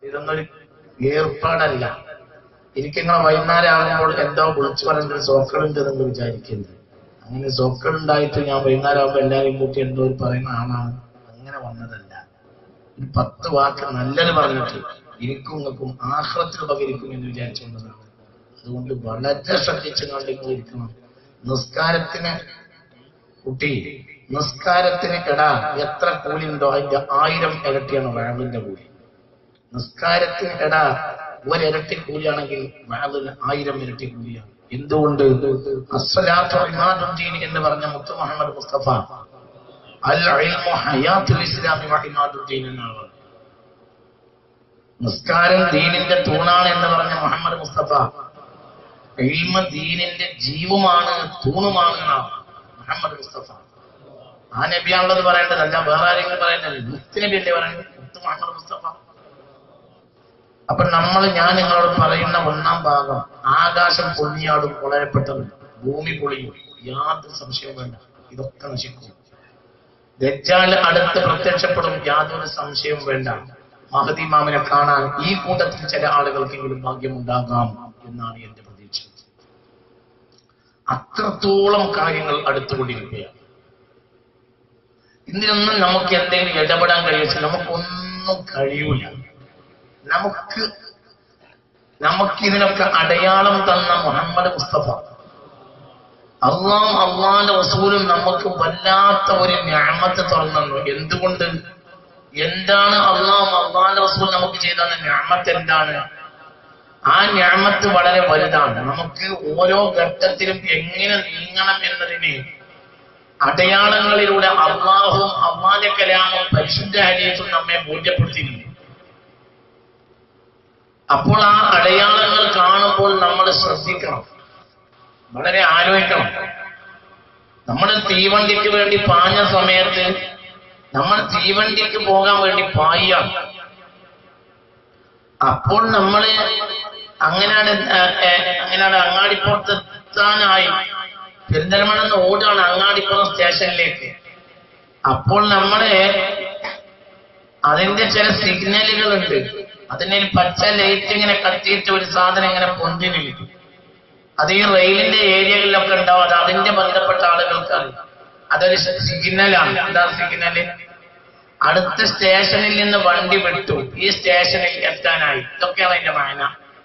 ഇതൊന്നൊരു ഏർപ്പാടല്ല ഇരിക്കുന്ന വൈകുന്നേരം ആകുമ്പോൾ എന്തോ വിളിച്ചു പറയുന്നത് സോക്കളുണ്ട് എന്ന് വിചാരിക്കരുത് അങ്ങനെ സോക്കൾ ഉണ്ടായിട്ട് ഞാൻ വൈകുന്നേരം ആകുമ്പോൾ എല്ലാവരെയും കൂട്ടി എന്തോ ഒരു പറയുന്ന ആളാണ് അങ്ങനെ വന്നതല്ല ഒരു പത്ത് വാക്ക് നല്ലത് പറഞ്ഞിട്ട് എനിക്കും നിങ്ങൾക്കും ആഹ്ലത്തിൽ ഉപകരിക്കും എന്ന് വിചാരിച്ചുകൊണ്ടതാണ് അതുകൊണ്ട് വളരെ ശ്രദ്ധിച്ചു കണ്ടിങ്ങനെ ഇരിക്കണം നിസ്കാരത്തിന് കുട്ടി നിസ്കാരത്തിന് എടാ എത്ര കൂലി ഉണ്ടോ അതിന്റെ ആയിരം ഇരട്ടിയാണ് വാളിന്റെ കൂലി നിസ്കാരത്തിന് എടാ ഒരിരട്ടി കൂലിയാണെങ്കിൽ വാളിന് ആയിരം ഇരട്ടി കൂലിയാണ് എന്തുകൊണ്ട് അസ്സലാത്തു ഇമാദുദ്ദീൻ എന്ന് പറഞ്ഞ മുത്തു മുഹമ്മദ് മുസ്തഫ അൽ ഇൽമു ഹയാത്തുൽ ഇസ്ലാമി വ ഇമാദുദ്ദീൻ എന്നാണ് പറഞ്ഞത്. നിസ്കാരം ദീനിന്റെ തൂണാണ് എന്ന് പറഞ്ഞ മുഹമ്മദ് മുസ്തഫ ഇൽമ ദീനിന്റെ ജീവുമാണ് തൂണുമാണ് എന്നാണ് മുഹമ്മദ് മുസ്തഫ ആ നബിയാണുള്ളത് പറയേണ്ടതല്ല വേറെ ആരെങ്കിലും പറയേണ്ടത് മുത്ത് നബി അല്ലേ പറയുന്നത് മുത്ത് മുഹമ്മദ് മുസ്തഫ അപ്പൊ നമ്മൾ ഞാൻ നിങ്ങളോട് പറയുന്ന ഒന്നാം ഭാഗം ആകാശം പൊള്ളിയാടും കൊളയപ്പെട്ടത് ഭൂമി പൊളിയും യാതൊരു സംശയവും വേണ്ട ഇതൊക്കെ നശിക്കും ദജ്ജാൽ അടുത്ത് പ്രത്യക്ഷപ്പെടും യാതൊരു സംശയവും വേണ്ട മഹദി മാമിനെ കാണാൻ ഈ കൂട്ടത്തിൽ ചില ആളുകൾക്കെങ്കിലും ഭാഗ്യമുണ്ടാകാം എന്നാണ് എന്റെ പ്രതീക്ഷ അത്രത്തോളം കാര്യങ്ങൾ അടുത്തുകൊണ്ടിരിക്കുകയാണ് ഇതിനൊന്നും നമുക്ക് എന്തെങ്കിലും ഇടപെടാൻ കഴിയുക നമുക്കൊന്നും കഴിയൂല നമുക്ക് നമുക്ക് ഇതിനൊക്കെ അടയാളം തന്ന മുഹമ്മദ് മുസ്തഫ അള്ളാം അള്ളാന്റെ റസൂലും നമുക്ക് വല്ലാത്ത ഒരു ഞാമത്ത് തുറന്നു എന്തുകൊണ്ട് എന്താണ് അള്ളാം അള്ളാന്റെ റസൂൽ നമുക്ക് ചെയ്ത ഞാമത്ത് എന്താണ് ആ ഞാമത്ത് വളരെ വലുതാണ് നമുക്ക് ഓരോ ഘട്ടത്തിലും എങ്ങനെ നീങ്ങണം എന്നതിന് അടയാളങ്ങളിലൂടെ അള്ളാഹും അള്ളാന്റെ കലാമും പരിശുദ്ധ ഹരിയത്തും നമ്മെ ബോധ്യപ്പെടുത്തിയിരുന്നു അപ്പോൾ ആ അടയാളങ്ങൾ കാണുമ്പോൾ നമ്മൾ ശ്രദ്ധിക്കണം വളരെ ആലോചിക്കണം നമ്മൾ തീവണ്ടിക്ക് വേണ്ടി പാഞ്ഞ സമയത്ത് നമ്മൾ തീവണ്ടിക്ക് പോകാൻ വേണ്ടി പായാണ് അപ്പോൾ നമ്മള് അങ്ങനെയാണ് അങ്ങനെയാണ് അങ്ങാടിപ്പുറത്തെത്താനായി പെരിന്തൽമണ്ണ ഓടാണ് അങ്ങാടിപ്പുറം സ്റ്റേഷനിലേക്ക് അപ്പോൾ നമ്മള് അതിന്റെ ചില സിഗ്നലുകൾ ഉണ്ട് അതിന് ഒരു പച്ച ലൈറ്റ് ഇങ്ങനെ കത്തിയിട്ട് ഒരു സാധനം ഇങ്ങനെ പൊന്തി നിൽക്കും അത് ഈ റെയിലിന്റെ ഏരിയകളിലൊക്കെ ഉണ്ടാവും അത് അതിന്റെ ബന്ധപ്പെട്ട ആളുകൾക്ക് അറിയാം അതൊരു സിഗ്നലാണ് എന്താ സിഗ്നല് അടുത്ത സ്റ്റേഷനിൽ നിന്ന് വണ്ടി വിട്ടു ഈ സ്റ്റേഷനിൽ എത്താനായി ഇതൊക്കെയാണ് അതിന്റെ മായന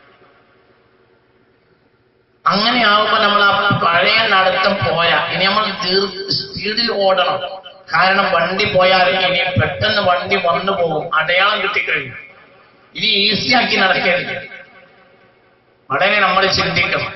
അങ്ങനെ ആവുമ്പോ നമ്മൾ ആ പഴയ നടത്തം പോരാ ഇനി നമ്മൾ സ്പീഡിൽ ഓടണം കാരണം വണ്ടി പോയാൽ ഇനി പെട്ടെന്ന് വണ്ടി വന്നു പോകും അടയാളം കിട്ടിക്കഴിയും ഇനി ഈസിയാക്കി നടക്കരുത് വളരെ നമ്മൾ ചിന്തിക്കണം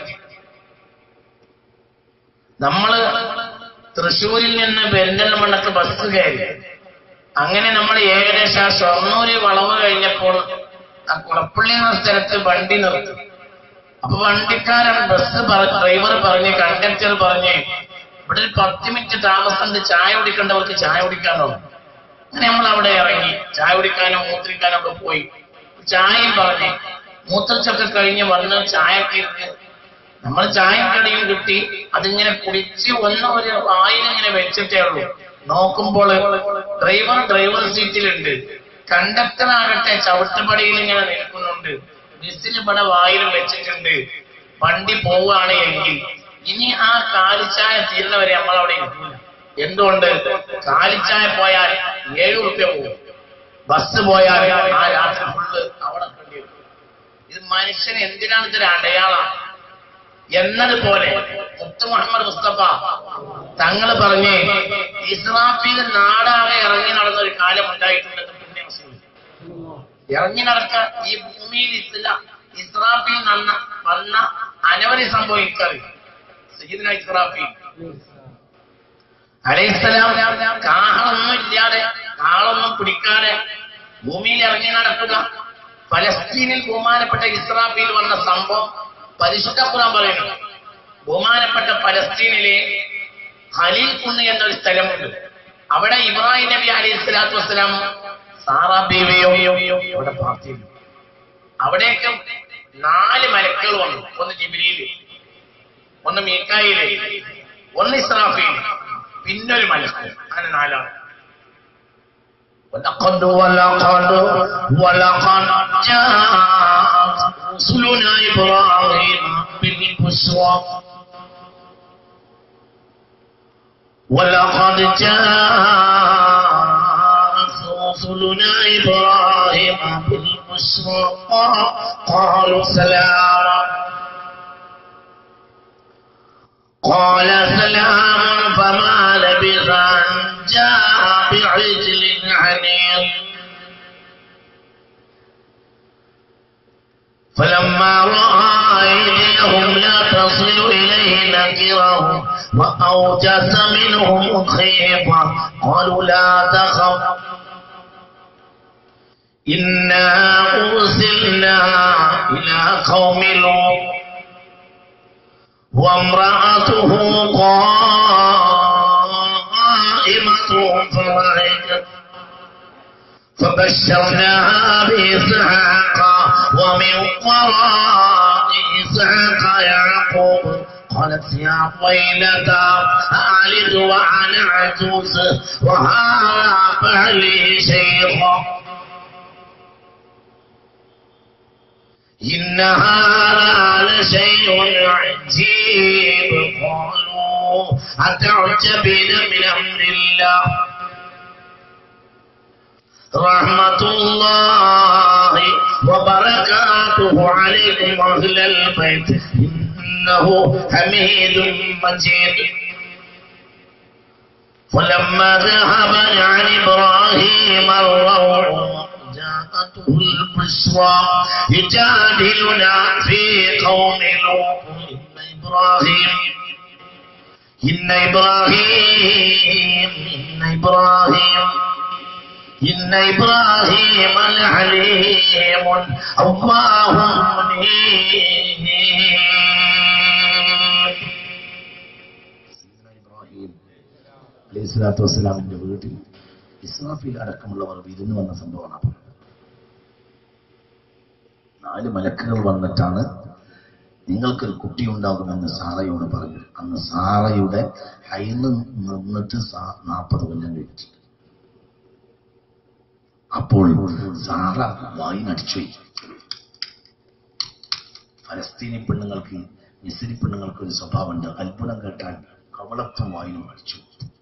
നമ്മള് തൃശ്ശൂരിൽ നിന്ന് പെരിന്തൽമണ്ണക്ക് ബസ് കയറി അങ്ങനെ നമ്മൾ ഏകദേശം ആ ഷൊർണൂര് വളവ് കഴിഞ്ഞപ്പോൾ ആ കുളപ്പള്ളി എന്ന സ്ഥലത്ത് വണ്ടി നിർത്തി അപ്പൊ വണ്ടിക്കാരൻ ബസ് ഡ്രൈവർ പറഞ്ഞ് കണ്ടക്ടർ പറഞ്ഞ് ഇവിടെ ഒരു പത്ത് മിനിറ്റ് താമസമുണ്ട് ചായ കുടിക്കേണ്ടവർക്ക് ചായ കുടിക്കാനോ അങ്ങനെ നമ്മൾ അവിടെ ഇറങ്ങി ചായ കുടിക്കാനോ മൂത്രിക്കാനോ ഒക്കെ പോയി ചായയും പറഞ്ഞ് മൂത്രച്ചൊക്കെ കഴിഞ്ഞ് വന്ന് ചായയൊക്കെ ഇരുന്ന് നമ്മൾ ചായയും കടിയും കിട്ടി അതിങ്ങനെ കുടിച്ച് ഒന്ന് ഒരു വായിലിങ്ങനെ വെച്ചിട്ടേ ഉള്ളൂ നോക്കുമ്പോൾ ഡ്രൈവർ ഡ്രൈവർ സീറ്റിലുണ്ട് കണ്ടക്ടർ ആകട്ടെ ചവിട്ടുപടിയിൽ ഇങ്ങനെ നിൽക്കുന്നുണ്ട് ബസ്സിന് ഇവിടെ വായിലും വെച്ചിട്ടുണ്ട് വണ്ടി പോവുകയാണ് എങ്കിൽ ഇനി ആ കാലിച്ചായ തീരുന്നവരെ നമ്മൾ അവിടെ ഇരിക്കില്ല എന്തുകൊണ്ട് കാലിച്ചായ പോയാൽ ഏഴ് റുപ്യ പോകും ബസ് പോയാൽ ആ രാത്രി ഫുള്ള് അവിടെ കണ്ടി വരും. ഇത് മനുഷ്യന് എന്തിനാണ് ഇതൊരു അടയാളമാണ് എന്നതുപോലെ മുത്തു മുഹമ്മദ് മുസ്തഫ തങ്ങൾ പറഞ്ഞ് ഇസ്രാഫിൽ നാടാകെ ഇറങ്ങി നടന്ന ഒരു കാലം ഉണ്ടായിട്ടുണ്ടെന്ന് പുണ്യ റസൂൽ. ഇറങ്ങി നടക്കാൻ ഈ ഭൂമിയിൽ ഇസ്ലാം ഇസ്രാഫിൽ നന്ന വന്ന അനവധി സംഭവിക്കറി സയ്യിദിന ഇസ്രാഫിൽ അലൈഹിസ്സലാം കാളൊന്നും ഇല്ലാതെ കാളൊന്നും പിടിക്കാതെ ഭൂമിയിൽ ഇറങ്ങി നടക്കുക ഫലസ്തീനിൽ ബഹുമാനപ്പെട്ട ഇസ്രാഫിൽ വന്ന സംഭവം പരിശുദ്ധ ഖുർആൻ പറയുന്നു ബഹുമാനപ്പെട്ട ഫലസ്തീനിലെ ഖലീൽ കുന്ന് എന്നൊരു സ്ഥലമുണ്ട് അവിടെ ഇബ്രാഹിം നബി അലൈഹി സ്വലാത്തു വസ്സലാം സാറാ ബീവിയോ അവിടെ പ്രാർത്ഥിക്കുന്നു അവിടേക്ക് നാല് മലക്കുകൾ വന്നു ഒന്ന് ജിബ്രീല് ഒന്ന് മീക്കായില് ഒന്ന് ഇസ്രാഫീൽ പിന്നൊരു മലക്ക് അങ്ങനെ നാലാണ് ولقد ولقد ولقد جاءت رسلنا إبراهيم بالبشرى ولقد جاءت رسلنا إبراهيم بالبشرى قالوا سلاما قال سلام فما لبث أن جاء بعجل عنيق فلما رأى أيديهم لا تصل إليه نكرهم وأوجس منهم خيفة قالوا لا تخف إنا أرسلنا إلى قوم لوط وامرأته قائمة فضحكت فبشرناها بإسحاق ومن وراء إسحاق يعقوب قالت يا ويلتى ألد وأنا عجوز وهذا بعلي شيخا إن هذا لشيء عجيب قالوا أتعجبين من أمر الله رحمة الله وبركاته عليكم أهل البيت إنه حميد مجيد فلما ذهب عن إبراهيم الروع جاءته البشرى يجادلنا في قوم لوط إن إبراهيم إن إبراهيم إن إبراهيم إن إبراهيم لحليم أواه منيب ഇബ്രാഹിം അലൈഹി സ്വലാത്തു വസ്സലാമിന്റെ വീട്ടിൽ ഇസ്രാഫീൽ അടക്കമുള്ളവർ വിരുന്ന് വന്ന സംഭവമാണ് അപ്പോൾ നാല് മലക്കുകൾ വന്നിട്ടാണ് നിങ്ങൾക്കൊരു കുട്ടി ഉണ്ടാകുമെന്ന് സാറയോട് പറഞ്ഞു അന്ന് സാറയുടെ ഹൈന്ന് നിന്നിട്ട് നാൽപ്പത് കൊല്ലം കഴിഞ്ഞിട്ടുണ്ട് അപ്പോൾ സാറ വായിനടിച്ചു ഫലസ്തീനി പെണ്ണുങ്ങൾക്ക് മിസ്രി പെണ്ണുങ്ങൾക്ക് ഒരു സ്വഭാവമുണ്ട് അത്ഭുതം കേട്ടാൽ കവളത്തും വായിനും അടിച്ചു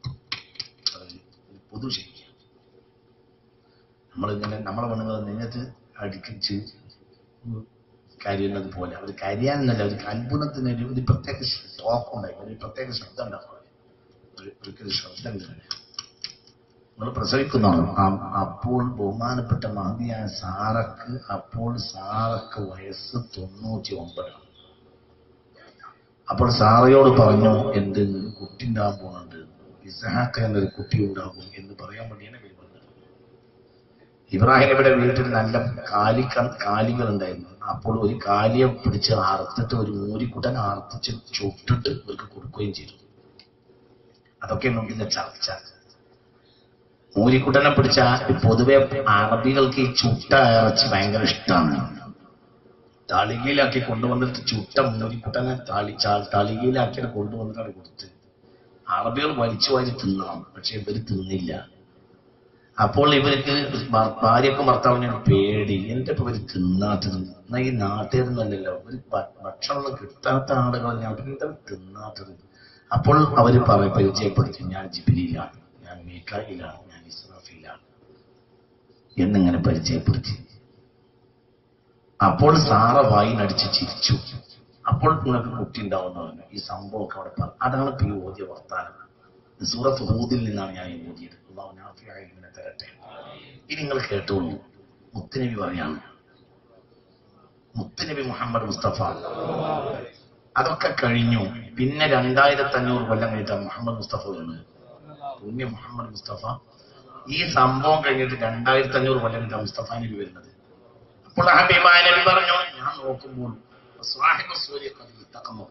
പൊതു ശരിക്കും നമ്മളിങ്ങനെ നമ്മളെ പെണ്ണുങ്ങൾ നെഞ്ഞത്ത് അടിക്കിച്ച് കരയുന്നത് പോലെ അവർ കരയാനല്ല ഒരു അത്ഭുതത്തിന് ഒരു ഒരു പ്രത്യേക സ്റ്റോക്ക് ഉണ്ടായി ഒരു പ്രത്യേക ശബ്ദം ഉണ്ടാവും ഒരു ഒരിക്കലും ശബ്ദം ഇങ്ങനെ നിങ്ങൾ പ്രസവിക്കുന്നതാണ് ആ- അപ്പോൾ ബഹുമാനപ്പെട്ട മഹതിയായ സാറക്ക് അപ്പോൾ സാറക്ക് വയസ്സ് തൊണ്ണൂറ്റി ഒമ്പതാണ് അപ്പോൾ സാറയോട് പറഞ്ഞു എന്ത് കുട്ടി ഉണ്ടാകാൻ പോകുന്നുണ്ട് ഇസഹാക്ക് എന്നൊരു കുട്ടി ഉണ്ടാകും എന്ന് പറയാൻ വേണ്ടിയാണ് ഇവർ വന്നത് ഇബ്രാഹിം നബിയുടെ വീട്ടിൽ നല്ല കാലി കാലികൾ ഉണ്ടായിരുന്നു അപ്പോൾ ഒരു കാലിയെ പിടിച്ച് അറുത്തിട്ട് ഒരു മൂരിക്കുട്ടൻ അറുത്തിച്ച് ചുട്ടിട്ട് ഇവർക്ക് കൊടുക്കുകയും ചെയ്തു അതൊക്കെയാണ് ഇതിന്റെ ചർച്ച മൂരിക്കുട്ടനെ പിടിച്ച പൊതുവെ അറബികൾക്ക് ഈ ചുട്ട ഇറച്ചി ഭയങ്കര ഇഷ്ടമാണ് തളികയിലാക്കി കൊണ്ടുവന്നിട്ട് ചുട്ട മൂരിക്കുട്ടനെ താളി ചാ- തളികയിലാക്കിയിട്ട് കൊണ്ടുവന്നിട്ടാണ് കൊടുത്ത് അറബികൾ വലിച്ചു വാരി തിന്നണം പക്ഷെ ഇവർ തിന്നില്ല അപ്പോൾ ഇവർക്ക് ഭ- ഭാര്യക്കും ഭർത്താവിനും പേടി എന്റെ ഇപ്പൊ ഇവര് തിന്നാത്തത് എന്നാ ഈ നാട്ടുകാരൊന്നല്ലല്ലോ ഒരു ഭക്ഷണം കിട്ടാത്ത ആളുകൾ ഞാൻ എന്താ തിന്നാത്തത് അപ്പോൾ അവര് പറ പരിചയപ്പെടുത്തി ഞാൻ ജിബിലിയിലാണ് ഞാൻ മീക്കായിലാണ് ഞാൻ ഇസ്രാഫിലാണ് എന്നിങ്ങനെ പരിചയപ്പെടുത്തി അപ്പോൾ സാറ വായിനടിച്ച് ചിരിച്ചു അപ്പോൾ നിങ്ങൾക്ക് കുട്ടി ഉണ്ടാവുന്ന പറഞ്ഞു ഈ സംഭവമൊക്കെ അവിടെ പറഞ്ഞു അതാണ് ഇപ്പൊ ഈ ഓദ്യ വർത്താനം സൂറത്ത് ഹൂദിൽ നിന്നാണ് ഞാൻ ഈ ഓതിയത് അള്ളാഹു നാഫിയായ ഇൽമിനെ തരട്ടെ ഇനി നിങ്ങൾ കേട്ടോളൂ മുത്തുനബി പറയാണ് മുത്തുനബി മുഹമ്മദ് മുസ്തഫ അതൊക്കെ കഴിഞ്ഞു പിന്നെ രണ്ടായിരത്തി അഞ്ഞൂറ് കൊല്ലം കഴിഞ്ഞിട്ട് മുഹമ്മദ് മുസ്തഫ വന്നത് പുണ്യ മുഹമ്മദ് മുസ്തഫ ഈ സംഭവം കഴിഞ്ഞിട്ട് രണ്ടായിരത്തി അഞ്ഞൂറ് കൊല്ലം കഴിഞ്ഞിട്ട് മുസ്തഫ നബി വരുന്നത് അപ്പോൾ ഹബീബായ നബി പറഞ്ഞു ഞാൻ നോക്കുമ്പോൾ സാഹിബ് സൂര്യ തക്കമോ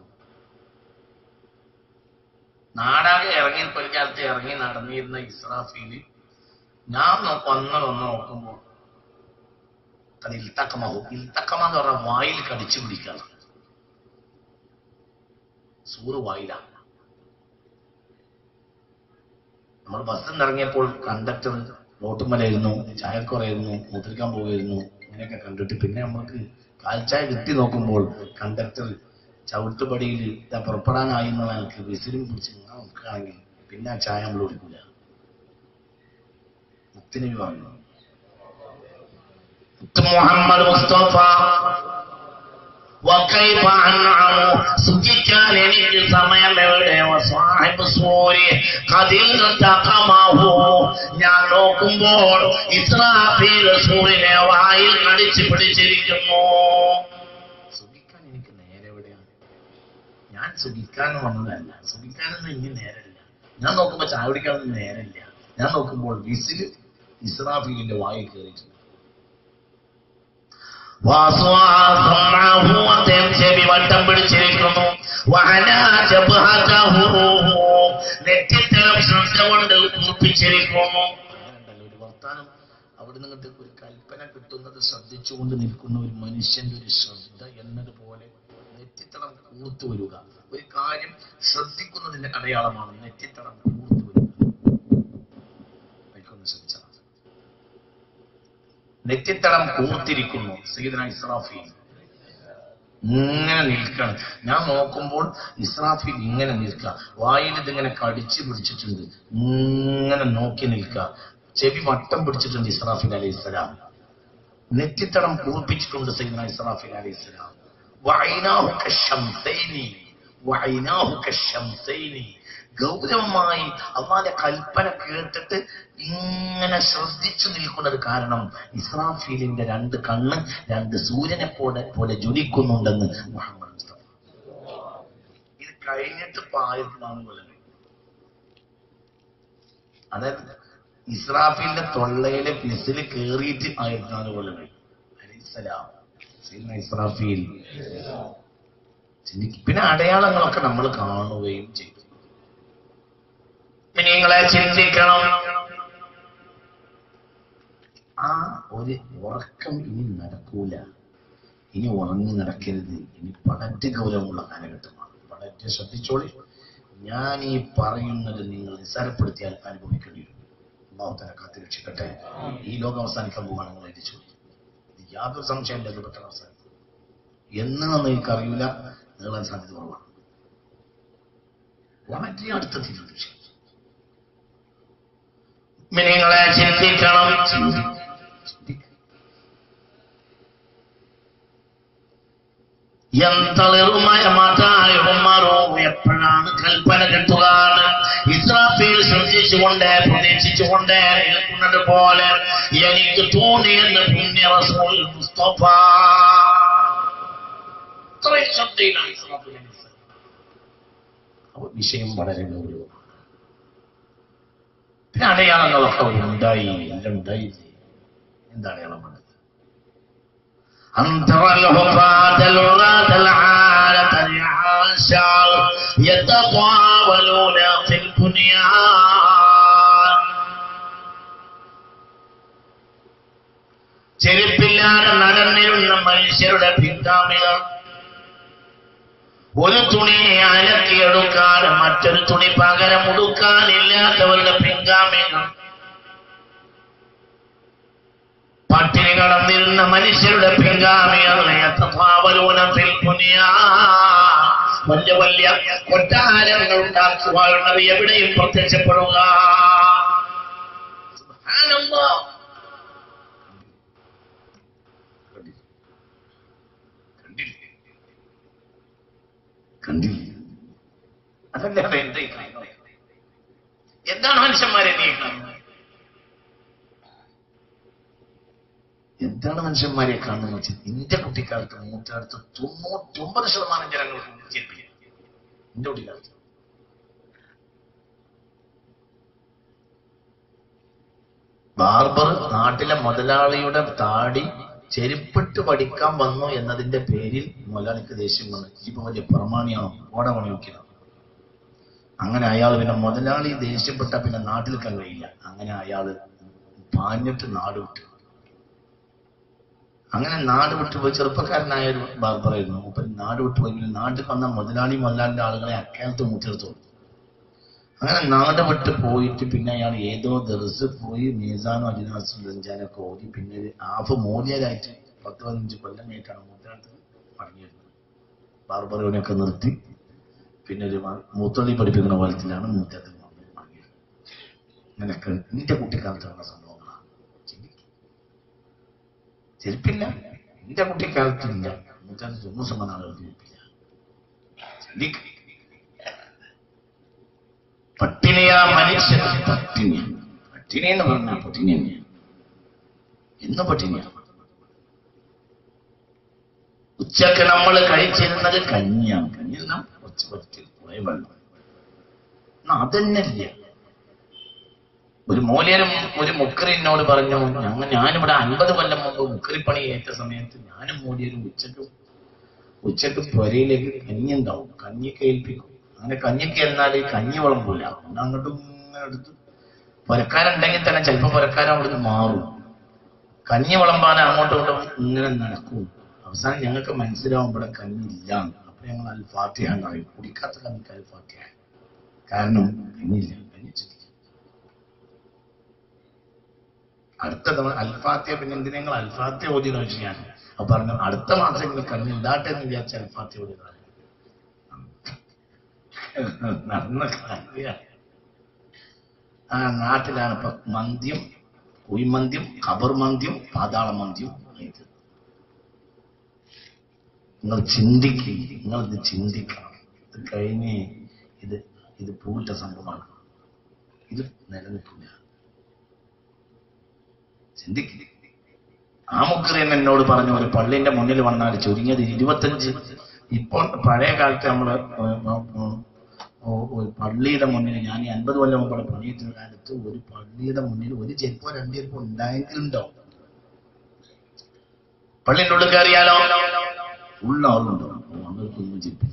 നാടാകെ ഇറങ്ങി ഒരു കാലത്ത് ഇറങ്ങി നടന്നിരുന്ന ഇസ്രാഫീല് ഞാൻ നോ- വന്ന് വന്ന് നോക്കുമ്പോൾ അത് ഇൽത്തക്കമാവും ഇൽത്തക്കമ എന്ന് പറഞ്ഞാൽ വായിൽ കടിച്ചു പിടിക്കാണ് സൂറ് വായിലാണ് നമ്മൾ ബസ്സിൽ നിന്ന് ഇറങ്ങിയപ്പോൾ കണ്ടക്ടർ റോട്ടുമലായിരുന്നു ചായക്കുറയായിരുന്നു മൂത്രിക്കാൻ പോവുമായിരുന്നു ഇങ്ങനെയൊക്കെ കണ്ടിട്ട് പിന്നെ നമ്മൾക്ക് കാൽച്ചായ കിട്ടി നോക്കുമ്പോൾ കണ്ടക്ടർ ചവിട്ടുപടിയിൽ ഇതാ പുറപ്പെടാനായി എന്ന നിലക്ക് വിസിലും പിടിച്ച് ഇങ്ങനെ നിൽക്കുകയാണെങ്കിൽ പിന്നെ ആ ചായ നമ്മൾ കുടിക്കില്ല മുത്തിന് പറഞ്ഞു മുത്ത് മുഹമ്മദ് മുസ്തഫ وكيف أنعم സുഖിക്കാൻ എനിക്ക് സമയം എവിടെ വസാഹിബ് സൂര്യ കതിൽ തകമാവോ ഞാൻ നോക്കുമ്പോൾ ഇസ്രാഫീൽ സൂര്യനെ വായിൽ കടിച്ചു പിടിച്ചിരിക്കുന്നു സുഖിക്കാൻ എനിക്ക് നേരെ എവിടെയാണ് ഞാൻ സുഖിക്കാൻ വന്നതല്ല സുഖിക്കാനൊന്നും ഇനി നേരമില്ല ഞാൻ നോക്കുമ്പോൾ ചായ കുടിക്കാനൊന്നും നേരമില്ല ഞാൻ നോക്കുമ്പോൾ വിസിൽ ഇസ്രാഫീലിന്റെ വായിൽ കയറിയിട്ടുണ്ട് അദ്ദേഹം ചെവി വട്ടം പിടിച്ചിരിക്കുന്നു നെറ്റിത്തരം ശ്രദ്ധ കൊണ്ട് കൂർപ്പിച്ചിരിക്കുന്നു ഒരു വർത്താനം അവിടെ നിന്നിട്ട് ഒരു കൽപ്പന കിട്ടുന്നത് ശ്രദ്ധിച്ചുകൊണ്ട് നിൽക്കുന്ന ഒരു മനുഷ്യന്റെ ഒരു ശ്രദ്ധ എന്നതുപോലെ നെറ്റിത്തടം കൂർത്തു വരിക ഒരു കാര്യം ശ്രദ്ധിക്കുന്നതിന്റെ അടയാളമാണ് നെറ്റിത്തടം കൂർത്തു വരിക അതൊന്ന് ശ്രദ്ധിച്ചാൽ നെറ്റിത്തടം കൂർത്തിരിക്കുന്നു സീദന ഇസ്രാഫീൽ ഇങ്ങനെ നിൽക്കണം ഞാൻ നോക്കുമ്പോൾ ഇസ്രാഫീൽ ഇങ്ങനെ നിൽക്കുക വായിൽ ഇതിങ്ങനെ കടിച്ചു പിടിച്ചിട്ടുണ്ട് ഇങ്ങനെ നോക്കി നിൽക്കുക ചെവി വട്ടം പിടിച്ചിട്ടുണ്ട് ഇസ്രാഫീൽ അലൈഹി സ്വലാം നെറ്റിത്തടം കൂർപ്പിച്ചിട്ടുണ്ട് സീദന ഇസ്രാഫീൽ അലൈഹി സ്വലാം വൈനാഹു കശംസൈനി വൈനാഹു കശംസൈനി ഗൗരവമായി അള്ളാന്റെ കൽപ്പന കേട്ടിട്ട് ഇങ്ങനെ ശ്രദ്ധിച്ചു നിൽക്കുന്നത് കാരണം ഇസ്രാഫീലിന്റെ രണ്ട് കണ്ണ് രണ്ട് സൂര്യനെ പോലെ പോലെ ജ്വലിക്കുന്നുണ്ടെന്ന് മുഹമ്മദ് മുസ്തഫ ഇത് കഴിഞ്ഞിട്ട് പായത്തിലാണ് പോലെ അതായത് ഇസ്രാഫീലിന്റെ തൊള്ളയിലെ പിസിൽ കേറിയിട്ട് ആയിരത്തിനാല് കൊല്ലങ്ങൾ അലൈഹിസ്സലാം സയ്യിദ്ന ഇസ്രാഫീൽ ചിന്തിക്കും പിന്നെ അടയാളങ്ങളൊക്കെ നമ്മൾ കാണുകയും ചെയ്തു നിങ്ങളെ ചിന്തിക്കണം ആ ഒരു ഉറക്കം ഇനി നടക്കൂല ഇനി ഉറങ്ങി നടക്കരുത് ഇനി വളരെ ഗൗരവമുള്ള കാലഘട്ടമാണ് വളരെ ശ്രദ്ധിച്ചോളി ഞാൻ ഈ പറയുന്നത് നിങ്ങൾ നിസ്സാരപ്പെടുത്തിയാൽ അനുഭവിക്കേണ്ടി വരും അള്ളാഹുത്തല കാത്തി രക്ഷിക്കട്ടെ ഈ ലോകം അവസാനിക്കാൻ പോവാണ് നിങ്ങൾ എത്തിച്ചു യാതൊരു സംശയമില്ല ഇത് പെട്ടെന്ന് അവസാനിക്കും എന്നാണെന്ന് എനിക്കറിയില്ല നീളാൻ സാധ്യത കുറവാണ് വളരെ അടുത്തെത്തിയിട്ടുണ്ട് വിഷയം നിങ്ങളെ ചിന്തിക്കണം എപ്പോഴാണ് കൽപ്പന കിട്ടുകയാണ് ഇസ്രാഫീൽ ശ്രദ്ധിച്ചുകൊണ്ട് പ്രതീക്ഷിച്ചുകൊണ്ട് നിൽക്കുന്നത് പോലെ എനിക്ക് തോന്നിയെന്ന് പുണ്യ റസൂൽ മുസ്തഫ അത്രയും ശ്രദ്ധയിലാണ് ഇസ്രാഫീൽ അലൈഹി സ്വലാം. അപ്പോൾ വിഷയം വളരെ ഗൗരവമാണ് പിന്നെ അടയാളങ്ങളൊക്കെ ഉണ്ടായി എല്ലാം ഉണ്ടായി എന്താ അടയാളം പറഞ്ഞത് أن ترى الحفاة العراة العالة العشاء يتطاولون في البنيان ചെരുപ്പില്ലാതെ നടന്നിരുന്ന മനുഷ്യരുടെ പിന്താമികൾ ഒരു തുണി അലക്കിയെടുക്കാൻ മറ്റൊരു തുണി പകരം ഉടുക്കാനില്ലാത്തവരുടെ പിൻഗാമികൾ പട്ടിണി കടന്നിരുന്ന മനുഷ്യരുടെ പിൻഗാമികൾ വലിയ വലിയ കൊട്ടാരങ്ങൾ ഉണ്ടാക്കി വാഴുന്നത് എവിടെയും പ്രത്യക്ഷപ്പെടുക സുബ്ഹാനല്ലാഹ്. കണ്ടില്ലേ കണ്ടില്ല അതല്ലാതെ എന്താ ഈ കാണുന്നത്? എന്താണ് മനുഷ്യന്മാരെ നീ കാണുന്നത് എന്താണ് മനുഷ്യന്മാരെ കാണുന്നത് വെച്ചാൽ എന്റെ കുട്ടിക്കാലത്ത് മൂത്താലത്ത് തൊണ്ണൂറ്റൊമ്പത് ശതമാനം ജനങ്ങൾക്ക് ചെരുപ്പില്ല എന്റെ കുട്ടിക്കാലത്ത് ബാർബർ നാട്ടിലെ മുതലാളിയുടെ താടി ചെരുപ്പിട്ട് പഠിക്കാൻ വന്നു എന്നതിന്റെ പേരിൽ മുതലാളിക്ക് ദേഷ്യം വന്നു ഇപ്പൊ വലിയ പ്രമാണിയാണോ ഓട പണി നോക്കിയതാണ് അങ്ങനെ അയാൾ പിന്നെ മുതലാളി ദേഷ്യപ്പെട്ട പിന്നെ നാട്ടിൽ നിൽക്കാൻ കഴിയില്ല അങ്ങനെ അയാൾ പാഞ്ഞിട്ട് നാട് വിട്ടു അങ്ങനെ നാട് വിട്ടു പോയി ചെറുപ്പക്കാരനായ ഒരു ബാർബറായിരുന്നു അപ്പൊ നാട് വിട്ടു പോയി പിന്നെ നാട്ടിൽ വന്ന മുതലാളി മുതലാളിന്റെ ആളുകളെ അക്കാലത്ത് മുട്ടിയെടുത്തു അങ്ങനെ നാട് വിട്ട് പോയിട്ട് പിന്നെ അയാൾ ഏതോ ദർസ് പോയി മീസാനോ അജിനാസും രഞ്ജാനൊക്കെ ഓതി പിന്നെ ഒരു ഹാഫ് മൂല്യരായിട്ട് പത്ത് പതിനഞ്ച് കൊല്ലം കഴിഞ്ഞിട്ടാണ് മൂത്തനാട്ടിൽ മടങ്ങി വരുന്നത് ബാർബറോനൊക്കെ നിർത്തി പിന്നെ ഒരു മ- മൂത്തള്ളി പഠിപ്പിക്കുന്ന പോലത്തിലാണ് മൂത്തത്തിൽ മടങ്ങി വരുന്നത് അങ്ങനെയൊക്കെ എന്റെ കുട്ടിക്കാലത്തുള്ള സംഭവങ്ങളാണ് ചിന്തിക്ക്. ചെരുപ്പില്ല എന്റെ കുട്ടിക്കാലത്തില്ല മൂത്തത്തിൽ തൊണ്ണൂറ് ശതമാനം ആളുകൾ ചെരുപ്പില്ല ചിന്തിക്ക് പട്ടിണിയാ മനുഷ്യൻ പട്ടിണി പട്ടിണി എന്ന് പറഞ്ഞാൽ പട്ടിണി തന്നെയാണ് എന്ന് പട്ടിണിയാണ് ഉച്ചക്ക് നമ്മൾ കഴിച്ചിരുന്നത് കഞ്ഞിയാണ് കഞ്ഞി എന്നാ കുറച്ച് കുറച്ച് കുറെ വെള്ളം എന്നാ അതന്നെയില്ല ഒരു മൂല്യരും ഒരു മുക്കറി എന്നോട് പറഞ്ഞു ഞങ്ങൾ ഞാനിവിടെ അൻപത് കൊല്ലം മുമ്പ് മുക്കറിപ്പണി ഏറ്റ സമയത്ത് ഞാനും മൂല്യരും ഉച്ചക്ക് ഉച്ചക്ക് പുരയിലേക്ക് കഞ്ഞി ഉണ്ടാവും കഞ്ഞി കേൾപ്പിക്കും അങ്ങനെ കഞ്ഞിക്ക് എന്നാൽ ഈ കഞ്ഞി വിളമ്പൂല ഒന്ന് അങ്ങോട്ടും ഇങ്ങനെ എടുത്ത് പുരക്കാരുണ്ടെങ്കിൽ തന്നെ ചിലപ്പോൾ പുരക്കാരൻ അവിടുന്ന് മാറും കഞ്ഞി വിളമ്പാൻ അങ്ങോട്ടും ഇങ്ങോട്ടും ഇങ്ങനെ നടക്കും അവസാനം ഞങ്ങൾക്ക് മനസ്സിലാവും ഇവിടെ കഞ്ഞി ഇല്ല അപ്പൊ ഞങ്ങൾ അൽഫാത്തിയ പറയും കുടിക്കാത്ത കഞ്ഞിക്ക് അൽഫാത്തിയ കാരണം കഞ്ഞിയില്ല കഞ്ഞി ഉച്ചയ്ക്ക് അടുത്ത തവണ അൽഫാത്തിയ പിന്നെ എന്തിനാ നിങ്ങൾ അൽഫാത്തിയ ഓതി ചോദിച്ചു ഞാൻ അപ്പൊ പറഞ്ഞു അടുത്ത മാസം നിങ്ങൾ കഞ്ഞി ഉണ്ടാട്ടെ എന്ന് വിചാരിച്ച അൽഫാത്തിയ ഓതി നടന്ന കാര്യമാണ് ആ നാട്ടിലാണ് ഇപ്പൊ മന്ദ്യം കുഴിമന്ത്യം ഖബർ മന്ത്യം പാതാള മന്ത്യം ഇത് നിങ്ങൾ ചിന്തിക്കുക നിങ്ങൾ ഇത് ചിന്തിക്കണം ഇത് കഴിഞ്ഞ് ഇത് ഇത് പൂട്ട സംഭവമാണ് ഇത് നിലനിൽക്കില്ല ചിന്തിക്കുക ആ മുക്കറിയൻ എന്നോട് പറഞ്ഞു ഒരു പള്ളിന്റെ മുന്നിൽ വന്നാൽ ചുരുങ്ങിയത് ഇരുപത്തഞ്ച് ഇപ്പോൾ പഴയ കാലത്ത് നമ്മള് ഏഹ്, ഏഹ്, ഓ- ഒരു പള്ളിയുടെ മുന്നിൽ ഞാൻ ഈ അൻപത് കൊല്ലം മുമ്പ് പണിയിട്ടുന്ന കാലത്ത് ഒരു പള്ളിയുടെ മുന്നിൽ ഒരു ചെരുപ്പോ രണ്ട് ചെരുപ്പോ ഉണ്ടായിട്ടുണ്ടോ പള്ളിന്റെ ഉള്ളിൽ കയറിയാലോ ഉള്ള ആളുണ്ടോ അങ്ങൾക്കൊന്നും ചെരുപ്പില്ല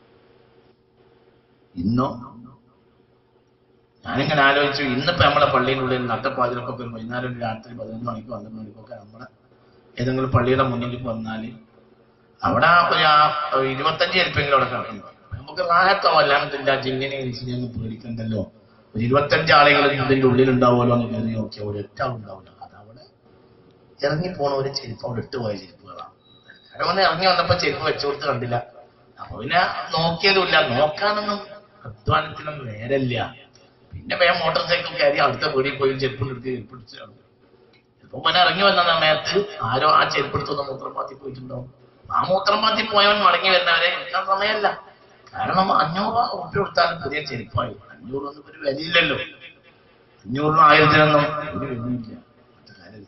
ഇന്നോ ഞാനിങ്ങനെ ആലോചിച്ചു ഇന്നിപ്പോ നമ്മളെ പള്ളിയിനുള്ളിൽ നട്ടപ്പാതിലൊക്കെ പോയി വൈകുന്നേരം ഒരു രാത്രി പതിനൊന്ന് മണിക്കോ പന്ത്രണ്ട് മണിക്കൊക്കെ നമ്മളെ ഏതെങ്കിലും പള്ളിയുടെ മുന്നിൽ വന്നാല് അവിടെ ആ ഒരു ആ ഇരുപത്തഞ്ച് ചെരുപ്പെങ്കിലും അവിടെ കിടക്കുന്നു നമുക്ക് റാഹത്തോ അല്ലാണ്ടില്ല ജിങ്ങനെ ഇൻസിനെ പേടിക്കണ്ടല്ലോ ഒരു ഇരുപത്തഞ്ച് ആളുകൾ ഇതിന്റെ ഉള്ളിൽ ഉണ്ടാവുമല്ലോ എന്ന് കരുതി നോക്കിയാൽ ഒരൊറ്റ ആളുണ്ടാവില്ല അതവിടെ ഇറങ്ങി പോണ ഒരു ചെരുപ്പ് അവിടെ ഇട്ട് പോയ ചെരുപ്പുകളാണ് അവന് ഇറങ്ങി വന്നപ്പോ ചെരുപ്പ് വെച്ചു കൊടുത്ത് കണ്ടില്ല അപ്പൊ പിന്നെ നോക്കിയതുമില്ല നോക്കാനൊന്നും അധ്വാനത്തിനൊന്നും നേരല്ല പിന്നെ വേഗം മോട്ടോർ സൈക്കിൾ കയറി അടുത്ത വീടിൽ പോയി ചെരുപ്പ് എടുത്ത് ചെരുപ്പ് എടുത്ത് ചിലപ്പോ പിന്നെ ഇറങ്ങി വന്ന സമയത്ത് ആരോ ആ ചെരുപ്പ് എടുത്തൊന്ന് മൂത്രപ്പാത്തി പോയിട്ടുണ്ടാവും ആ മൂത്രപ്പാത്തി പോയവൻ മടങ്ങി വരുന്നവരെ എടുക്കാൻ സമയമല്ല കാരണം അഞ്ഞൂറ് ഉറുപ്പ്യ കൊടുത്താലും പുതിയ ചെരുപ്പായി അഞ്ഞൂറൊന്നും ഒരു വിലയില്ലല്ലോ അഞ്ഞൂറിനും ആയിരത്തിനൊന്നും ഒരു വിലയില്ല മറ്റു കാര്യമില്ല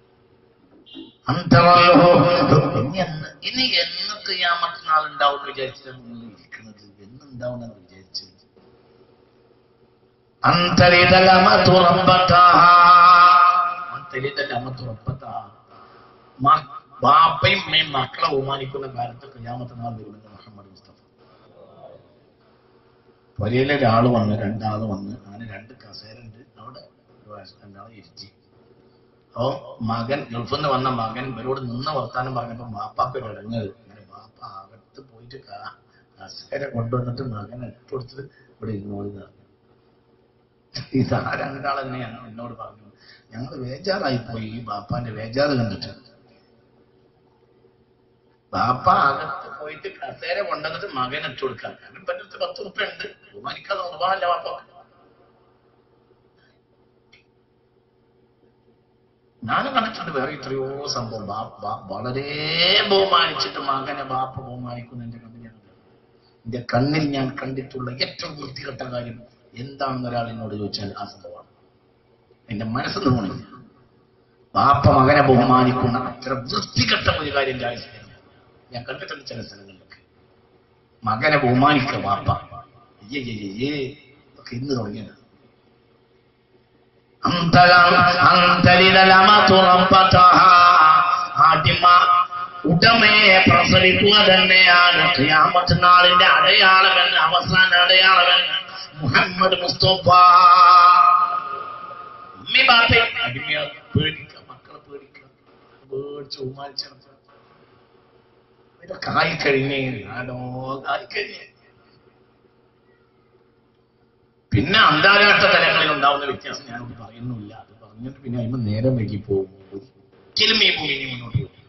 അന്തറല്ലോ ഇനി എന്ന് ഇനി എന്നൊക്കെ ഞാൻ മറ്റന്നാൾ ഉണ്ടാവും എന്ന് വിചാരിച്ചാണ് നിങ്ങൾ ഇരിക്കുന്നത് എന്നുണ്ടാവും എന്ന് വിചാരിച്ചത് അന്തരിതലമ അന്തരിതലമ തുറപ്പത്താ ബാപ്പയും അമ്മയും മക്കളെ ബഹുമാനിക്കുന്ന കാലത്ത് കയ്യാമത്തെ നാൾ വരുമെന്ന് മുഹമ്മദ് മുസ്തഫ പൊരയിലെ ഒരാള് വന്ന് രണ്ടാള് വന്ന് അങ്ങനെ രണ്ട് കസേരണ്ട് അവിടെ ഒരു വയസ്സ് രണ്ടാളെ ഇരുത്തി അപ്പൊ മകൻ ഗൾഫിൽ നിന്ന് വന്ന മകൻ ഇവരോട് നിന്ന് വർത്താനം പറഞ്ഞപ്പോ ബാപ്പാക്ക് ഒരു ഇടങ്ങത് അങ്ങനെ ബാപ്പ അകത്ത് പോയിട്ട് ക- കസേര കൊണ്ടുവന്നിട്ട് മകൻ ഇട്ടുകൊടുത്തിട്ട് ഇവിടെ ഇരുന്നോളി എന്ന് പറഞ്ഞു ഇത് ആ രണ്ടാൾ തന്നെയാണ് എന്നോട് പറഞ്ഞു ഞങ്ങൾ വേജാറായി പോയി ഈ ബാപ്പാന്റെ വേജാറ് കണ്ടിട്ട് ബാപ്പ അകത്ത് പോയിട്ട് കസേര കൊണ്ടുവന്നിട്ട് മകൻ ഇട്ട് കൊടുക്കാൻ കാരണം ഇപ്പൊ എൻ്റെ അടുത്ത് പത്ത് ഉറുപ്പ ഉണ്ട് ബഹുമാനിക്കാതെ നിർവാഹമല്ല ബാപ്പ ഞാനും കണ്ടിട്ടുണ്ട് വേറെ എത്രയോ സംഭവം ബാ- ബാ- വളരെ ബഹുമാനിച്ചിട്ട് മകനെ ബാപ്പ ബഹുമാനിക്കുന്ന എന്റെ കണ്ണിൽ ഞാൻ കണ്ടു. എന്റെ കണ്ണിൽ ഞാൻ കണ്ടിട്ടുള്ള ഏറ്റവും വൃത്തികെട്ട കാര്യം എന്താണെന്ന് ഒരാൾ എന്നോട് ചോദിച്ചാൽ ആ സംഭവമാണ് എന്റെ മനസ്സ് തോന്നില്ല ബാപ്പ മകനെ ബഹുമാനിക്കുന്ന അത്ര വൃത്തികെട്ട ഒരു കാര്യം രാജ്യത്ത് ഞാൻ കണ്ടിട്ടുണ്ട് ചില സ്ഥലങ്ങളിലൊക്കെ മകനെ ബഹുമാനിക്കുക ബാപ്പ അയ്യേ അയ്യേ, അയ്യേ ഒക്കെ ഇന്ന് തുടങ്ങിയത് ആദ്യമ ഉടമയെ പ്രസരിക്കുക തന്നെയാണ് ഖിയാമത്ത് നാളിന്റെ അടയാളമെന്ന് അവസാന അടയാളമെന്ന് മുഹമ്മദ് മുസ്തഫ ഉമ്മി ബാപ്പയെ അടിമയെ പേടിക്കുക മക്കളെ പേടിക്കുക പേടിച്ച് ഉമാനിച്ചു ഇതൊക്കെ ആയിക്കഴിഞ്ഞ് ആടോ ആയിക്കഴിഞ്ഞ് പിന്നെ അന്താരാഷ്ട്ര തലങ്ങളിൽ ഉണ്ടാവുന്ന വ്യത്യാസം ഞാനോട് പറയുന്നില്ല അത് പറഞ്ഞിട്ട് പിന്നെ അതിന് നേരം വൈകി പോകും ഒരിക്കലും ഈ ഭൂമി ഇനി മുന്നോട്ട് പോകും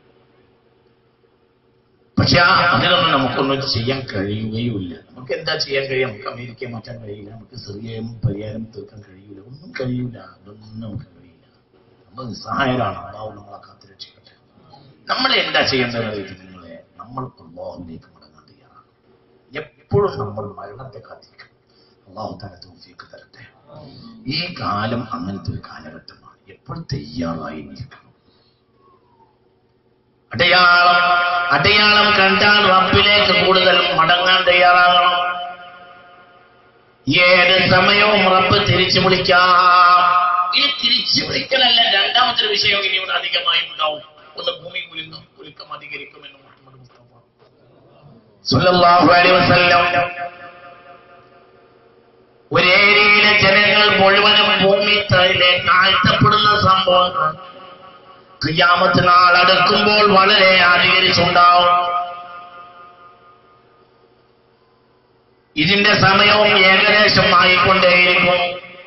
പക്ഷെ ആ അതിനൊന്നും നമുക്കൊന്നും ചെയ്യാൻ കഴിയുകയുമില്ല നമുക്ക് എന്താ ചെയ്യാൻ കഴിയും നമുക്ക് അമേരിക്കയെ മാറ്റാൻ കഴിയില്ല നമുക്ക് സിറിയയും പരിഹാരം തീർക്കാൻ കഴിയില്ല ഒന്നും കഴിയില്ല അതൊന്നും നമുക്ക് കഴിയില്ല നമ്മൾ നിസ്സഹായരാണ് അള്ളാഹു നമ്മളെ കാത്തുരക്ഷിക്കട്ടെ നമ്മൾ എന്താ ചെയ്യേണ്ടത് നിങ്ങളെ നമ്മൾ അള്ളാഹുലേക്ക് മടങ്ങാൻ തയ്യാറാണ് എപ്പോഴും നമ്മൾ മരണത്തെ കാത്തിരിക്കണം അള്ളാഹു തന്നെ തോഫിയൊക്കെ തരട്ടെ ഈ കാലം അങ്ങനത്തെ ഒരു കാലഘട്ടമാണ് എപ്പോഴും തയ്യാറായി നിൽക്കണം അടയാളം അടയാളം കണ്ടാൽ റബ്ബിലേക്ക് കൂടുതൽ മടങ്ങാൻ തയ്യാറാകണം ഏത് സമയവും റബ്ബ് തിരിച്ചു വിളിക്കാം ഈ തിരിച്ചു വിളിക്കലല്ല രണ്ടാമത്തെ ഒരു വിഷയം ഇനി ഇവിടെ അധികമായി ഉണ്ടാവും ഒന്ന് ഭൂമി കുലുങ്ങും കുലുക്കം അധികരിക്കുമെന്ന് മുഹമ്മദ് മുസ്തഫ സല്ലല്ലാഹു അലൈഹി വസല്ലം ഒരു ഏരിയയിലെ ജനങ്ങൾ മുഴുവനും ഭൂമി തലയിലെ താഴ്ത്തപ്പെടുന്ന സംഭവങ്ങൾ ക്രിയാമത്ത് നാൾ അടുക്കുമ്പോൾ വളരെ അധികരിച്ചുണ്ടാവും ഇതിന്റെ സമയവും ഏകദേശം ആയിക്കൊണ്ടേയിരിക്കും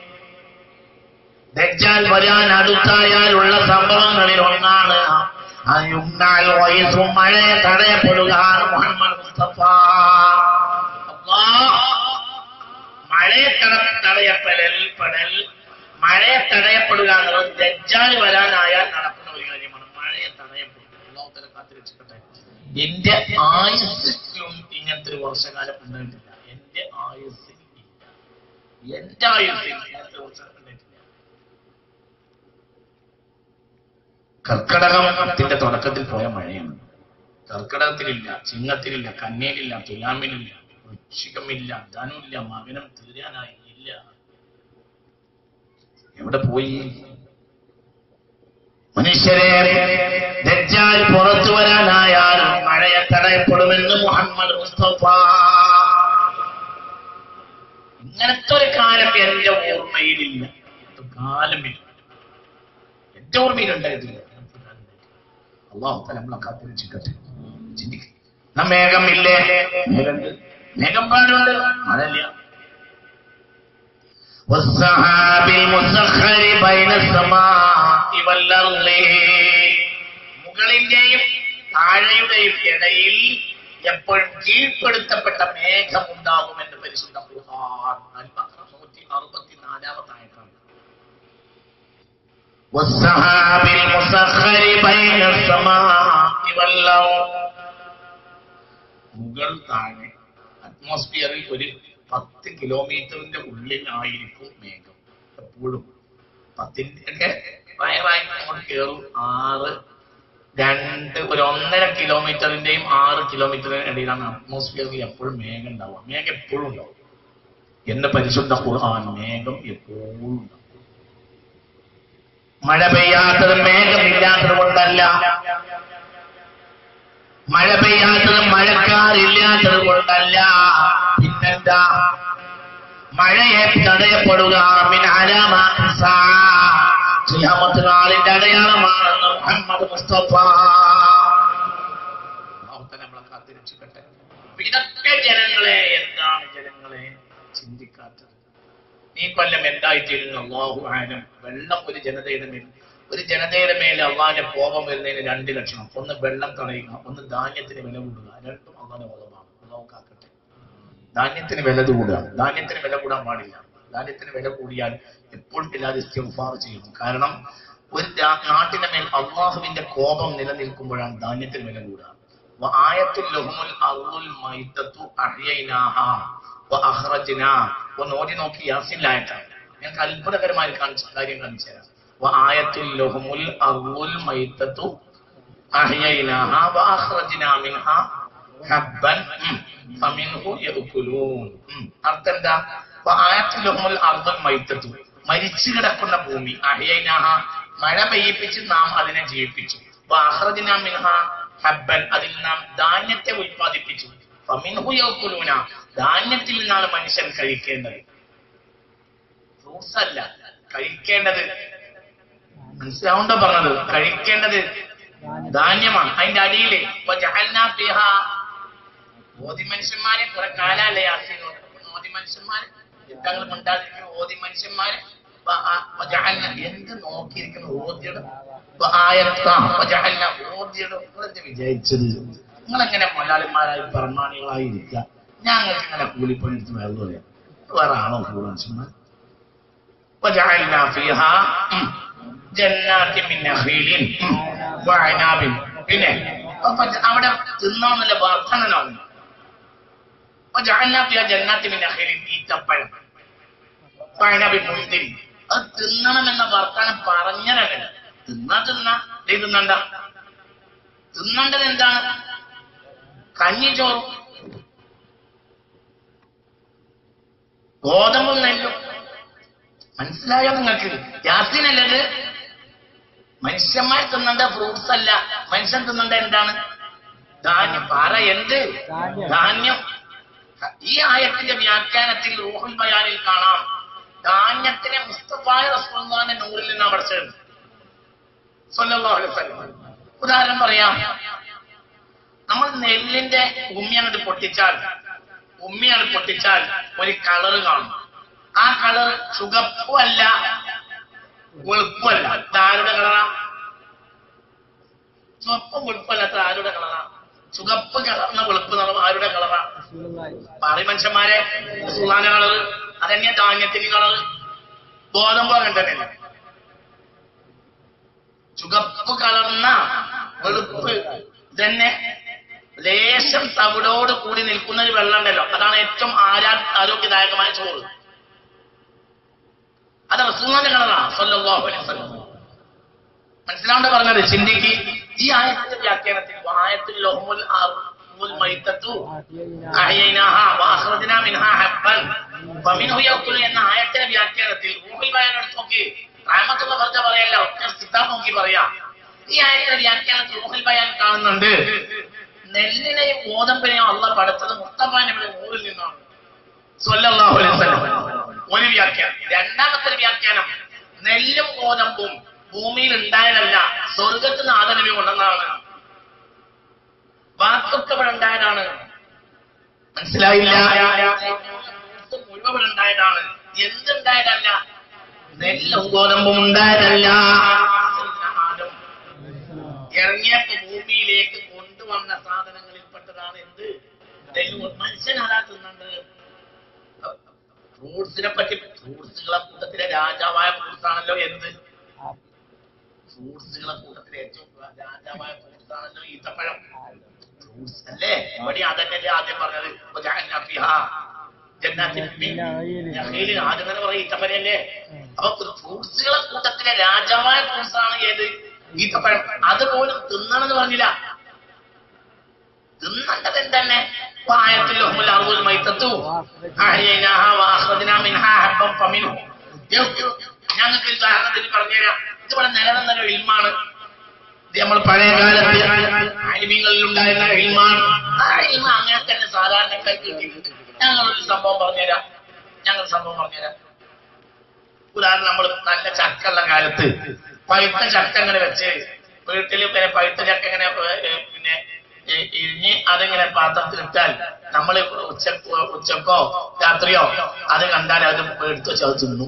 ദജ്ജാൽ വരാൻ അടുത്തായാലുള്ള സംഭവങ്ങളിൽ ഒന്നാണ് അയുണ്ടാൽ വയസ്സും മഴയെ തടയപ്പെടുക മുഹമ്മദ് മുസ്തഫ അല്ലാഹ് മഴയെ തട- തടയപ്പെടൽ പെടൽ മഴയെ തടയപ്പെടുക എന്നുള്ളത് ദജ്ജാൽ വരാനായാൽ നടക്കുന്ന ഒരു കാര്യമാണ് മഴയെ തടയപ്പെടുക ലോകത്തിലെ കാത്തിരക്ഷിക്കട്ടെ എന്റെ ആയുസ്സിലും ഇങ്ങനത്തെ ഒരു വർഷകാലം ഉണ്ടായിട്ടില്ല എന്റെ ആയുസ്സിൽ ഇല്ല എന്റെ ആയുസ്സിൽ ഇങ്ങനത്തെ ഒരു വർഷം ഉണ്ടായിട്ടില്ല കർക്കടകത്തിന്റെ തുടക്കത്തിൽ പോയ മഴയാണ് കർക്കിടകത്തിലില്ല ചിങ്ങത്തിലില്ല കന്നയിലില്ല തുലാമിലില്ല വൃശ്ചികമില്ല ധനുമില്ല മകനം തീരാനായി ഇല്ല എവിടെ പോയി മനുഷ്യരെ ദജ്ജാൽ പുറത്തു വരാനായാൽ മഴയെ തടയപ്പെടുമെന്ന് മുഹമ്മദ് മുസ്തഫ ഇങ്ങനത്തെ ഒരു കാലം എന്റെ ഓർമ്മയിലില്ല ഇങ്ങനത്തെ കാലമില്ല എന്റെ ഓർമ്മയിലുണ്ടായിട്ടില്ല ഇങ്ങനത്തെ കാലം ഉണ്ടായിട്ടില്ല. അള്ളാഹു തല നമ്മളെ കാത്തിരക്ഷിക്കട്ടെ ചിന്തിക്കും എന്നാ മേഘമില്ലേ മേഘമുണ്ട് മേഘം പാടുണ്ട് മഴയില്ല والسحاب المسخر بين السماء والأرض മുകളിന്റെയും താഴെയുടെയും ഇടയിൽ എപ്പോഴും കീഴ്പ്പെടുത്തപ്പെട്ട മേഘം ഉണ്ടാകുമെന്ന് പരിശുദ്ധ ഖുർആൻ അൽ-ബഖറ നൂറ്റി അറുപത്തിനാലാമത്തെ ആയത്താണ് والسحاب المسخر بين السماء والأرض മുകൾ താഴെ അറ്റ്മോസ്ഫിയറിൽ ഒരു പത്ത് കിലോമീറ്ററിന്റെ ഉള്ളിലായിരിക്കും മേഘം എപ്പോഴും പത്തിന്റെ ഒക്കെ വയറായി അങ്ങോട്ട് കയറും ആറ് രണ്ട് ഒരു ഒന്നര കിലോമീറ്ററിന്റെയും ആറ് കിലോമീറ്ററിന്റെ ഇടയിലാണ് അറ്റ്മോസ്ഫിയറിൽ എപ്പോഴും മേഘം ഉണ്ടാവുക മേഘം എപ്പോഴും ഉണ്ടാവും എന്റെ പരിശുദ്ധ ഖുർആൻ മേഘം എപ്പോഴും ഉണ്ടാവും മഴ പെയ്യാത്തത് മേഘമില്ലാത്തത് കൊണ്ടല്ല മഴ പെയ്യാത്തത് മഴക്കാറില്ലാത്തത് കൊണ്ടല്ല പിന്നെന്താ മഴയെ തടയപ്പെടുക മിൻ അലാമാത്തി സാ. ഖിയാമത്ത് നാളിന്റെ അടയാളമാണെന്ന് മുഹമ്മദ് മുസ്തഫ അല്ലാഹു തആല നമ്മളെ കാത്തിരക്ഷിക്കട്ടെ അപ്പൊ ഇതൊക്കെ ജനങ്ങളെ എന്താണ് ജനങ്ങളെ ചിന്തിക്കാത്തത് ഈ കൊല്ലം എന്തായിത്തീരുന്നു അള്ളാഹു ആനം വെള്ളം ഒരു ജനതയുടെ മേൽ ഒരു ജനതയുടെ മേൽ അള്ളാഹിന്റെ കോപം വരുന്നതിന് രണ്ട് ലക്ഷണം ഒന്ന് വെള്ളം തടയുക ഒന്ന് ധാന്യത്തിന് വില കൂടുക രണ്ടും അള്ളാഹിന്റെ കോപമാണ് അള്ളാഹു കാക്കട്ടെ ധാന്യത്തിന് വില കൂടുക ധാന്യത്തിന് വില കൂടാൻ പാടില്ല ധാന്യത്തിന് വില കൂടിയാൽ എപ്പോഴും ഇല്ലാതെ ഇസ്തിഗ്ഫാർ ചെയ്യണം കാരണം ഒരു രാ- നാട്ടിന്റെ മേൽ അള്ളാഹുവിന്റെ കോപം നിലനിൽക്കുമ്പോഴാണ് ധാന്യത്തിന് വില കൂടുക ആയത്തുൽ ലഹുമുൽ അർളുൽ മൈത്തത്തു അഹ്യൈനാഹ വഅഖ്റജ്നാ ഒന്ന് ഓടി നോക്കി യാസിലായിട്ടാണ് ഞങ്ങൾക്ക് അത്ഭുതകരമായി കാണിച്ച കാര്യം കാണിച്ചു തരാം വആയത്തുൽ ലഹുമുൽ അർളുൽ മൈത്തത്തു അഹ്യൈനാഹ വഅഖ്റജ്നാ മിൻഹാ ഹബ്ബൻ ഉം, ഫമിൻഹു യഅ്കുലൂൻ ഉം. അർത്ഥം എന്താ വആയത്തുൽ ലഹുമുൽ അർളുൽ മൈത്തത്തു മരിച്ചു കിടക്കുന്ന ഭൂമി അഹ്യൈനാഹ മഴ പെയ്യിപ്പിച്ച് നാം അതിനെ ജീവിപ്പിച്ചു വഅഖ്റജ്നാ മിൻഹാ ഹബ്ബൻ അതിൽ നാം ധാന്യത്തെ ഉൽപ്പാദിപ്പിച്ചു ഫമിൻഹു യഅ്കുലൂന ധാന്യത്തിൽ നിന്നാണ് മനുഷ്യൻ കഴിക്കേണ്ടത് ഫ്രൂട്ട്സ് അല്ല കഴിക്കേണ്ടത് മനസ്സിലാവുണ്ടോ പറഞ്ഞത് കഴിക്കേണ്ടത് ധാന്യമാണ് അതിന്റെ അടിയില് ഇപ്പൊ ജഹൽനാ ഫിഹാ മോദി മനുഷ്യന്മാരെ കുറെ കാലല്ലേ യാസിനോട് മോദി മനുഷ്യന്മാര് തങ്ങൾ മിണ്ടാതിരിക്കുന്ന ഓതി മനുഷ്യന്മാര് വ- ആ- വജഅൽന എന്ത് നോക്കിയിരിക്കുന്ന ഓതിയുടെ ആയത്താ ഓതിയുടെ നിങ്ങളെന്ത് വിചാരിച്ചത് നിങ്ങളെങ്ങനെ മലയാളിമാരായി പ്രമാണികളായി ഇരിക്കുക ഞങ്ങൾക്ക് ഇങ്ങനെ കൂലിപ്പണി എടുത്ത് വേറെ പറയാം വേറെ ആണോ കൂടെ മനുഷ്യന്മാർ وجعلنا فيها ഉം, جنات من نخيل ഉം, وعناب പിന്നെ അപ്പൊ അവിടെ തിന്നാന്നല്ല വർദ്ധനനാണ് وجعلنا فيها جنات من نخيل ഈത്തപ്പഴം വയനാബി മുന്തിരി അത് തിന്നണമെന്ന വർത്താനം പറഞ്ഞതല്ല തിന്നാ തിന്നാ ദേ തിന്നണ്ട തിന്നേണ്ടത് എന്താണ് കഞ്ഞി ചോറും ഗോതമ്പും നെല്ലും മനസ്സിലായോ നിങ്ങൾക്ക് യാസിനല്ലത് മനുഷ്യന്മാർ തിന്നേണ്ട ഫ്രൂട്ട്സ് അല്ല മനുഷ്യൻ തിന്നേണ്ട എന്താണ് ധാന്യം പറ എന്ത് ധാന്യം ഈ ആയത്തിന്റെ വ്യാഖ്യാനത്തിൽ റൂഹുൽ ബയാനിൽ കാണാം ധാന്യത്തിനെ മുസ്തഫായ റസൂലുള്ളാഹിന്റെ നൂറിൽ നിന്നാണ് പഠിച്ചത് സ്വല്ലല്ലാഹു അലൈഹി വസല്ലം ഉദാഹരണം പറയാം നമ്മൾ നെല്ലിന്റെ ഉമ്മിയാണ് പൊട്ടിച്ചാൽ ഉമ്മിയാണ് പൊട്ടിച്ചാൽ ഒരു കളറ് കാണും ആ കളർ ചുവപ്പും അല്ല വെളുപ്പല്ല ഇത് ആരുടെ കളറാ ചുവപ്പും വെളുപ്പല്ലാത്ത ആരുടെ കളറാ ചുവപ്പ് കളർന്ന വെളുപ്പ് നിറം ആരുടെ കളറാ പാറി മനുഷ്യന്മാരെ സുഹാന കളറ് അതന്നെ ധാന്യത്തിന് കളറ് ഗോതമ്പ് അങ്ങനെ തന്നെ ചുവപ്പ് കളർന്ന വെളുപ്പ് തന്നെ ലേശം തവിടോട് കൂടി നിൽക്കുന്ന ഒരു വെള്ളം ഉണ്ടല്ലോ അതാണ് ഏറ്റവും ആരാ ആരോഗ്യദായകമായ ചോറ് അത് റസൂലിന്റെ കളറാ സല്ലല്ലാഹു അലൈഹി വസല്ലം മനസ്സിലാവേണ്ട പറഞ്ഞത് ചിന്തിക്ക് ഈ ആയത്തിന്റെ വ്യാഖ്യാനത്തിൽ ആയത്തിൽ ലഹുമുൽ അർമുൽ മൈത്തത്തു അഹ്യൈനാഹ വഅഖ്റജ്നാ മിൻഹാ ഹബ്ബൻ ഫമിൻഹു യഅകുലു എന്ന ആയത്തിന്റെ വ്യാഖ്യാനത്തിൽ റൂഹുൽ ബയാൻ എടുത്ത് നോക്കി റഹ്മത്തുള്ള പറഞ്ഞ പറയല്ല ഒറ്റ കിതാബ് നോക്കി പറയാ ഈ ആയത്തിന്റെ വ്യാഖ്യാനത്തിൽ റൂഹുൽ ബയാൻ കാണുന്നുണ്ട് നെല്ലിനെയും ഗോതമ്പിനെയും അള്ള പടച്ചത് മുസ്തഫാനബിയുടെ ഊരിൽ നിന്നാണ് സ്വല്ലല്ലാഹു അലൈഹി വസല്ലം ഒരു വ്യാഖ്യാനം രണ്ടാമത്തെ ഒരു വ്യാഖ്യാനം നെല്ലും ഗോതമ്പും ഭൂമിയിൽ ഉണ്ടായതല്ല സ്വർഗത്ത് നിന്ന് ആദരവി കൊണ്ടെന്നാണ് വാക്കൊക്കെ ഇവിടെ ഉണ്ടായതാണ് മനസ്സിലായില്ല മുഴുവൻ ഇവിടെ ഉണ്ടായതാണ് എന്തുണ്ടായതല്ല നെല്ലും ഗോതമ്പും ഉണ്ടായതല്ല ആദം ഇറങ്ങിയപ്പോ ഭൂമിയിലേക്ക് കൊണ്ടുവന്ന സാധനങ്ങളിൽപ്പെട്ടതാണ് എന്ത് നെല്ല് മനുഷ്യൻ ആരാ തിന്നണ്ട് ഫ്രൂട്ട്സിനെ പറ്റി ഫ്രൂട്ട്സുകളെ കൂട്ടത്തിലെ രാജാവായ ഫ്രൂട്ട്സ് ആണല്ലോ എന്ത് ഫ്രൂട്ട്സുകളെ കൂട്ടത്തിലെ ഏറ്റവും രാജാവായ ഫ്രൂട്ട്സ് ആണല്ലോ ഈത്തപ്പഴം ഫ്രൂട്ട്സ് അല്ലേ ഇവിടെ അതന്നെയല്ലേ ആദ്യം പറഞ്ഞത് വജഅൽനാ ഫിഹാ ജന്നാത്തിൻ മിൻ നഖീലിൻ. ആദ്യം തന്നെ പറയും ഈത്തപ്പഴല്ലേ അപ്പൊ ഫ്രൂട്ട്സുകളെ കൂട്ടത്തിലെ രാജാവായ ഫ്രൂട്ട്സ് ആണ് ഏത് ഈത്തപ്പഴം അതുപോലും തിന്നണമെന്ന് പറഞ്ഞില്ല തിന്നേണ്ടത് എന്താണ് വായത്തിൽ ലഹുമുൽ അർദുൽ മൈത്തത്തു അഹ്യൈനാഹാ വഅഖ്റജ്നാ മിൻഹാ ഹബ്ബൻ ഫമിൻഹു യഖ്റു. ഞങ്ങൾക്ക് ഒരു ഉദാഹരണത്തിന് പറഞ്ഞുതരാം ഇത് ഇവിടെ നിലനിന്നൊരു ഇൽമാണ് ഇത് നമ്മൾ പഴയ കാലത്ത് അലിമീങ്ങളിൽ ഉണ്ടായിരുന്ന ഇൽമാണ് ആ ഇൽമ അങ്ങനെ തന്നെ സാധാരണക്കാർക്ക് കിട്ടിയിട്ടുണ്ട് ഞങ്ങളൊരു സംഭവം പറഞ്ഞുതരാം ഞങ്ങൾ സംഭവം പറഞ്ഞുതരാം ഉദാഹരണം നമ്മൾ നല്ല ചക്ക ഉള്ള കാലത്ത് പഴുത്ത ചക്ക ഇങ്ങനെ വെച്ച് വീട്ടിൽ പിന്നെ പഴുത്ത ചക്ക ഇങ്ങനെ ഏ, ഏ, പിന്നെ ഏ, ഇഴിഞ്ഞ് അതിങ്ങനെ പാത്രത്തിൽ ഇട്ടാൽ നമ്മൾ ഉച്ച ഉച്ചക്കോ രാത്രിയോ അത് കണ്ടാൽ അത് എടുത്ത് വെച്ച് അത് തിന്നു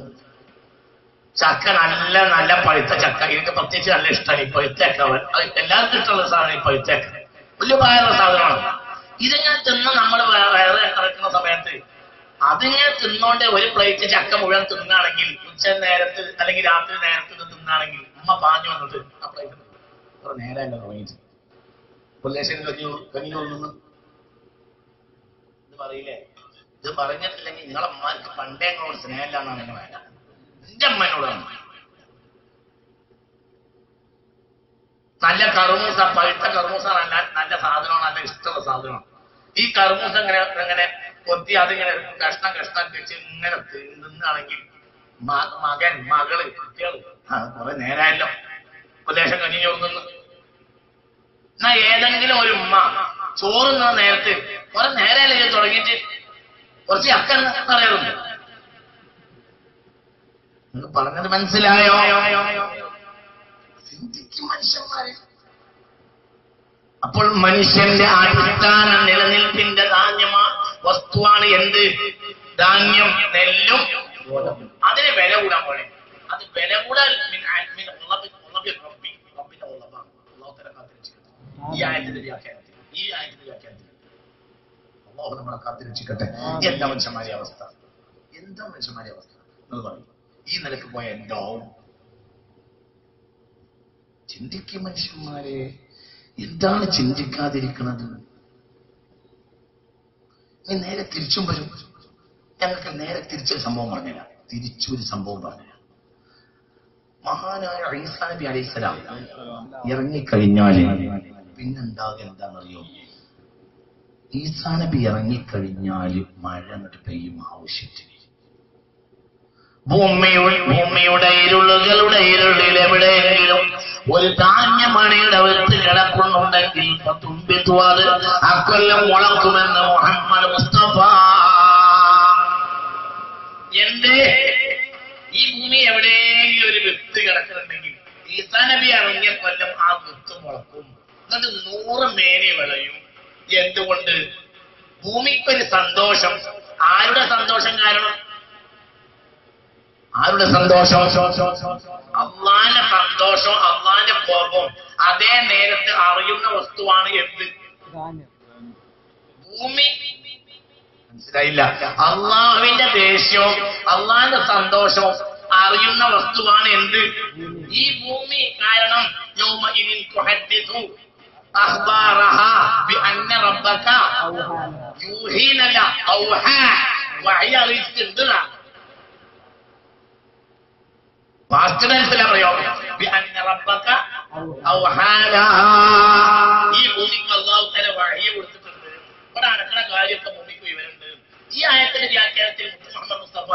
ചക്ക നല്ല നല്ല പഴുത്ത ചക്ക എനിക്ക് പ്രത്യേകിച്ച് നല്ല ഇഷ്ടമാണ് ഈ പഴുത്ത ചക്ക അത് എല്ലാവർക്കും ഇഷ്ടമുള്ള സാധനം ഈ പഴുത്ത ചക്ക വലിയ ഭാരമുള്ള സാധനമാണ് ഇതിങ്ങനെ തിന്ന് നമ്മൾ വയറ് ഇറക്കുന്ന സമയത്ത് അതിങ്ങനെ തിന്നോണ്ട് ഒരു പ്ലേറ്റ് ചക്ക മുഴുവൻ തിന്നാണെങ്കിൽ ഉച്ച നേരത്ത് അല്ലെങ്കിൽ രാത്രി നേരത്ത് ഇത് തിന്നാണെങ്കിൽ ഉമ്മ പാഞ്ഞു വന്നിട്ട് ആ പ്ലേറ്റ് കുറെ നേരമല്ല തുടങ്ങിയിട്ട് പുല്ലേശ്ശേരി കഞ്ഞി കഞ്ഞി കൊള്ളുന്നു ഇത് പറയില്ലേ ഇത് പറഞ്ഞിട്ടില്ലെങ്കിൽ നിങ്ങളെ അമ്മമാർക്ക് പണ്ടേ നിങ്ങളോട് സ്നേഹമില്ലാന്നാണ് എന്നെ വേണ്ട എന്റെ അമ്മനോടാണ് നല്ല കറുമൂസ പഴുത്ത കറുമൂസ നല്ല നല്ല സാധനമാണ് നല്ല ഇഷ്ടമുള്ള സാധനമാണ് ഈ കറുമൂസ ഇങ്ങനെ ഇങ്ങനെ കൊത്തി അതിങ്ങനെ കഷ്ണം കഷ്ണം വെച്ച് ഇങ്ങനെ തിന്നാണെങ്കിൽ മകൻ മകള് കുട്ടികൾ കുറെ നേരമല്ലോ ഉപദേശം കഞ്ഞി ചോർന്നു എന്നാ ഏതെങ്കിലും ഒരു ഉമ്മ ചോറുന്ന നേരത്ത് കുറെ നേരമല്ലേ ഇത് തുടങ്ങിയിട്ട് കുറച്ച് അക്കൻ പറയാറുണ്ട് നിങ്ങൾ പറഞ്ഞത് മനസ്സിലായോ ചിന്തിക്കും മനുഷ്യന്മാരെ അപ്പോൾ മനുഷ്യന്റെ അടിസ്ഥാന നിലനിൽപ്പിന്റെ ധാന്യമാ വസ്തുവാണ് എന്ത് ധാന്യം നെല്ലും ഗോതമ്പും അതിന് വില കൂടാൻ പോലെ അത് വില കൂടാൻ മിൻ ആ- മിൻ ഉളബി- ഉളബി റബ്ബി. റബ്ബിന്റെ ഉളബാണ്. അല്ലാഹു തആല കാത്തിരക്ഷിക്കട്ടെ. ഈ ആയത്തിന്റെ വ്യാഖ്യാനത്തിൽ ഈ ആയത്തിന്റെ വ്യാഖ്യാനത്തിൽ അള്ളാഹു നമ്മളെ കാത്തിരക്ഷിക്കട്ടെ എന്താ മനുഷ്യന്മാരെ അവസ്ഥ എന്താ മനുഷ്യന്മാരെ അവസ്ഥ എന്ന് പറയും ഈ നിലക്ക് പോയ എന്താവും ചിന്തിക്കും മനുഷ്യന്മാരെ എന്താണ് ചിന്തിക്കാതിരിക്കുന്നത് ഇനി നേരെ തിരിച്ചും വരും ഞങ്ങൾക്ക് നേരെ തിരിച്ചൊരു സംഭവം പറഞ്ഞില്ല തിരിച്ചൊരു സംഭവം പറഞ്ഞില്ല മഹാനായ ഈസാ നബി അലൈഹിസ്സലാം ഇറങ്ങിക്കഴിഞ്ഞാല് പിന്നെന്താകുക എന്താണെന്നറിയോ ഈസാ നബി ഇറങ്ങിക്കഴിഞ്ഞാല് മഴ അങ്ങോട്ട് പെയ്യും ആവശ്യത്തിന് ഭൂമിയുടെ ഭൂമിയുടെ ഇരുളുകളുടെ ഇരുളിൽ എവിടെയെങ്കിലും ഒരു ധാന്യമണിയുടെ വെത്ത് കിടക്കുന്നുണ്ടെങ്കിൽ തുമ്പിത്തു അത് അക്കൊല്ലം മുളക്കുമെന്ന് മുഹമ്മദ് മുസ്തഫ എന്റെ ഈ ഭൂമി എവിടെയെങ്കിലും ഒരു വിത്ത് കിടക്കുന്നുണ്ടെങ്കിൽ ഈസാ നബി ഇറങ്ങിയ കൊല്ലം ആ വിത്ത് മുളക്കും എന്നിട്ട് നൂറ് മേനി വിളയും എന്തുകൊണ്ട് ഭൂമിക്കൊരു സന്തോഷം ആരുടെ സന്തോഷം കാരണം ആരുടെ സന്തോഷം അള്ളാന്റെ സന്തോഷം അള്ളാന്റെ കോപം അതേ നേരത്ത് അറിയുന്ന വസ്തുവാണ് എന്ത് ഭൂമി മനസ്സിലായില്ല അള്ളാഹുവിന്റെ ദേഷ്യവും അള്ളാന്റെ സന്തോഷവും അറിയുന്ന വസ്തുവാണ് എന്ത് ഈ ഭൂമി കാരണം യൗമഇദിൻ തുഹദ്ദിഥു അഖ്ബാറഹ ബിഅന്ന റബ്ബക യൂഹീനല്ല ഔഹാ വഹി അറിയിച്ചിട്ടുണ്ട് പാസ്റ്റ് ടെൻസിലെ പ്രയോഗം ബിഅന്ന റബ്ബക ഔഹാല ഈ ഭൂമിക്ക് അള്ളാഹു തല വഴിയെ കൊടുത്തിട്ടുണ്ട് ഇവിടെ നടക്കുന്ന കാര്യമൊക്കെ ഭൂമിക്ക് വിവരമുണ്ട് ഈ ആയത്തിന്റെ വ്യാഖ്യാനത്തിൽ മുത്ത് മുഹമ്മദ് മുസ്തഫ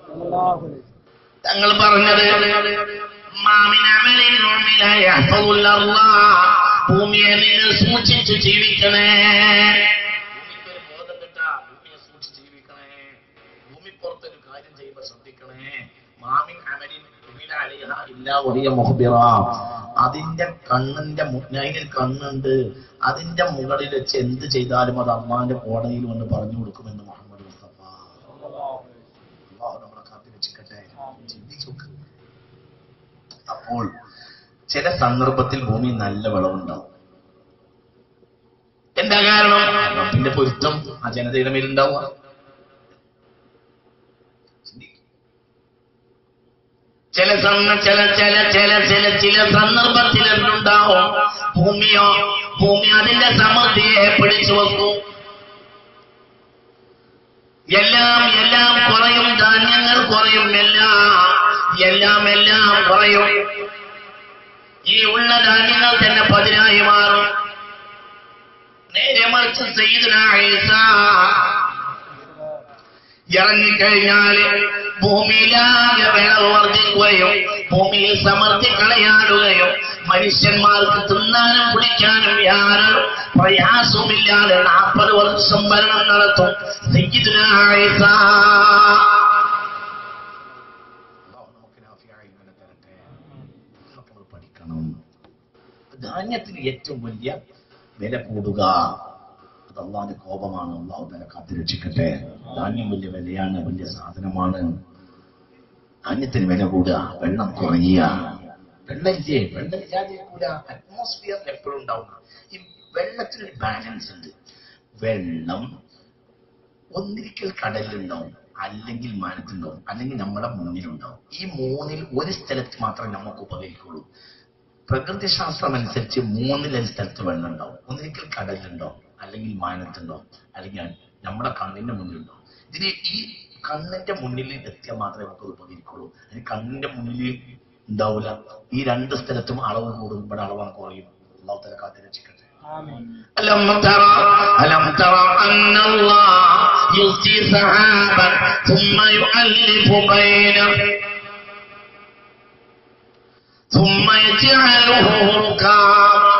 തങ്ങൾ പറഞ്ഞത് മാമിൻ അമലിൻ ഉമില യഹ്ഫദുൽ അല്ലാഹ്. ഭൂമിയെ നിങ്ങൾ സൂക്ഷിച്ച് ജീവിക്കണേ ഭൂമിക്ക് ഒരു ബോധം കിട്ടാ ഭൂമിയെ സൂക്ഷിച്ച് ജീവിക്കണേ ഭൂമി പുറത്തൊരു കാര്യം ചെയ്യുമ്പോൾ ശ്രദ്ധിക്കണേ മാമിൻ അമലിൻ ഉമില അലൈഹ ഇല്ലാ വഹിയ മുഖ്ബിറ അതിന്റെ കണ്ണിന്റെ മു- അതിന് കണ്ണുണ്ട് അതിന്റെ മുകളിൽ വെച്ച് എന്ത് ചെയ്താലും അത് അമ്മാന്റെ കോടതിയിൽ വന്ന് പറഞ്ഞു കൊടുക്കുമെന്ന് മുഹമ്മദ് മുസ്തഫ അള്ളാഹു നമ്മളെ കാത്തിരക്ഷിക്കട്ടെ ചിന്തിച്ചു നോക്ക്. അപ്പോൾ ചില സന്ദർഭത്തിൽ ഭൂമി നല്ല വിളവുണ്ടാവും എന്താ കാരണം റബ്ബിന്റെ പൊരുത്തം ആ ജനതയുടെ മേലുണ്ടാവുക ചിന്തിക്ക്. ചില സന്ദ ചില ചില ചില ചില ചില സന്ദർഭത്തിൽ എന്തുണ്ടാവും ഭൂമിയോ ഭൂമി അതിന്റെ സമൃദ്ധിയെ പിടിച്ചു വെക്കും എല്ലാം എല്ലാം കുറയും ധാന്യങ്ങൾ കുറയും എല്ലാം എല്ലാം എല്ലാം കുറയും ഈ ഉള്ള ധാന്യങ്ങൾ തന്നെ പതിനായി മാറും നേരെ മറിച്ച് സയ്യിദുന ഈസാ ഇറങ്ങിക്കഴിഞ്ഞാല് ഭൂമിയിലാകെ വിളവ് വർദ്ധിക്കുകയും ഭൂമിയിൽ സമൃദ്ധി കളയാടുകയും മനുഷ്യന്മാർക്ക് തിന്നാനും കുടിക്കാനും യാതൊരു പ്രയാസവുമില്ലാതെ നാൽപ്പത് വർഷം ഭരണം നടത്തും സയ്യിദുന ഈസാ. നമുക്ക് നമ്മൾ പഠിക്കണം ധാന്യത്തിന് ഏറ്റവും വലിയ വില കൂടുക അത് അള്ളാന്റെ കോപമാണ് അള്ളാഹു തന്നെ കാത്തിരക്ഷിക്കട്ടെ ധാന്യം വലിയ വിലയാണ് വലിയ സാധനമാണ് ധാന്യത്തിന് വില കൂടുക വെള്ളം കുറയുക വെള്ളം ഇല്ലേ വെള്ളം ഇല്ലാതിരിക്കൂല അറ്റ്മോസ്ഫിയർ എപ്പോഴും ഉണ്ടാവുന്ന ഈ വെള്ളത്തിനൊരു ബാലൻസ് ഉണ്ട് വെള്ളം ഒന്നിരിക്കൽ കടലിലുണ്ടാവും അല്ലെങ്കിൽ മാനത്തുണ്ടാവും അല്ലെങ്കിൽ നമ്മുടെ മുന്നിലുണ്ടാവും ഈ മൂന്നിൽ ഒരു സ്ഥലത്ത് മാത്രമേ നമുക്ക് ഉപകരിക്കുള്ളൂ പ്രകൃതിശാസ്ത്രം അനുസരിച്ച് മൂന്നിലൊരു സ്ഥലത്ത് വെള്ളം ഉണ്ടാവും ഒന്നിരിക്കൽ കടലിലുണ്ടാവും അല്ലെങ്കിൽ മാനത്തുണ്ടാവും അല്ലെങ്കിൽ നമ്മുടെ കണ്ണിന്റെ മുന്നിലുണ്ടാവും ഇതിന് ഈ കണ്ണിന്റെ മുന്നിൽ എത്തിയാൽ മാത്രമേ നമുക്ക് അത് ഉപകരിക്കുള്ളൂ അതിന് കണ്ണിന്റെ മുന്നിൽ ഉണ്ടാവില്ല ഈ രണ്ട് സ്ഥലത്തും അളവ് കൂടും ഇവിടെ അളവാണ് കുറയും അള്ളാഹു തല കാത്തിരക്ഷിക്കട്ടെ ألم ترى ألم ترى أن الله يلقي سحابا ثم يؤلف بينه ثم يجعله ركاما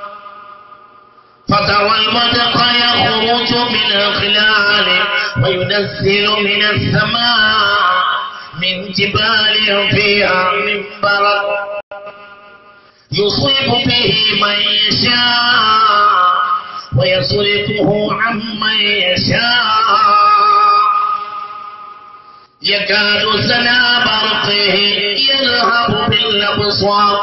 فترى الودق يخرج من خلاله وينزل من السماء من جبال فيها من برد يصيب به من يشاء ويصرفه عمن يشاء يكاد سنا برقه يذهب بالأبصار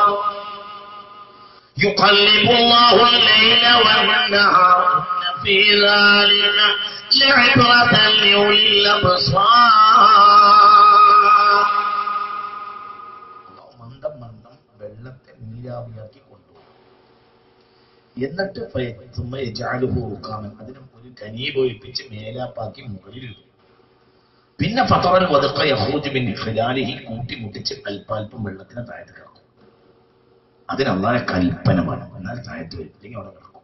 يقلب الله الليل والنهار إن في ذلك لعبرة لأولي الأبصار മന്ദം മന്ദം വെള്ളത്തെ നീരാവിയാക്കി കൊണ്ടുപോകും എന്നിട്ട് ഫയത്തുമ്മ യജാലുഹു റുക്കാമൻ അതിനെ ഒരു ഘനീഭവിപ്പിച്ച് മേലാപ്പാക്കി മുകളിലിടും പിന്നെ ഫതറൽ വദഖ യഖ്റുജു മിൻ ഖിലാലിഹി കൂട്ടിമുട്ടിച്ച് അല്പാൽപ്പം വെള്ളത്തിന് താഴത്ത് കിടക്കും അതിന് അള്ളാഹെ കൽപ്പന വേണം എന്നാൽ താഴത്ത് വരും ഇല്ലെങ്കിൽ അവിടെ കിടക്കും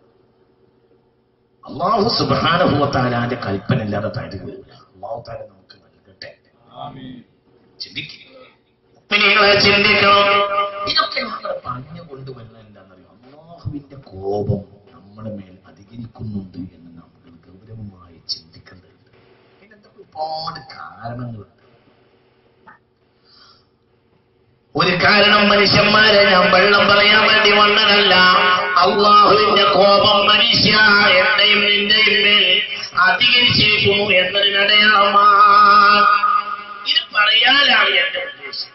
അള്ളാഹു സുബ്ഹാനഹു വതആലാന്റെ കൽപ്പന ഇല്ലാതെ താഴത്ത് വരില്ല അള്ളാഹു താല നമുക്ക് നൽകട്ടെ ചിന്തിക്കുക നിങ്ങളെ ചിന്തിക്കണം ഇതൊക്കെ നമ്മൾ പറഞ്ഞു കൊണ്ടുവരുന്ന എന്താണെന്നറിയോ അള്ളാഹുവിന്റെ കോപം നമ്മുടെ മേൽ അധികരിക്കുന്നുണ്ട് എന്ന് നമ്മൾ ഗൗരവമായി ചിന്തിക്കേണ്ടതുണ്ട് ഇതിനൊക്കെ ഒരുപാട് കാരണങ്ങളുണ്ട് ഒരു കാരണം മനുഷ്യന്മാരെ ഞാൻ വെള്ളം പറയാൻ വേണ്ടി വന്നതല്ല അള്ളാഹുവിന്റെ കോപം മനുഷ്യ എന്റെയും നിന്റെയും മേൽ അധികരിച്ചിരിക്കുന്നു എന്നതിനടയാളമാണ് ഇത് പറയാനാണ് എന്റെ ഉദ്ദേശം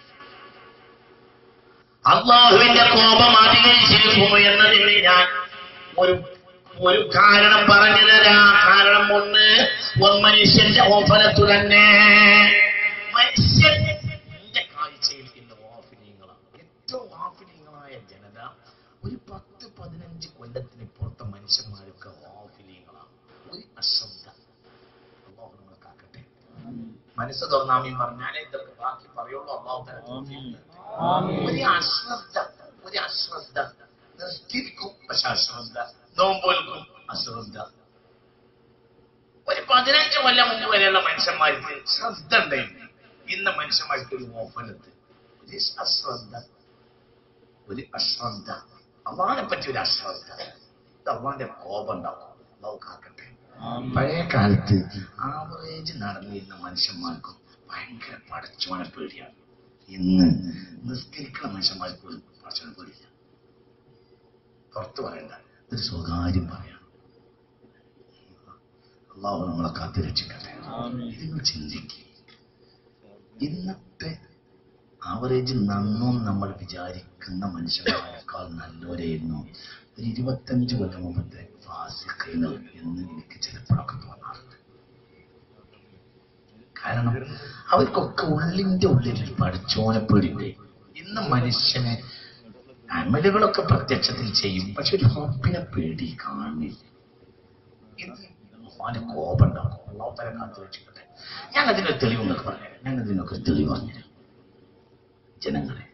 അള്ളാഹുവിന്റെ കോപം അധികരിച്ചിരിക്കുന്നു എന്നതിന് ഞാൻ ഒരു ഒരു കാരണം പറഞ്ഞു തരാം കാരണം ഒന്ന് ഒരു മനുഷ്യന്റെ ഓഫലത്തു തന്നെ മനുഷ്യൻ എന്റെ കാഴ്ചയിൽ ഇന്ന് വാഫിനീങ്ങളാണ് ഏറ്റവും വാഫിനീങ്ങളായ ജനത ഒരു പത്ത് പതിനഞ്ച് കൊല്ലത്തിന് പുറത്തെ മനുഷ്യന്മാരൊക്കെ വാഫിനീങ്ങളാണ് ഒരു അശ്രദ്ധ അള്ളാഹു നമ്മളെ കാക്കട്ടെ മനസ്സ് തുറന്നാമീൻ പറഞ്ഞാലേ ഇതൊക്കെ ബാക്കി പറയുള്ളൂ അള്ളാഹു തആല തൗഫീഖ് തരട്ടെ. ഒരു അശ്രദ്ധ ഒരു അശ്രദ്ധ നിസ്കരിക്കും പക്ഷെ അശ്രദ്ധ നോമ്പോൽക്കും അശ്രദ്ധ ഒരു പതിനഞ്ച് കൊല്ലം മുമ്പ് വരെയുള്ള മനുഷ്യന്മാർക്ക് ശ്രദ്ധ ഉണ്ടായിരുന്നു ഇന്ന് മനുഷ്യന്മാർക്ക് ഒരു ഓഫലത്ത് ഒരു അശ്രദ്ധ ഒരു അശ്രദ്ധ അള്ളാഹിനെ പറ്റി ഒരു അശ്രദ്ധ ഇത് അള്ളാഹിന്റെ കോപം ഉണ്ടാവും അള്ളാഹു കാക്കട്ടെ പഴയ കാലത്ത് ആവറേജ് നടന്നിരുന്ന മനുഷ്യന്മാർക്കും ഭയങ്കര പടച്ചോനെ പേടിയാണ് ഇന്ന് നിസ്കരിക്കുന്ന മനുഷ്യന്മാർക്ക് ഒരു പടച്ചോനെ പേടിയില്ല പുറത്ത് പറയണ്ട ഇതൊരു സ്വകാര്യം പറയാം അള്ളാഹു നമ്മളെ കാത്തു രക്ഷിക്കട്ടെ ഇത് നിങ്ങൾ ചിന്തിക്കുക ഇന്നത്തെ ആവറേജ് നന്നും നമ്മൾ വിചാരിക്കുന്ന മനുഷ്യന്മാരെക്കാൾ നല്ലവരായിരുന്നു ഒരു ഇരുപത്തഞ്ച് കൊല്ലം മുമ്പത്തെ ഫാസിഖീങ്ങൾ എന്ന് എനിക്ക് ചിലപ്പോഴൊക്കെ തോന്നാറുണ്ട് കാരണം അവർക്കൊക്കെ ഉള്ളിന്റെ ഉള്ളിൽ ഒരു പഠിച്ചോനപ്പേടിണ്ട് ഇന്ന് മനുഷ്യനെ അമലുകളൊക്കെ പ്രത്യക്ഷത്തിൽ ചെയ്യും പക്ഷെ ഒരു ഹോപ്പിനെ പേടി കാണില്ല ഇത് അവന് കോപം ഉണ്ടാക്കും അള്ളാഹു തല കാത്തു വെച്ചിട്ടെ ഞാൻ അതിനൊരു തെളിവ് എന്നൊക്കെ പറഞ്ഞു ഞാൻ അതിനൊക്കെ ഒരു തെളിവ് പറഞ്ഞുതരാം ജനങ്ങളെ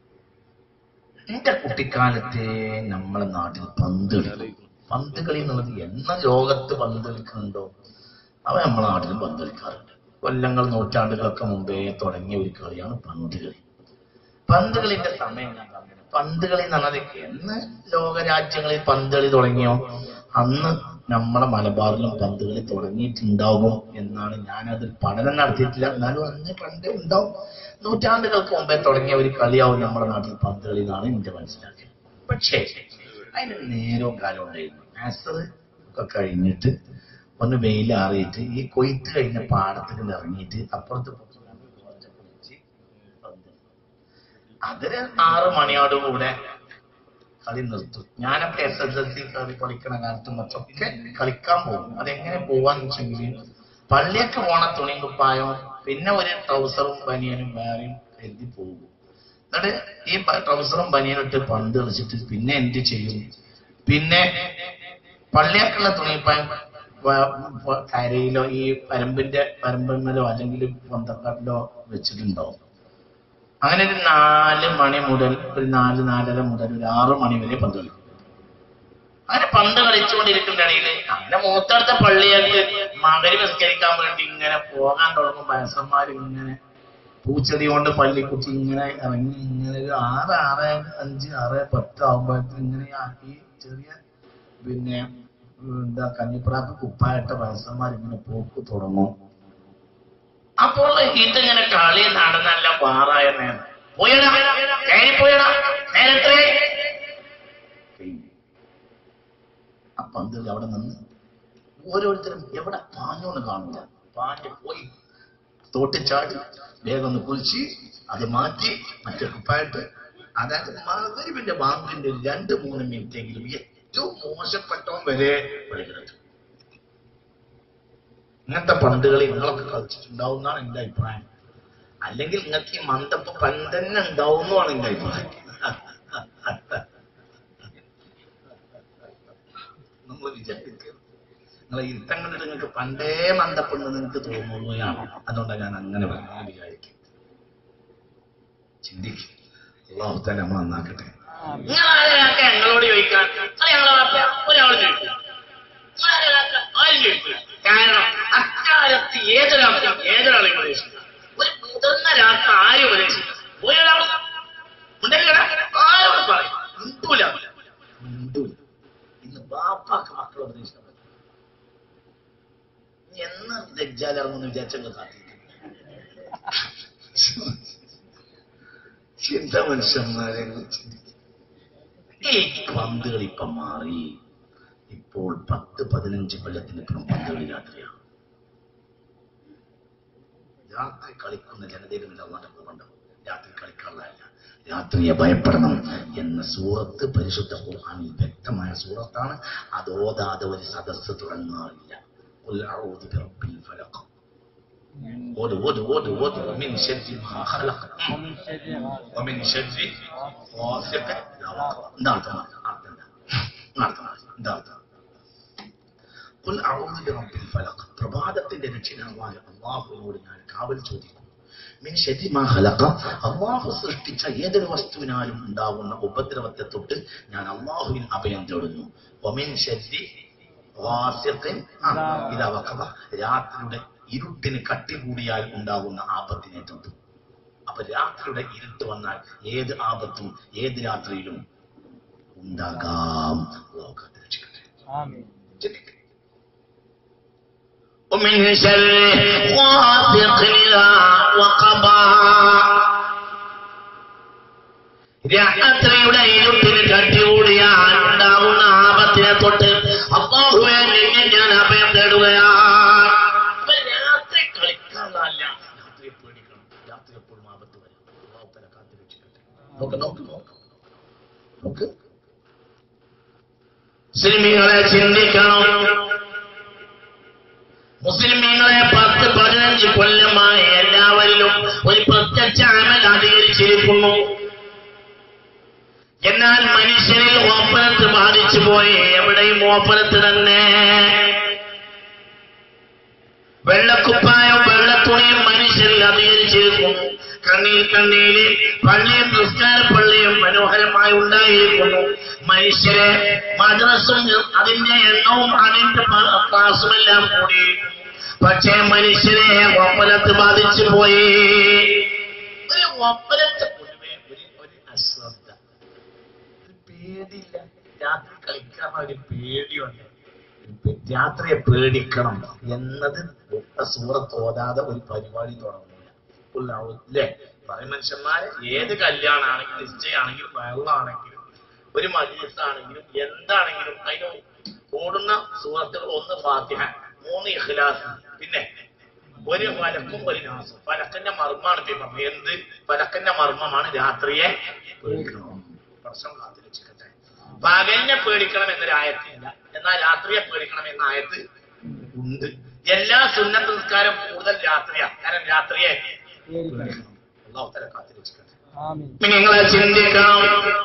എന്റെ കുട്ടിക്കാലത്തെ നമ്മളെ നാട്ടിൽ പന്ത് കളി പന്ത് കളി എന്നുള്ളത് എന്ന ലോകത്ത് പന്ത് കളിക്കുന്നുണ്ടോ അവ നമ്മളെ നാട്ടിലും പന്ത് കളിക്കാറുണ്ട് കൊല്ലങ്ങൾ നൂറ്റാണ്ടുകളൊക്കെ മുമ്പേ തുടങ്ങിയ ഒരു കളിയാണ് പന്ത് കളി പന്ത് കളിന്റെ സമയം ഞാൻ പറഞ്ഞു പന്ത് കളി എന്ന് പറഞ്ഞാൽ എന്ന് ലോകരാജ്യങ്ങളിൽ പന്ത് കളി തുടങ്ങിയോ അന്ന് നമ്മളെ മലബാറിലും പന്ത് കളി തുടങ്ങിയിട്ടുണ്ടാകും എന്നാണ് ഞാനത് പഠനം നടത്തിയിട്ടില്ല എന്നാലും അന്ന് പണ്ടേ ഉണ്ടാവും നൂറ്റാണ്ടുകൾക്ക് മുമ്പേ തുടങ്ങിയ ഒരു കളിയാവും നമ്മുടെ നാട്ടിൽ പന്ത് കളി എന്നാണ് എന്റെ മനസ്സിലാക്കിയത് പക്ഷേ അതിന് നേരവും കാലം ഉണ്ടായിരുന്നു ആസർ ഒക്കെ കഴിഞ്ഞിട്ട് ഒന്ന് വെയിലാറിയിട്ട് ഈ കൊയ്ത്ത് കഴിഞ്ഞ പാടത്തിൽ ഇറങ്ങിയിട്ട് അപ്പുറത്ത് കുറച്ച് കുളിച്ച് പന്ത് അതിന് ആറ് മണിയോടുകൂടെ കളി നിർത്തും ഞാനൊക്കെ എസ് എസ് എൽ സി കളി കളിക്കണ കാലത്തും മറ്റൊക്കെ കളിക്കാൻ പോകും അതെങ്ങനെ പോവാന്ന് വെച്ചെങ്കിൽ പള്ളിയൊക്കെ പോണ തുണിയും കുപ്പായവും പിന്നെ ഒരു ട്രൗസറും ബനിയനും വേറെയും കരുതി പോകും എന്നിട്ട് ഈ പ- ട്രൗസറും ബനിയനും ഇട്ട് പന്ത് കളിച്ചിട്ട് പിന്നെ എന്ത് ചെയ്യും പിന്നെ പള്ളിയൊക്കെയുള്ള തുണിപ്പായം വ- വ- കരയിലോ ഈ പരമ്പിന്റെ പരമ്പന്മലോ അല്ലെങ്കിൽ പന്തക്കാട്ടിലോ വെച്ചിട്ടുണ്ടാവും അങ്ങനെ ഒരു നാല് മണി മുതൽ ഒരു നാല് നാലര മുതൽ ഒരു ആറ് മണി വരെ പന്ത് കളിക്കും അങ്ങനെ പന്ത് കളിച്ചുകൊണ്ടിരിക്കുന്ന ഇടയിൽ അങ്ങനെ മൂത്തടുത്ത പള്ളിയൊക്കെ മകരി വിസ്കരിക്കാൻ വേണ്ടി ഇങ്ങനെ പോകാൻ തുടങ്ങും വയസ്സന്മാർ ഇങ്ങനെ പൂച്ചെടി കൊണ്ട് പള്ളിക്കുട്ടി ഇങ്ങനെ ഇറങ്ങി ഇങ്ങനെ ഒരു ആറ് ആറ് അഞ്ച് ആറ് പത്ത് ആകുമ്പോഴത്തേക്ക് ഇങ്ങനെ ആക്കി ചെറിയ പിന്നെ ഉം, എന്താ കഞ്ഞിപ്രാക്ക് കുപ്പായിട്ട വയസ്സന്മാർ ഇങ്ങനെ പോക്ക് തുടങ്ങും അപ്പോൾ ഇതിങ്ങനെ കളി നടന്നല്ല പാറായ നേരം പോയടാ കയറി പോയടാ നേരത്തെ കഴിഞ്ഞു. ആ പന്ത് അവിടെ നിന്ന് ഓരോരുത്തരും എവിടെ പാഞ്ഞോന്ന് കാണില്ല പാഞ്ഞ് പോയി തോട്ടി ചാടി വേഗം ഒന്ന് കുളിച്ച് അത് മാറ്റി മറ്റേ കുപ്പായിട്ട് അതായത് മകരിവിന്റെ ബാങ്കിന്റെ രണ്ട് മൂന്ന് മിനിറ്റ് എങ്കിലും ഏറ്റവും മോശപ്പെട്ടവൻ വരെ വെളിയിലെത്തും ഇങ്ങനത്തെ പണ്ടുകളി നിങ്ങളൊക്കെ കളിച്ചിട്ടുണ്ടാവും എന്നാണ് എന്റെ അഭിപ്രായം അല്ലെങ്കിൽ നിങ്ങൾക്ക് ഈ മന്ദപ്പ് പണ്ട് തന്നെ ഉണ്ടാവും എന്നാണ് എന്റെ അഭിപ്രായം നമ്മൾ വിചാരിക്കുക നിങ്ങളെ ഇരുത്തം കണ്ടിട്ട് നിങ്ങൾക്ക് പണ്ടേ മന്ദപ്പെടുന്നത് നിങ്ങൾക്ക് തോന്നുകയാണ് അതുകൊണ്ടാണ് ഞാൻ അങ്ങനെ പറഞ്ഞു വിചാരിക്കും ചിന്തിക്കും അള്ളാഹു തന്നെ നമ്മൾ നന്നാക്കട്ടെ നിങ്ങളാരെയൊക്കെ ഞങ്ങളോട് ചോദിക്കാൻ അത് ഞങ്ങളെ വാപ്പ ഒരാളോട് ചോദിക്കും നിങ്ങളാരെയൊക്കെ ആരും ചോദിക്കില്ല കാരണം അക്കാലത്ത് ഏതൊരാൾക്കും ഏതൊരാളെ ഉപദേശിക്കും ഒരു മുതിർന്ന രാത്രി ആരും ഉപദേശിക്കും ഒരാൾ ഉണ്ടെങ്കിൽ ആരോട് പറയും ഉണ്ടൂല മിണ്ടൂല. ഇന്ന് ബാപ്പാക്ക് മക്കളെ ഉപദേശിക്കാൻ പറ്റും ഇനി എന്ന് ദജ്ജാൽ ഇറങ്ങുമെന്ന് വിചാരിച്ചങ്ങ് കാത്തിരിക്കും ചിന്ത മനുഷ്യന്മാരെ ചിന്തിക്കും. ഈ പന്തുകൾ ഇപ്പം മാറി ഇപ്പോൾ പത്ത് പതിനഞ്ച് കൊല്ലത്തിനിപ്പുറം പന്തുകളി രാത്രിയാണ് രാത്രി കളിക്കുന്ന ജനതയുടെ അള്ളാന്റെ കൂടെ രാത്രി കളിക്കാനുള്ളതല്ല രാത്രിയെ ഭയപ്പെടണം എന്ന സൂറത്ത് പരിശുദ്ധ ഖുർആനിൽ വ്യക്തമായ സൂറത്താണ് അത് ഓതാതെ ഒരു സദസ്സ് തുടങ്ങാറില്ല ഖുൽ അഊദു ബിറബ്ബിൽ ഫലഖ്. ഓത് ഓത് ഓത് ഓത് മിൻ ശർരി മാ ഖലഖ്. ومن شر غاسق إذا وقب. എന്താ അർത്ഥം? അർത്ഥം എന്താ? അർത്ഥം എന്താ അർത്ഥം? ഖുൽ അഊദു ബിറബ്ബിൽ ഫലഖ്. പ്രഭാതത്തിന്റെ രക്ഷിതാവായ അള്ളാഹുവിനോട് ഞാൻ കാവൽ ചോദിക്കുന്നു മിൻ ശരി മാ ഖലഖ. അള്ളാഹു സൃഷ്ടിച്ച ഏതൊരു വസ്തുവിനാലും ഉണ്ടാകുന്ന ഉപദ്രവത്തെ തൊട്ട് ഞാൻ അള്ളാഹുവിൽ അഭയം തേടുന്നു ഒമിൻ ശരി വാസ്യത്തിൻ ഇതാ വക്കബ രാത്രിയുടെ ഇരുട്ടിന് കട്ടി കൂടിയാൽ ഉണ്ടാകുന്ന ആപത്തിനെ തൊട്ടു അപ്പൊ രാത്രിയുടെ ഇരുട്ട് വന്നാൽ ഏത് ആപത്തും ഏത് രാത്രിയിലും ഉണ്ടാകാം ലോകത്തെ രക്ഷിക്കട്ടെ ചിന്തിക്ക്. ومن شر غاسق إذا وقب രാത്രിയുടെ ഇരുട്ടിന് കട്ടികൂടിയാൽ ഉണ്ടാകുന്ന ആപത്തിനെ തൊട്ട് അള്ളാഹുവെ നിന്നെ ഞാൻ അഭയം തേടുകയാണ് അപ്പൊ രാത്രി കളിക്കാനല്ല രാത്രിയെ പേടിക്കണം രാത്രി എപ്പോഴും ആപത്ത് വരും അള്ളാഹു തല കാത്തു രക്ഷിക്കട്ടെ നോക്ക് നോക്ക് നോക്ക് നോക്ക് മുസ്ലിമീങ്ങളെ ചിന്തിക്കണം മുസ്ലിമീങ്ങളെ പത്ത് പതിനഞ്ച് കൊല്ലമായി എല്ലാവരിലും ഒരു പ്രത്യക്ഷ അമൽ അധികരിച്ചിരിക്കുന്നു എന്നാൽ മനുഷ്യരിൽ ഓപ്പനത്ത് ബാധിച്ചു പോയി എവിടെയും ഓപ്പനത്ത് തന്നെ വെള്ളക്കുപ്പായും വെള്ളത്തുണിയും മനുഷ്യരിൽ അധികരിച്ചിരിക്കുന്നു കണ്ണീർ കണ്ണീര് പള്ളിയും നിസ്കാര പള്ളിയും മനോഹരമായി ഉണ്ടായിരിക്കുന്നു മനുഷ്യരെ മദ്രസും അതിന്റെ എണ്ണവും അതിന്റെ പ- ക്ലാസുമെല്ലാം കൂടി പക്ഷേ മനുഷ്യരെ ഒപ്പനത്ത് ബാധിച്ചു പോയി ഒരു ഒപ്പനത്തെ പൊതുവെ ഒരു ഒരു അശ്രദ്ധ ഒരു പേടിയില്ല രാത്രി കളിക്കാൻ ഒരു പേടിയുണ്ട് രാത്രിയെ പേടിക്കണം എന്നത് ഒട്ട സൂറത്ത് ഓതാതെ ഒരു പരിപാടി തുടങ്ങുന്നില്ല ഉള്ളാവും അല്ലേ പറയും മനുഷ്യന്മാരെ ഏത് കല്യാണാണെങ്കിലും നിശ്ചയാണെങ്കിലും വെള്ളമാണെങ്കിലും ഒരു മജീസാണെങ്കിലും എന്താണെങ്കിലും അതിന് ഓടുന്ന സൂറത്തുകൾ ഒന്ന് ഫാത്തിഹ മൂന്ന് ഇഖ്ലാസ് പിന്നെ ഒരു ഫലക്കും ഒരു നാസും ഫലക്കന്റെ മർമ്മാണ് ഇപ്പൊ പറഞ്ഞത് എന്ത് ഫലക്കന്റെ മർമ്മമാണ് രാത്രിയെ പേടിക്കണം പ്രശ്നം കാത്തിരക്ഷിക്കട്ടെ പകലിനെ പേടിക്കണം എന്നൊരു ആയത്തില്ല എന്നാൽ രാത്രിയെ പേടിക്കണം എന്ന ആയത്ത് ഉണ്ട് എല്ലാ സുന്നത്ത് നിസ്കാരം കൂടുതൽ രാത്രിയാണ് കാരണം രാത്രിയെ പേടിക്കണം അള്ളാഹു തല കാത്തിരക്ഷിക്കട്ടെ നിങ്ങളെ ചിന്തിക്കണം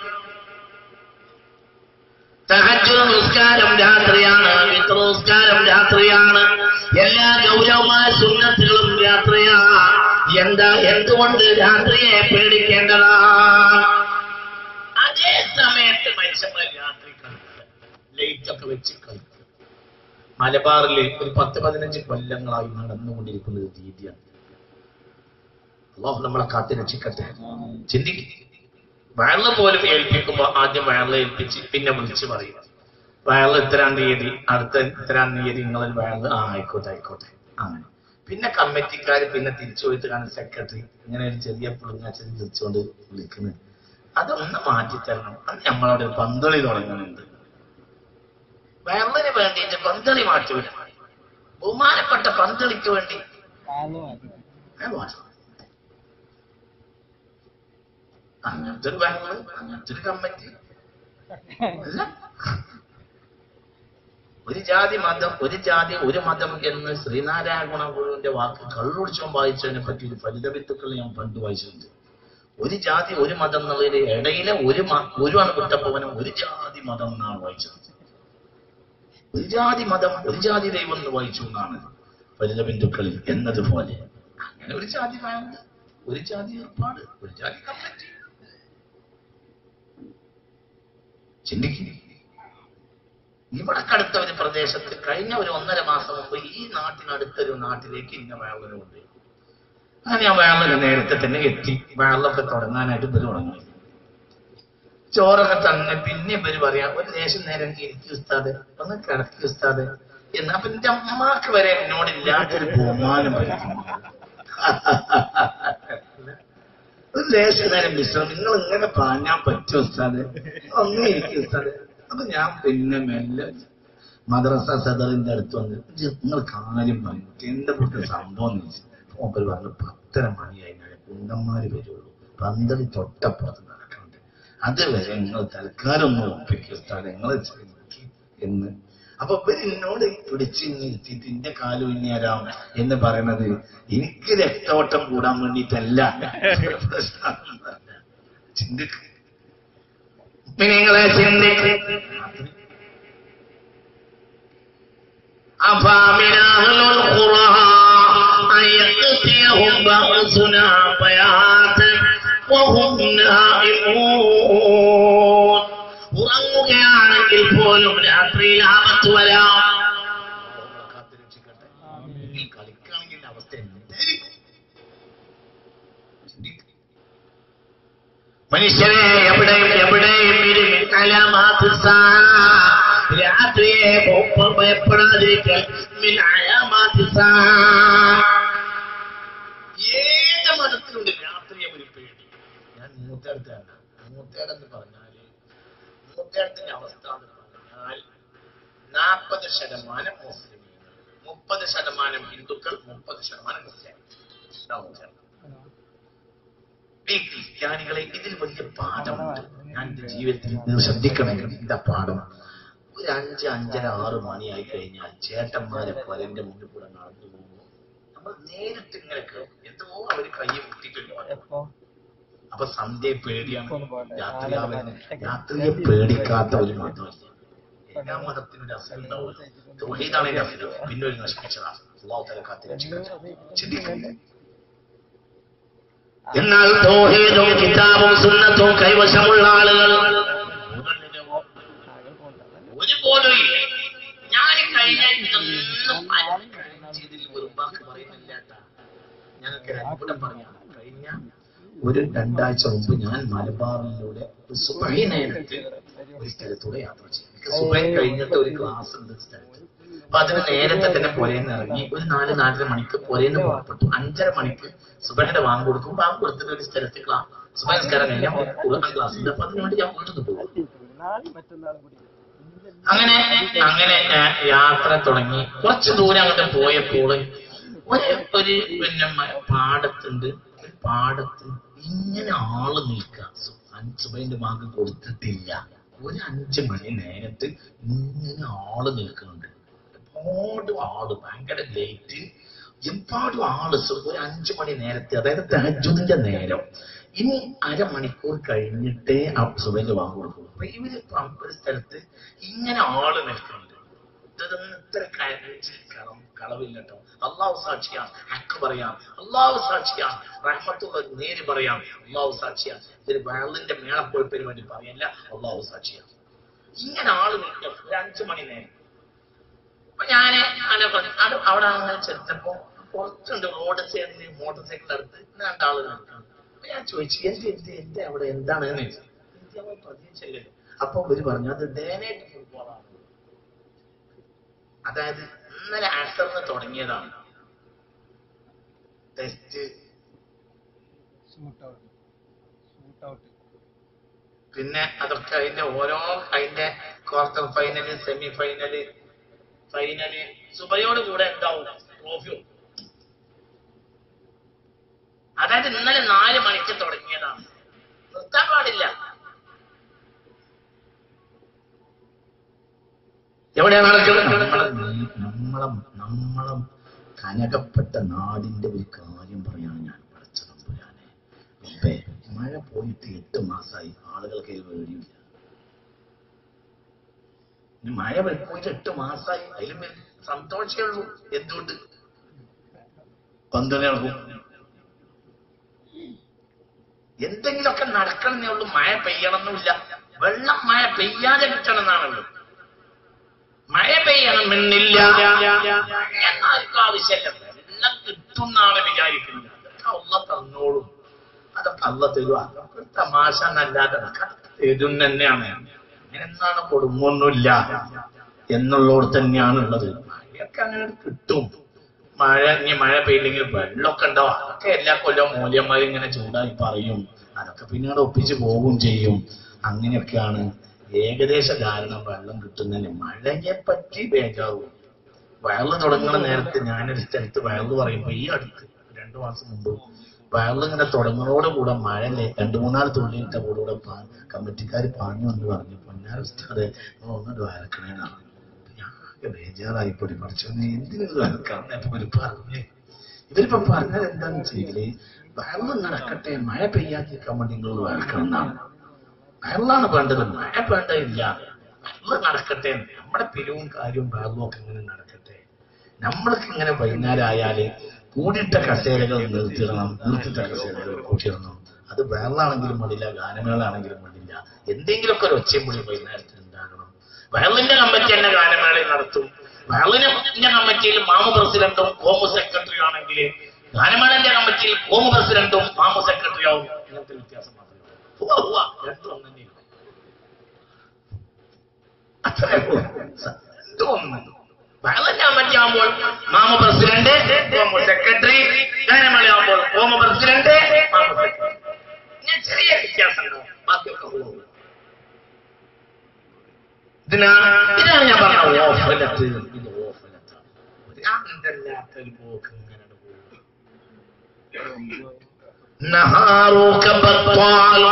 തഹജ്ജുദ് നിസ്കാരം രാത്രിയാണ് വിത്ര നിസ്കാരം രാത്രിയാണ് എല്ലാ ഗൗരവമായ സുന്നത്തുകളും രാത്രിയാണ് എന്താ എന്തുകൊണ്ട് രാത്രിയെ പേടിക്കേണ്ടതാണ് അതേ സമയത്ത് മനുഷ്യന്മാർ രാത്രി കളിക്കുക ലൈറ്റ് ഒക്കെ വെച്ച് കളിക്കുക മലബാറിൽ ഒരു പത്ത് പതിനഞ്ച് കൊല്ലങ്ങളായി നടന്നുകൊണ്ടിരിക്കുന്ന ഒരു രീതിയാണ് അള്ളാഹു നമ്മളെ കാത്തി രക്ഷിക്കട്ടെ ചിന്തിക്കും വയറില് പോലും ഏൽപ്പിക്കുമ്പോ ആദ്യം വയറിൽ ഏൽപ്പിച്ച് പിന്നെ വിളിച്ച് പറയും വയറിൽ ഇത്തരാം തീയതി അടുത്ത ഇത്തരാം തീയതി നിങ്ങളിൽ വയറിൽ ആ ആയിക്കോട്ടെ ആയിക്കോട്ടെ അങ്ങനെ പിന്നെ കമ്മിറ്റിക്കാർ പിന്നെ തിരിച്ചു പോയിട്ട് കാണും സെക്രട്ടറി ഇങ്ങനെ ഒരു ചെറിയ പുളിങ്ങാച്ചി വിളിച്ചുകൊണ്ട് വിളിക്കുന്നത് അതൊന്ന് മാറ്റിത്തരണം അത് നമ്മളവിടെ ഒരു പന്തളി തുടങ്ങുന്നുണ്ട് വയറിന് വേണ്ടിയിട്ട് പന്തളി മാറ്റിവിടണം ബഹുമാനപ്പെട്ട പന്തളിക്ക് വേണ്ടി ഞാൻ വാട്സപ്പ് അങ്ങനത്തെ ഒരു ബാങ്ക് അങ്ങനത്തെ ഒരു കമ്മിറ്റി അല്ല ഒരു ജാതി മതം ഒരു ജാതി ഒരു മതം എന്ന് ശ്രീനാരായണ ഗുണഗുരുവിന്റെ വാക്ക് കള്ളുടിച്ചോൻ വായിച്ചതിനെ പറ്റി ഒരു ഫലിതവിത്തുക്കൾ ഞാൻ പണ്ട് വായിച്ചിട്ടുണ്ട് ഒരു ജാതി ഒരു മതം എന്നുള്ളതിന് ഇടയിലെ ഒരു മ- ഒരു ആണ് വിട്ടപ്പവനം ഒരു ജാതി മതം എന്നാണ് വായിച്ചത് ഒരു ജാതി മതം ഒരു ജാതി ദൈവം എന്ന് വായിച്ചു എന്നാണ് ഫലിത ബിന്ദുക്കളിൽ എന്നതുപോലെ അങ്ങനെ ഒരു ജാതി ബാങ്ക് ഒരു ജാതി ഏർപ്പാട് ഒരു ജാതി കമ്മിറ്റി ചിന്തിക്കുക ഇവിടെ അടുത്ത ഒരു പ്രദേശത്ത് കഴിഞ്ഞ ഒരു ഒന്നര മാസം മുമ്പ് ഈ നാട്ടിനടുത്തൊരു നാട്ടിലേക്ക് ഇന്ന വേളനുണ്ട് അങ്ങനെ ആ വേളന് നേരത്തെ തന്നെ എത്തി വേളൊക്കെ തുടങ്ങാനായിട്ട് ഇവര് തുടങ്ങി ചോറൊക്കെ തന്നെ പിന്നെ ഇവര് പറയാ ഒരു ദേശം നേരം ഇരിക്കും ഉസ്താദ് ഒന്ന് കിടക്കി ഉസ്താദ് എന്ന് അപ്പൊ എന്റെ അമ്മക്ക് വരെ എന്നോടില്ലാത്തൊരു ബഹുമാനം വരുത്തുന്നു ഒരു ലേശം നേരം വിശ്രമം നിങ്ങൾ ഇങ്ങനെ പാഞ്ഞാൻ പറ്റും ഉസ്താദ് ഒന്നും ഇരിക്കും ഉസ്താദ് അപ്പൊ ഞാൻ പിന്നെ മെല്ലെ മദ്രസ സദറിന്റെ അടുത്ത് വന്ന് "ഇജ്ജ് നിങ്ങൾ കാര്യം പറഞ്ഞു എന്റെ പുറത്തെ സംഭവം എന്ന് വെച്ചു മൂപ്പര് പറഞ്ഞു പത്തര മണി കഴിഞ്ഞാൽ കുണ്ടന്മാര് വരുള്ളൂ പന്തളി തൊട്ടപ്പുറത്ത് നടക്കുന്നുണ്ട് അതുവരെ നിങ്ങൾ തൽക്കാലം ഒന്ന് ഒപ്പിക്കും ഉസ്താദ് നിങ്ങൾ ശ്രമിക്കും എന്ന് അപ്പൊ ഇവര് എന്നോട് പിടിച്ച് നിർത്തിയിട്ട് ഇന്റെ കാലം ഇനിയരാം എന്ന് പറയണത് എനിക്ക് രക്തോട്ടം കൂടാൻ വേണ്ടിയിട്ടല്ല ചിന്തിക്ക് നിങ്ങളെ ചിന്തിക്ക് أفامن أهل القرى أن يأتيهم بأسنا بياتا وهم نائمون ഉറങ്ങുകയാണെങ്കിൽ പോലും രാത്രിയിൽ ആപത്ത് വരാം കാത്തുരക്ഷിക്കട്ടെ ഈ കളിക്കുകയാണെങ്കിൽ അവസ്ഥ എന്തായിരിക്കും ചിന്തിക്ക്. മനുഷ്യരെ എവിടെയും എവിടെയും ഇരുമിൻ അലാമാത്ത് സാ. രാത്രിയെ ഭയ- ഭയപ്പെടാതിരിക്കൽ മിൻ അലാമാത്ത് സാ. ഏത് മതത്തിലുണ്ട് രാത്രിയെ ഒരു പേടി ഞാൻ മൂത്തേടത്താണ് മൂത്തേടെന്ന് പറഞ്ഞാല് മൂത്തേടത്തിന്റെ അവസ്ഥ എന്ന് പറഞ്ഞാൽ നാൽപ്പത് ശതമാനം മുസ്ലിം മുപ്പത് ശതമാനം ഹിന്ദുക്കൾ മുപ്പത് ശതമാനം ക്രിസ്ത്യാനി ഇതാ മൂത്തേടം. ഈ ക്രിസ്ത്യാനികളെ ഇതിൽ വലിയ പാഠമുണ്ട് ഞാൻ എന്റെ ജീവിതത്തിൽ നിങ്ങൾ ശ്രദ്ധിക്കണമെങ്കിൽ എന്താ പാഠം ഒരു അഞ്ച് അഞ്ചര ആറ് മണിയായി കഴിഞ്ഞാൽ ചേട്ടന്മാരെ പലന്റെ മുന്നിൽ കൂടെ നടന്നു പോകുമ്പോൾ നമ്മൾ നേരിട്ട് ഇങ്ങനെ കേൾക്കും എന്തോ അവര് കൈ മുട്ടിട്ടുണ്ട് അപ്പൊ സന്ധ്യയെ പേടിയാണ് രാത്രിയാവുന്ന രാത്രിയെ പേടിക്കാത്ത ഒരു മതമില്ല എല്ലാ മതത്തിനും ഒരു അസുഖം ഉണ്ടാവും തൊഴിലാണ് എന്റെ അസുഖം പിന്നെ ഒരു നശിപ്പിച്ചതാണ് അള്ളാഹു തല കാത്തി രക്ഷിക്കട്ടെ ചിന്തിക്കണ്ടേ എന്നാൽ തൗഹീദും കിതാബും സുന്നത്തും കൈവശമുള്ള ആളുകൾ ഒരു പോലും ഇല്ല ഞാൻ കഴിഞ്ഞ ഇതൊന്നും ചെയ്തിൽ വെറും വാക്ക് പറയുന്നില്ല കേട്ടാ. ഞങ്ങൾക്ക് അത്ഭുതം പറയാം കഴിഞ്ഞ ഒരു രണ്ടാഴ്ച മുമ്പ് ഞാൻ മലബാറിലൂടെ ഒരു സുബഹി നേരത്ത് ഒരു സ്ഥലത്തൂടെ യാത്ര ചെയ്തു എനിക്ക് സുബഹി കഴിഞ്ഞിട്ട് ഒരു ക്ലാസ് ഉണ്ട് ഒരു സ്ഥലത്ത് അപ്പൊ അതിന് നേരത്തെ തന്നെ പുരേന്ന് ഇറങ്ങി ഒരു നാല് നാലര മണിക്ക് പുരേന്ന് പുറപ്പെട്ടു അഞ്ചര മണിക്ക് സുബഹിന്റെ വാങ്ങ് കൊടുക്കും വാങ്ങ് കൊടുത്തിട്ട് ഒരു സ്ഥലത്ത് ക്ലാസ് സുബഹി നിസ്കാരം കഴിഞ്ഞാൽ ഖുർആൻ ക്ലാസ് ഉണ്ട് അപ്പൊ അതിനുവേണ്ടി ഞാൻ വീട്ടിൽ നിന്ന് പോകും അങ്ങനെ അങ്ങനെ ഞാൻ യാത്ര തുടങ്ങി കുറച്ച് ദൂരം അങ്ങോട്ട് പോയപ്പോൾ ഒരു ഒരു പിന്നെ മ- പാടത്തുണ്ട് ഒരു പാടത്ത് ഇങ്ങനെ ആള് നിൽക്കുക സുബൈന്റെ ഭാഗം കൊടുത്തിട്ടില്ല ഒരു അഞ്ച് മണി നേരത്ത് ഇങ്ങനെ ആള് നിൽക്കുന്നുണ്ട് എപ്പോഴും ആള് ഭയങ്കര ലേറ്റ് എപ്പാടും ആള് സു- ഒരു അഞ്ചു മണി നേരത്തെ അതായത് തഹജുദിന്റെ നേരം ഇനി അരമണിക്കൂർ കഴിഞ്ഞിട്ടേ ആ സുബൈന്റെ വാങ്ങ് കൊടുക്കുള്ളൂ അപ്പൊ ഇവര് പ- ഒരു സ്ഥലത്ത് ഇങ്ങനെ ആള് നിൽക്കുന്നുണ്ട് ഇതൊന്നും ഇത്ര കരച്ച് കള കളവില്ല കേട്ടോ അള്ളാഹു സാക്ഷിയാ ഹക്ക് പറയാം അള്ളാഹു സാക്ഷിയാ റഹ്മത്തുള്ള നേര് പറയാം അള്ളാഹു സാക്ഷിയാ ഇതൊരു വെള്ളത്തിന്റെ മേളപ്പൊഴുപ്പിന് വേണ്ടി പറയല്ല അള്ളാഹു സാക്ഷിയാ ഇങ്ങനെ ആള് നിൽക്കും ഒരു അഞ്ചു മണി നേരം അപ്പൊ ഞാന് അങ്ങനെ പറഞ്ഞു അത് അവിടെ അങ്ങനെ ചെന്നപ്പോ കുറച്ചുണ്ട് റോഡ് സൈഡിൽ മോട്ടോർ സൈക്കിൾ അടുത്ത് രണ്ടാള് നിൽക്കണം അപ്പൊ ഞാൻ ചോദിച്ചു എന്ത് എന്ത് എന്റെ അവിടെ എന്താണ് എന്ന് ചോദിച്ചു "എന്ത് അവൻ പതിയെ ചെല്ലല്ലോ അപ്പൊ അവര് പറഞ്ഞു അത് ഡേ നൈറ്റ് ഫുട്ബോളാണ് അതായത് ഇന്നലെ അസറിന് തുടങ്ങിയതാണ് ടെസ്റ്റ് പിന്നെ അതൊക്കെ അതിന്റെ ഓരോ അതിന്റെ quarter final semi final final സുബയോട് കൂടെ ഉണ്ടാവും ട്രോഫിയും അതായത് ഇന്നലെ നാല് മണിക്ക് തുടങ്ങിയതാണ് നിർത്താൻ പാടില്ല എവിടെയാണ് നടക്കുന്നത് നമ്മളെ നീ- നമ്മളെ നമ്മളെ കനകപ്പെട്ട നാടിന്റെ ഒരു കാര്യം പറയാണ് ഞാൻ പഠിച്ചത് പുരാനെ മുമ്പേ മഴ പോയിട്ട് എട്ട് മാസമായി ആളുകൾക്ക് ഇത് പേടിയില്ല ഇനി മഴ പോയിട്ട് എട്ട് മാസമായി അതിലും വലിയ സന്തോഷമേ ഉള്ളൂ എന്തുകൊണ്ട് പന്തനെ നടക്കും എന്തെങ്കിലുമൊക്കെ നടക്കണമെന്നേ ഉള്ളൂ മഴ പെയ്യണമെന്നില്ല വെള്ളം മഴ പെയ്യാതെ കിട്ടണം എന്നാണല്ലോ മഴ പെയ്യണമെന്നില്ല എന്നാർക്കും ആവശ്യമല്ല വെള്ളം കിട്ടുന്നാണ് വിചാരിക്കുന്നത് അതൊക്കെ അള്ള തന്നോളും അതൊക്കെ അള്ള തരുക അതൊക്കെ ഒരു തമാശ എന്നല്ലാതെ അതൊക്കെ തരും തന്നെയാണ് അങ്ങനെ എന്താണ് കൊടുങ്ങൊന്നുമില്ല എന്നുള്ളോട് തന്നെയാണ് ഉള്ളത് മഴയൊക്കെ അങ്ങനെ കിട്ടും മഴ ഇനി മഴ പെയ്യില്ലെങ്കിൽ വെള്ളമൊക്കെ ഉണ്ടാവും അതൊക്കെ എല്ലാ കൊല്ലവും മൂല്യന്മാർ ഇങ്ങനെ ചൂടായി പറയും അതൊക്കെ പിന്നീട് ഒപ്പിച്ച് പോവുകയും ചെയ്യും അങ്ങനെയൊക്കെയാണ് ഏകദേശ കാരണം വെള്ളം കിട്ടുന്നതിന് മഴയെ പറ്റി ബേജാറും വയറിൽ തുടങ്ങുന്ന നേരത്ത് ഞാനൊരു സ്ഥലത്ത് വയറിൽ പറയുമ്പോ ഈ അടുത്ത് രണ്ടു മാസം മുമ്പ് വയറിൽ ഇങ്ങനെ തുടങ്ങുന്നതോടുകൂടെ മഴ ലേ- രണ്ടു മൂന്നാല് തുള്ളിയിട്ട കൂടെ കമ്മിറ്റിക്കാർ പാഞ്ഞു എന്ന് പറഞ്ഞു പൊന്നാര ഉസ്താദെ നിങ്ങൾ ഒന്നിട്ട് വയറക്കണേന്നാണ് ഞാൻ ബേജാറായി പൊടി പഠിച്ചോന്ന് എന്തിനത് വയറക്കണം അപ്പൊ ഇവര് പറഞ്ഞേ ഇവരിപ്പോ പറഞ്ഞത് എന്താന്ന് വെച്ചെങ്കില് വെള്ളം നടക്കട്ടെ മഴ പെയ്യാതിരിക്കാൻ വേണ്ടി നിങ്ങൾ വയറക്കണം എന്നാണ് വെള്ളമാണ് വേണ്ടത് മഴ വേണ്ടതില്ല വെള്ളം നടക്കട്ടെ നമ്മുടെ പിരിവും കാര്യവും വെള്ളവും ഒക്കെ ഇങ്ങനെ നടക്കട്ടെ നമ്മൾക്ക് ഇങ്ങനെ വൈകുന്നേരം ആയാല് കൂടിയിട്ട കസേരകൾ നിർത്തിയിടണം നിർത്തിയിട്ട കസേരകൾ കൂട്ടിയിടണം അത് വെള്ളമാണെങ്കിലും മടില്ല ഗാനമേളാണെങ്കിലും മടില്ല എന്തെങ്കിലുമൊക്കെ ഒരു ഒച്ചയും പൊളി വൈകുന്നേരത്തിൽ ഉണ്ടാകണം വയലിന്റെ കമ്മിറ്റി തന്നെ ഗാനമേള നടത്തും വയലിന്റെ കമ്മിറ്റിയിൽ മാമു പ്രസിഡന്റും കോമു സെക്രട്ടറിയും ആണെങ്കിൽ ഗാനമേളന്റെ കമ്മിറ്റിയിൽ കോമു പ്രസിഡന്റും മാമു സെക്രട്ടറിയാവും ഇങ്ങനത്തെ വ്യത്യാസം മാത്രമേ ഉള്ളൂ. ഉവ്വ, ഉവ്വ, രണ്ടും ഒന്ന് തന്നെയാണ്. അത്രേ ഉള്ളൂ. രണ്ടും ഒന്ന്. വയലിന്റെ കമ്മിറ്റി ആകുമ്പോൾ മാമു പ്രസിഡന്റ് കോമു സെക്രട്ടറി ഗാനമേള ആകുമ്പോൾ കോമു പ്രസിഡന്റ് മാമു സെക്രട്ടറി ഇങ്ങനെ ചെറിയ വ്യത്യാസം ഉണ്ടാവും ബാക്കിയൊക്കെ ഉള്ളൂ. ഇതിനാ ഇതാണ് ഞാൻ പറഞ്ഞ ഓഫലത്ത് ഇത് ഓഫലത്താണ് ഭ്രാന്തല്ലാത്തൊരു പോക്ക് ഇങ്ങനെ പോകും نهارك بطال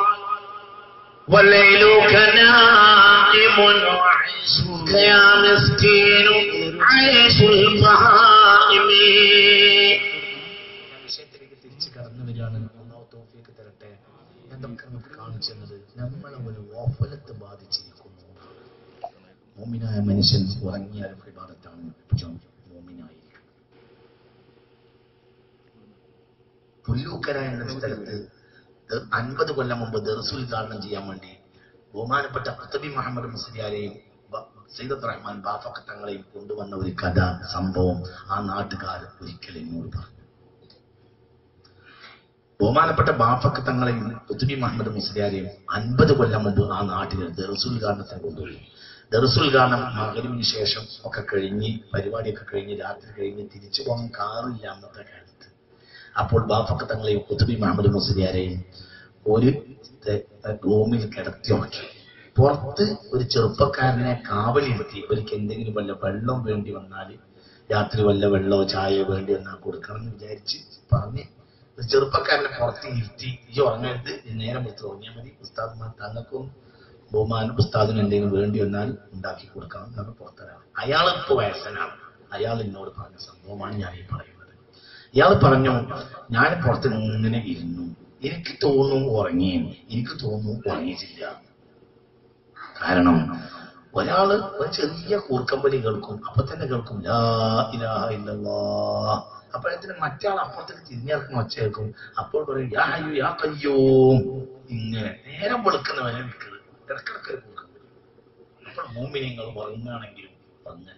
وليلك نائم وعيشك يا مسكين عيش البهائم വിഷയത്തിലേക്ക് തിരിച്ചു കടന്നു വരികയാണ് അള്ളാഹു തൗഫീഖ് തരട്ടെ എന്തൊക്കെ നമുക്ക് കാണിച്ചു തന്നത് നമ്മളെ ഒരു ഓഫലത്ത് ബാധിച്ചിരിക്കുന്നു മോമിനായ മനുഷ്യൻ ഉറങ്ങിയാൽ വിവാദത്താണ് മോമിനായിരിക്കും പുല്ലൂക്കര എന്ന സ്ഥലത്ത് ദ- അൻപത് കൊല്ലം മുമ്പ് ദർസുൽ ഉദ്ഘാടനം ചെയ്യാൻ വേണ്ടി ബഹുമാനപ്പെട്ട കുത്തബി മുഹമ്മദ് മുസ്ലിയാരെയും ബ- സയ്യിദത്ത് റഹ്മാൻ ബാഫക്ക തങ്ങളെയും കൊണ്ടുവന്ന ഒരു കഥ സംഭവം ആ നാട്ടുകാർ ഒരിക്കൽ എന്നോട് പറഞ്ഞു ബഹുമാനപ്പെട്ട ബാഫക്ക തങ്ങളെയും കുത്തുബി മുഹമ്മദ് മുസ്ലിയാരെയും അൻപത് കൊല്ലം മുമ്പ് ആ നാട്ടിൽ ദർസുൽ ഉദ്ഘാടനത്തിന് കൊണ്ടുപോയി ദർസുൽ ഉദ്ഘാടനം മകരിവിന് ശേഷം ഒക്കെ കഴിഞ്ഞ് പരിപാടിയൊക്കെ കഴിഞ്ഞ് രാത്രി കഴിഞ്ഞ് തിരിച്ചു പോകാൻ കാറില്ല അന്നത്തെ കാലത്ത് അപ്പോൾ ബാഫക്ക തങ്ങളെയും കുത്തുബി മുഹമ്മദ് മുസ്ലിയാരെയും ഒരു തെ- റൂമിൽ കിടത്തി ഉറക്കി പുറത്ത് ഒരു ചെറുപ്പക്കാരനെ കാവലിരുത്തി ഇവർക്ക് എന്തെങ്കിലും വല്ല വെള്ളം വേണ്ടി വന്നാൽ രാത്രി വല്ല വെള്ളമോ ചായയോ വേണ്ടി വന്നാൽ കൊടുക്കണം എന്ന് വിചാരിച്ച് പറഞ്ഞ് ഒരു ചെറുപ്പക്കാരനെ പുറത്ത് ഇരുത്തി ഈ ഉറങ്ങരുത് ഈ നേരം എടുത്ത് ഉറങ്ങിയാൽ മതി ഉസ്താദ്മാർ തങ്ങൾക്കും ബഹുമാനും ഉസ്താദിന് എന്തെങ്കിലും വേണ്ടി വന്നാൽ ഉണ്ടാക്കി കൊടുക്കണം എന്നാണ് പുറത്തരാണ് അയാൾ ഇപ്പോൾ വയസ്സനാണ് അയാൾ എന്നോട് പറഞ്ഞ സംഭവമാണ് ഞാൻ ഈ പറയുന്നത് ഇയാൾ പറഞ്ഞു ഞാൻ പുറത്ത് ഇങ്ങനെ ഇരുന്നു എനിക്ക് തോന്നുന്നു ഉറങ്ങിയെന്ന് എനിക്ക് തോന്നുന്നു ഉറങ്ങിയിട്ടില്ല കാരണം ഒരാള് ഒരു ചെറിയ കൂർക്കമ്പലി കേൾക്കും അപ്പൊ തന്നെ കേൾക്കും ലാ ഇലാഹ ഇല്ലല്ലാഹ് അപ്പോഴത്തിന് മറ്റാൾ അപ്പുറത്തേക്ക് തിരിഞ്ഞിറക്കുന്ന ഒച്ച കേൾക്കും അപ്പോൾ പറയും യാ ഹയ്യു യാ കയ്യൂം ഇങ്ങനെ നേരം വെളുക്കുന്നവരെ നിൽക്കുന്നത് ഇടക്കിടക്ക് ഒരു കൂർക്കമ്പലി അപ്പോൾ മൂമിനിങ്ങൾ ഉറങ്ങുകയാണെങ്കിലും ഉറങ്ങല്ല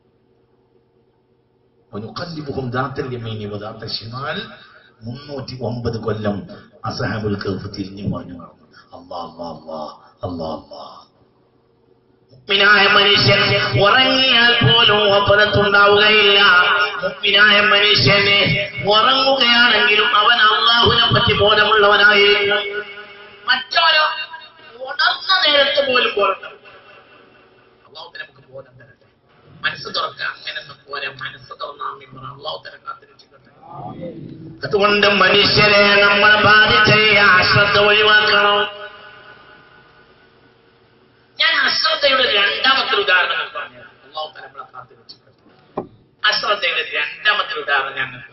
വനുഖല്ലിബുഹും ദാത്തൽ യമീനി വദാത്ത ശിമാൽ മുന്നൂറ്റി ഒമ്പത് കൊല്ലം അസഹാബുൽ കഹഫ് തിരിഞ്ഞു പറഞ്ഞു നടന്നു അല്ലാ അല്ലാ അല്ലാ അല്ലാ അല്ലാ മുഗ്മിനായ മനുഷ്യൻ ഉറങ്ങിയാൽ പോലും ഒപ്പനത്തുണ്ടാവുകയില്ല മുഗ്മിനായ മനുഷ്യന് ഉറങ്ങുകയാണെങ്കിലും അവൻ അള്ളാഹുവിനെ പറ്റി ബോധമുള്ളവനായിരിക്കും മറ്റോരോ ഉണർന്ന നേരത്ത് പോലും ബോധം അള്ളാഹുവിനെ നമുക്ക് ബോധം തരട്ടെ മനസ്സ് തുറക്കുക അങ്ങനെ ഒന്നും പോരെ മനസ്സ് തുറന്ന അള്ളാഹു തരം കാത്തിരക്ഷിക്കട്ടെ അതുകൊണ്ട് മനുഷ്യരെ നമ്മൾ ബാധിച്ച ഈ അശ്രദ്ധ ഒഴിവാക്കണം ഞാൻ അശ്രദ്ധയുടെ രണ്ടാമത്തെ ഉദാഹരണം പറഞ്ഞു അള്ളാഹു തആല നമ്മളെ കാത്തു രക്ഷിക്കട്ടെ. അശ്രദ്ധയുടെ രണ്ടാമത്തെ ഉദാഹരണം ഞാൻ പറഞ്ഞു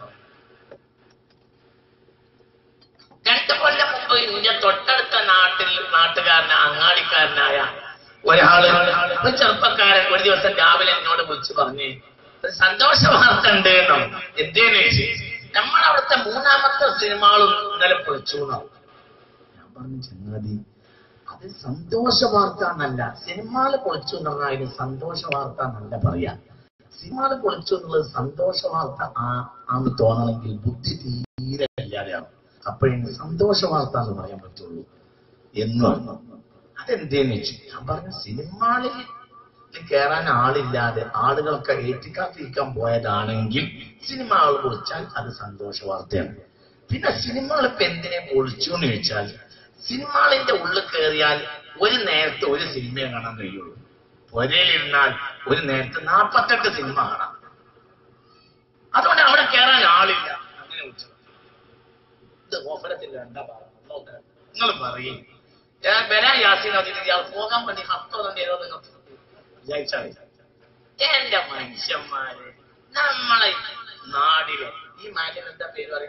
രണ്ടു കൊല്ലം മുമ്പ് ഇന്ത്യ തൊട്ടടുത്ത നാട്ടിൽ നാട്ടുകാരന അങ്ങാടിക്കാരനായ ഒരാള് ഒരു ചെറുപ്പക്കാരൻ ഒരു ദിവസം രാവിലെ എന്നോട് വിളിച്ചു പറഞ്ഞ് ഒരു സന്തോഷ വാർത്ത ഉണ്ട് എന്നോ എന്തേന്ന് ചോദിച്ചു നമ്മളവിടുത്തെ മൂന്നാമത്തെ സിനിമകളും ഇന്നലെ പൊളിച്ചു എന്നാവും ഞാൻ പറഞ്ഞു ചങ്ങാതി അത് സന്തോഷ വാർത്ത എന്നല്ല സിനിമകള് പൊളിച്ചു എന്ന് പറഞ്ഞാൽ അതിന് സന്തോഷ വാർത്ത എന്നല്ല പറയാ സിനിമകള് പൊളിച്ചു എന്നുള്ളത് സന്തോഷ വാർത്ത ആ- ആണെന്ന് തോന്നണമെങ്കിൽ ബുദ്ധി തീരെ ഇല്ലാതെയാണ് അപ്പോഴേ സന്തോഷ വാർത്ത എന്ന് പറയാൻ പറ്റുള്ളൂ എന്ന് പറഞ്ഞു അതെന്തേന്ന് വെച്ചു ഞാൻ പറഞ്ഞു സിനിമകളിൽ കയറാൻ ആളില്ലാതെ ആളുകളൊക്കെ ഏറ്റിക്കാത്തിരിക്കാൻ പോയതാണെങ്കിൽ സിനിമകൾ പൊളിച്ചാൽ അത് സന്തോഷ വാർത്തയാണ് പിന്നെ സിനിമകൾ ഇപ്പൊ എന്തിനെ പൊളിച്ചു എന്ന് ചോദിച്ചാൽ സിനിമകളിന്റെ ഉള്ളിൽ കയറിയാൽ ഒരു നേരത്തെ ഒരു സിനിമയെ കാണാൻ കഴിയുള്ളൂ പുരയിലിരുന്നാൽ ഒരു നേരത്തെ നാൽപ്പത്തെട്ട് സിനിമ കാണാം അതുകൊണ്ട് അവിടെ കയറാൻ ആളില്ല അങ്ങനെ വിളിച്ചു ഇത് ഓഫരത്തിന്റെ രണ്ടാ ഭാഗം നിങ്ങൾ പറയും ഞാൻ വരാൻ യാസീൻ അതിന് ഇയാൾ പോകാൻ വേണ്ടി ഹത്തോ തന്നെ ഏതോ നിങ്ങൾ വിചാരിച്ചാൽ എന്റെ മനുഷ്യന്മാര് നമ്മളെ നാടിലെ ഈ മാലിന് എന്താ പേര് പറയും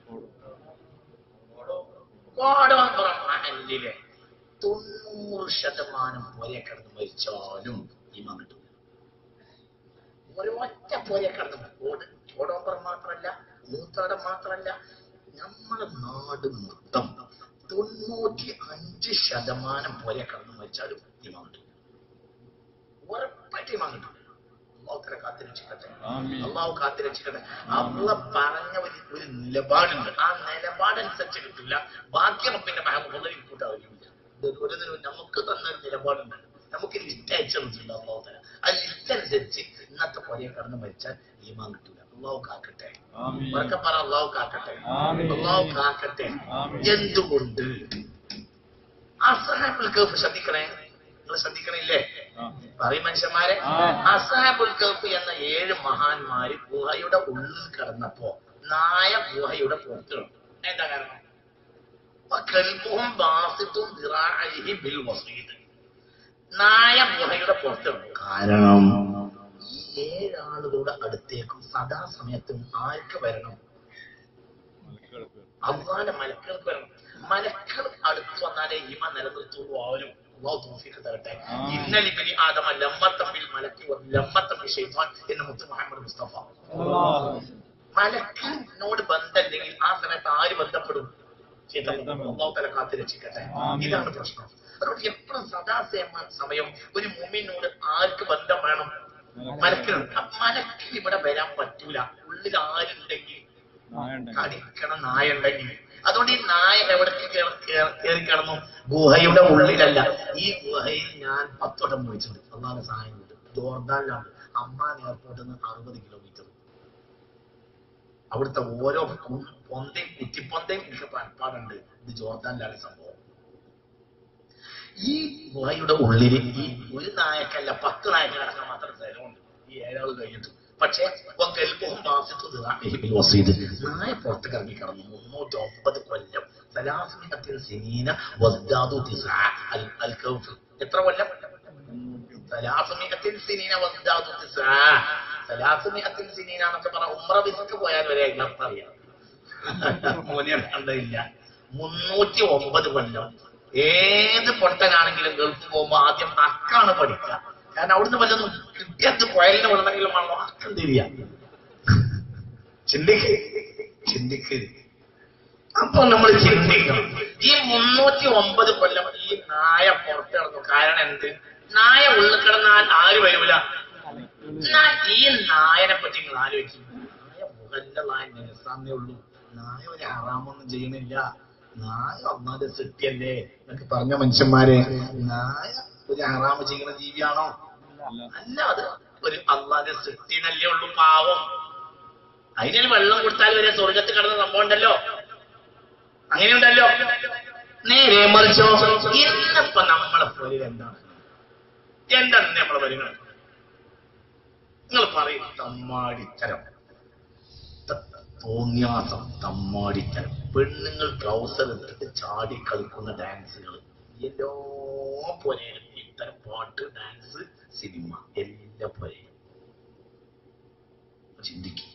കോടമംപുറം മഹലിലെ തൊണ്ണൂറ് ശതമാനം പോരെ കിടന്ന് മരിച്ചാലും ഇമ കിട്ടും ഒരൊറ്റ പോരെ കിടന്ന് ഓട് കോടമംപുറം മാത്രമല്ല മൂത്താടം മാത്രമല്ല നമ്മുടെ നാട് മൊത്തം തൊണ്ണൂറ്റി അഞ്ച് ശതമാനം പോരെ കിടന്ന് മരിച്ചാലും ഇമ കിട്ടും ഉറപ്പായിട്ട് ഇമ കിട്ടും അള്ളാഹുത്തല കാത്തിരക്ഷിക്കട്ടെ അള്ളാഹു കാത്തിരക്ഷിക്കട്ടെ അള്ള പറഞ്ഞ ഒരു ഒരു നിലപാടുണ്ട് ആ നിലപാടനുസരിച്ച് കിട്ടില്ല ബാക്കി റബ്ബിന്റെ മഹമുകളിൽ കൂട്ടാവില്ല ഒരു ദിനവും നമുക്ക് തന്ന ഒരു നിലപാടുണ്ട് നമുക്ക് ലിസ്റ്റ് അയച്ചിട്ടുണ്ട് അള്ളാഹുത്തല ആ ലിസ്റ്റ് അനുസരിച്ച് ഇന്നത്തെ പോലെ കടന്ന് മരിച്ചാൽ ഈമാൻ കിട്ടില്ല അള്ളാഹു കാക്കട്ടെ ഉറക്കെ പറ അള്ളാഹു കാക്കട്ടെ അള്ളാഹു കാക്കട്ടെ എന്തുകൊണ്ട് അസഹാബുൽ കഫ് ശ്രദ്ധിക്കണേ നിങ്ങൾ ശ്രദ്ധിക്കണില്ലേ പറയും മനുഷ്യന്മാരെ അസാബുൽ കഫ് എന്ന ഏഴ് മഹാന്മാര് ഗുഹയുടെ ഉള്ളിൽ കിടന്നപ്പോ നായ ഗുഹയുടെ പുറത്ത് കിടന്നു എന്താ കാരണം വകൽബുഹും ബാസിത്തും ദിറാഇഹി ബിൽ വസീദ്. നായ ഗുഹയുടെ പുറത്ത് കിടന്നു കാരണം ഈ ഏഴാളുകളുടെ അടുത്തേക്കും സദാസമയത്തും ആർക്ക് വരണം അള്ളാന്റെ മലക്കൾക്ക് വരണം മലക്കൾ അടുത്ത് വന്നാലേ ഇമ നിലനിർത്തുള്ളൂ ആരും അള്ളാഹു തൗഫീഖ് തരട്ടെ ഇന്നലെ ഇബ്നി ആദമ ലമ്മത്തമ്പിൽ മലക്കി വ ലമ്മത്തമ്പിൽ ഷൈത്താൻ എന്ന് മുത്ത് മുഹമ്മദ് മുസ്തഫ മലക്കിനോട് ബന്ധമില്ലെങ്കിൽ ആ സമയത്ത് ആര് ബന്ധപ്പെടും ഷൈത്താൻ അള്ളാഹു തല കാത്തി രക്ഷിക്കട്ടെ ഇതാണ് പ്രശ്നം അതുകൊണ്ട് എപ്പോഴും സദാ സേമ- സമയം ഒരു മുമ്മിനോട് ആർക്ക് ബന്ധം വേണം മലക്കിനുണ്ട് ആ മലക്കിന് ഇവിടെ വരാൻ പറ്റൂല ഉള്ളിൽ ആരുണ്ടെങ്കിൽ കടിക്കണ നായ ഉണ്ടെങ്കിൽ അതുകൊണ്ട് ഈ നായ എവിടേക്ക് കയറി കിടന്നു ഗുഹയുടെ ഉള്ളിലല്ല ഈ ഗുഹയിൽ ഞാൻ പത്തോട്ടം പോയിട്ടുണ്ട് അന്നാണ് സഹായം കിട്ടും ജോർദാനിലാണ് അമ്മാൻ എയർപോർട്ടിൽ നിന്ന് അറുപത് കിലോമീറ്റർ അവിടുത്തെ ഓരോ കു- പൊന്തയും കുറ്റിപ്പൊന്തയും എനിക്ക് പലപ്പാടുണ്ട് ഇത് ജോർദാനിലാണ് സംഭവം ഈ ഗുഹയുടെ ഉള്ളിൽ ഈ ഒരു നായക്കല്ല പത്ത് നായക്ക് കിടക്കാൻ മാത്രം സ്ഥലമുണ്ട് ഈ ഏഴാൾ കഴിഞ്ഞിട്ട് പക്ഷേ വക്കൽബുഹും ബാസിത്തു ദിറാഇഹിൽ വസീദ്. നായ പുറത്ത് കറങ്ങി കടന്നു മുന്നൂറ്റി ഒമ്പത് കൊല്ലം സലാസ്മിഹത്തിൽ സിനീന വസ്ദാദു തിസ്ആ അൽ അൽ കൗഫ് എത്ര കൊല്ലം സലാസ്മിഹത്തിൽ സിനീന വസ്ദാദു തിസ്ആ സലാസ്മിഹത്തിൽ സിനീന എന്നൊക്കെ പറഞ്ഞ ഉമ്ര വിസക്ക് പോയാൽ വരെ അതിനർത്ഥം അറിയാം മൂല്യം കണ്ടില്ല മുന്നൂറ്റി ഒമ്പത് കൊല്ലം ഏത് പൊട്ടനാണെങ്കിലും ഗൾഫ് പോകുമ്പോ ആദ്യം അക്കാണ് പഠിക്കുക കാരണം അവിടുന്ന് വല്ലതും കിട്ടിയത് കുഴലിന് വിടണമെങ്കിലും വേണോ അക്കം തിരിയ ചിന്തിക്ക് ചിന്തിക്ക് അപ്പൊ നമ്മൾ ചിന്തിക്കണം ഈ മുന്നൂറ്റി ഒമ്പത് കൊല്ലം ഈ നായ പുറത്ത് കിടന്നു കാരണം എന്ത് നായ ഉള്ളിൽ കിടന്നാൽ ആര് വരൂല എന്നാൽ ഈ നായനെ പറ്റി നിങ്ങൾ ആലോചിക്കും നായ മുഖല്ല നായ നെസാന്നേ ഉള്ളൂ നായ ഒരു ഹറാമൊന്നും ചെയ്യണില്ല നായ ഒന്നാമത് സൃഷ്ടിയല്ലേ എന്നൊക്കെ പറഞ്ഞ മനുഷ്യന്മാരെ നായ ഒരു ഹറാമ് ചെയ്യുന്ന ജീവിയാണോ അല്ല അത് ഒരു അള്ളാന്റെ സൃഷ്ടിനല്ലേ ഉള്ളൂ പാവം അതിനൊരു വെള്ളം കൊടുത്താൽ വരെ സ്വർഗത്ത് കിടന്ന സംഭവം ഉണ്ടല്ലോ അങ്ങനെയുണ്ടല്ലോ നേരെ മറിച്ചോ ഇന്നിപ്പോ നമ്മളെ പോലെ എന്താണ് എന്താണ് നമ്മളെ പരിഗണന നിങ്ങൾ പറയും തമ്മാടിത്തരം ത- തോന്നിയാസം തമ്മാടിത്തരം പെണ്ണുങ്ങൾ ട്രൗസർ ഇട്ടിട്ട് ചാടി കളിക്കുന്ന ഡാൻസുകൾ എല്ലാ പോലെയും ഇത്തരം പാട്ട് ഡാൻസ് സിനിമ എല്ലാ പോലെയും ചിന്തിക്കും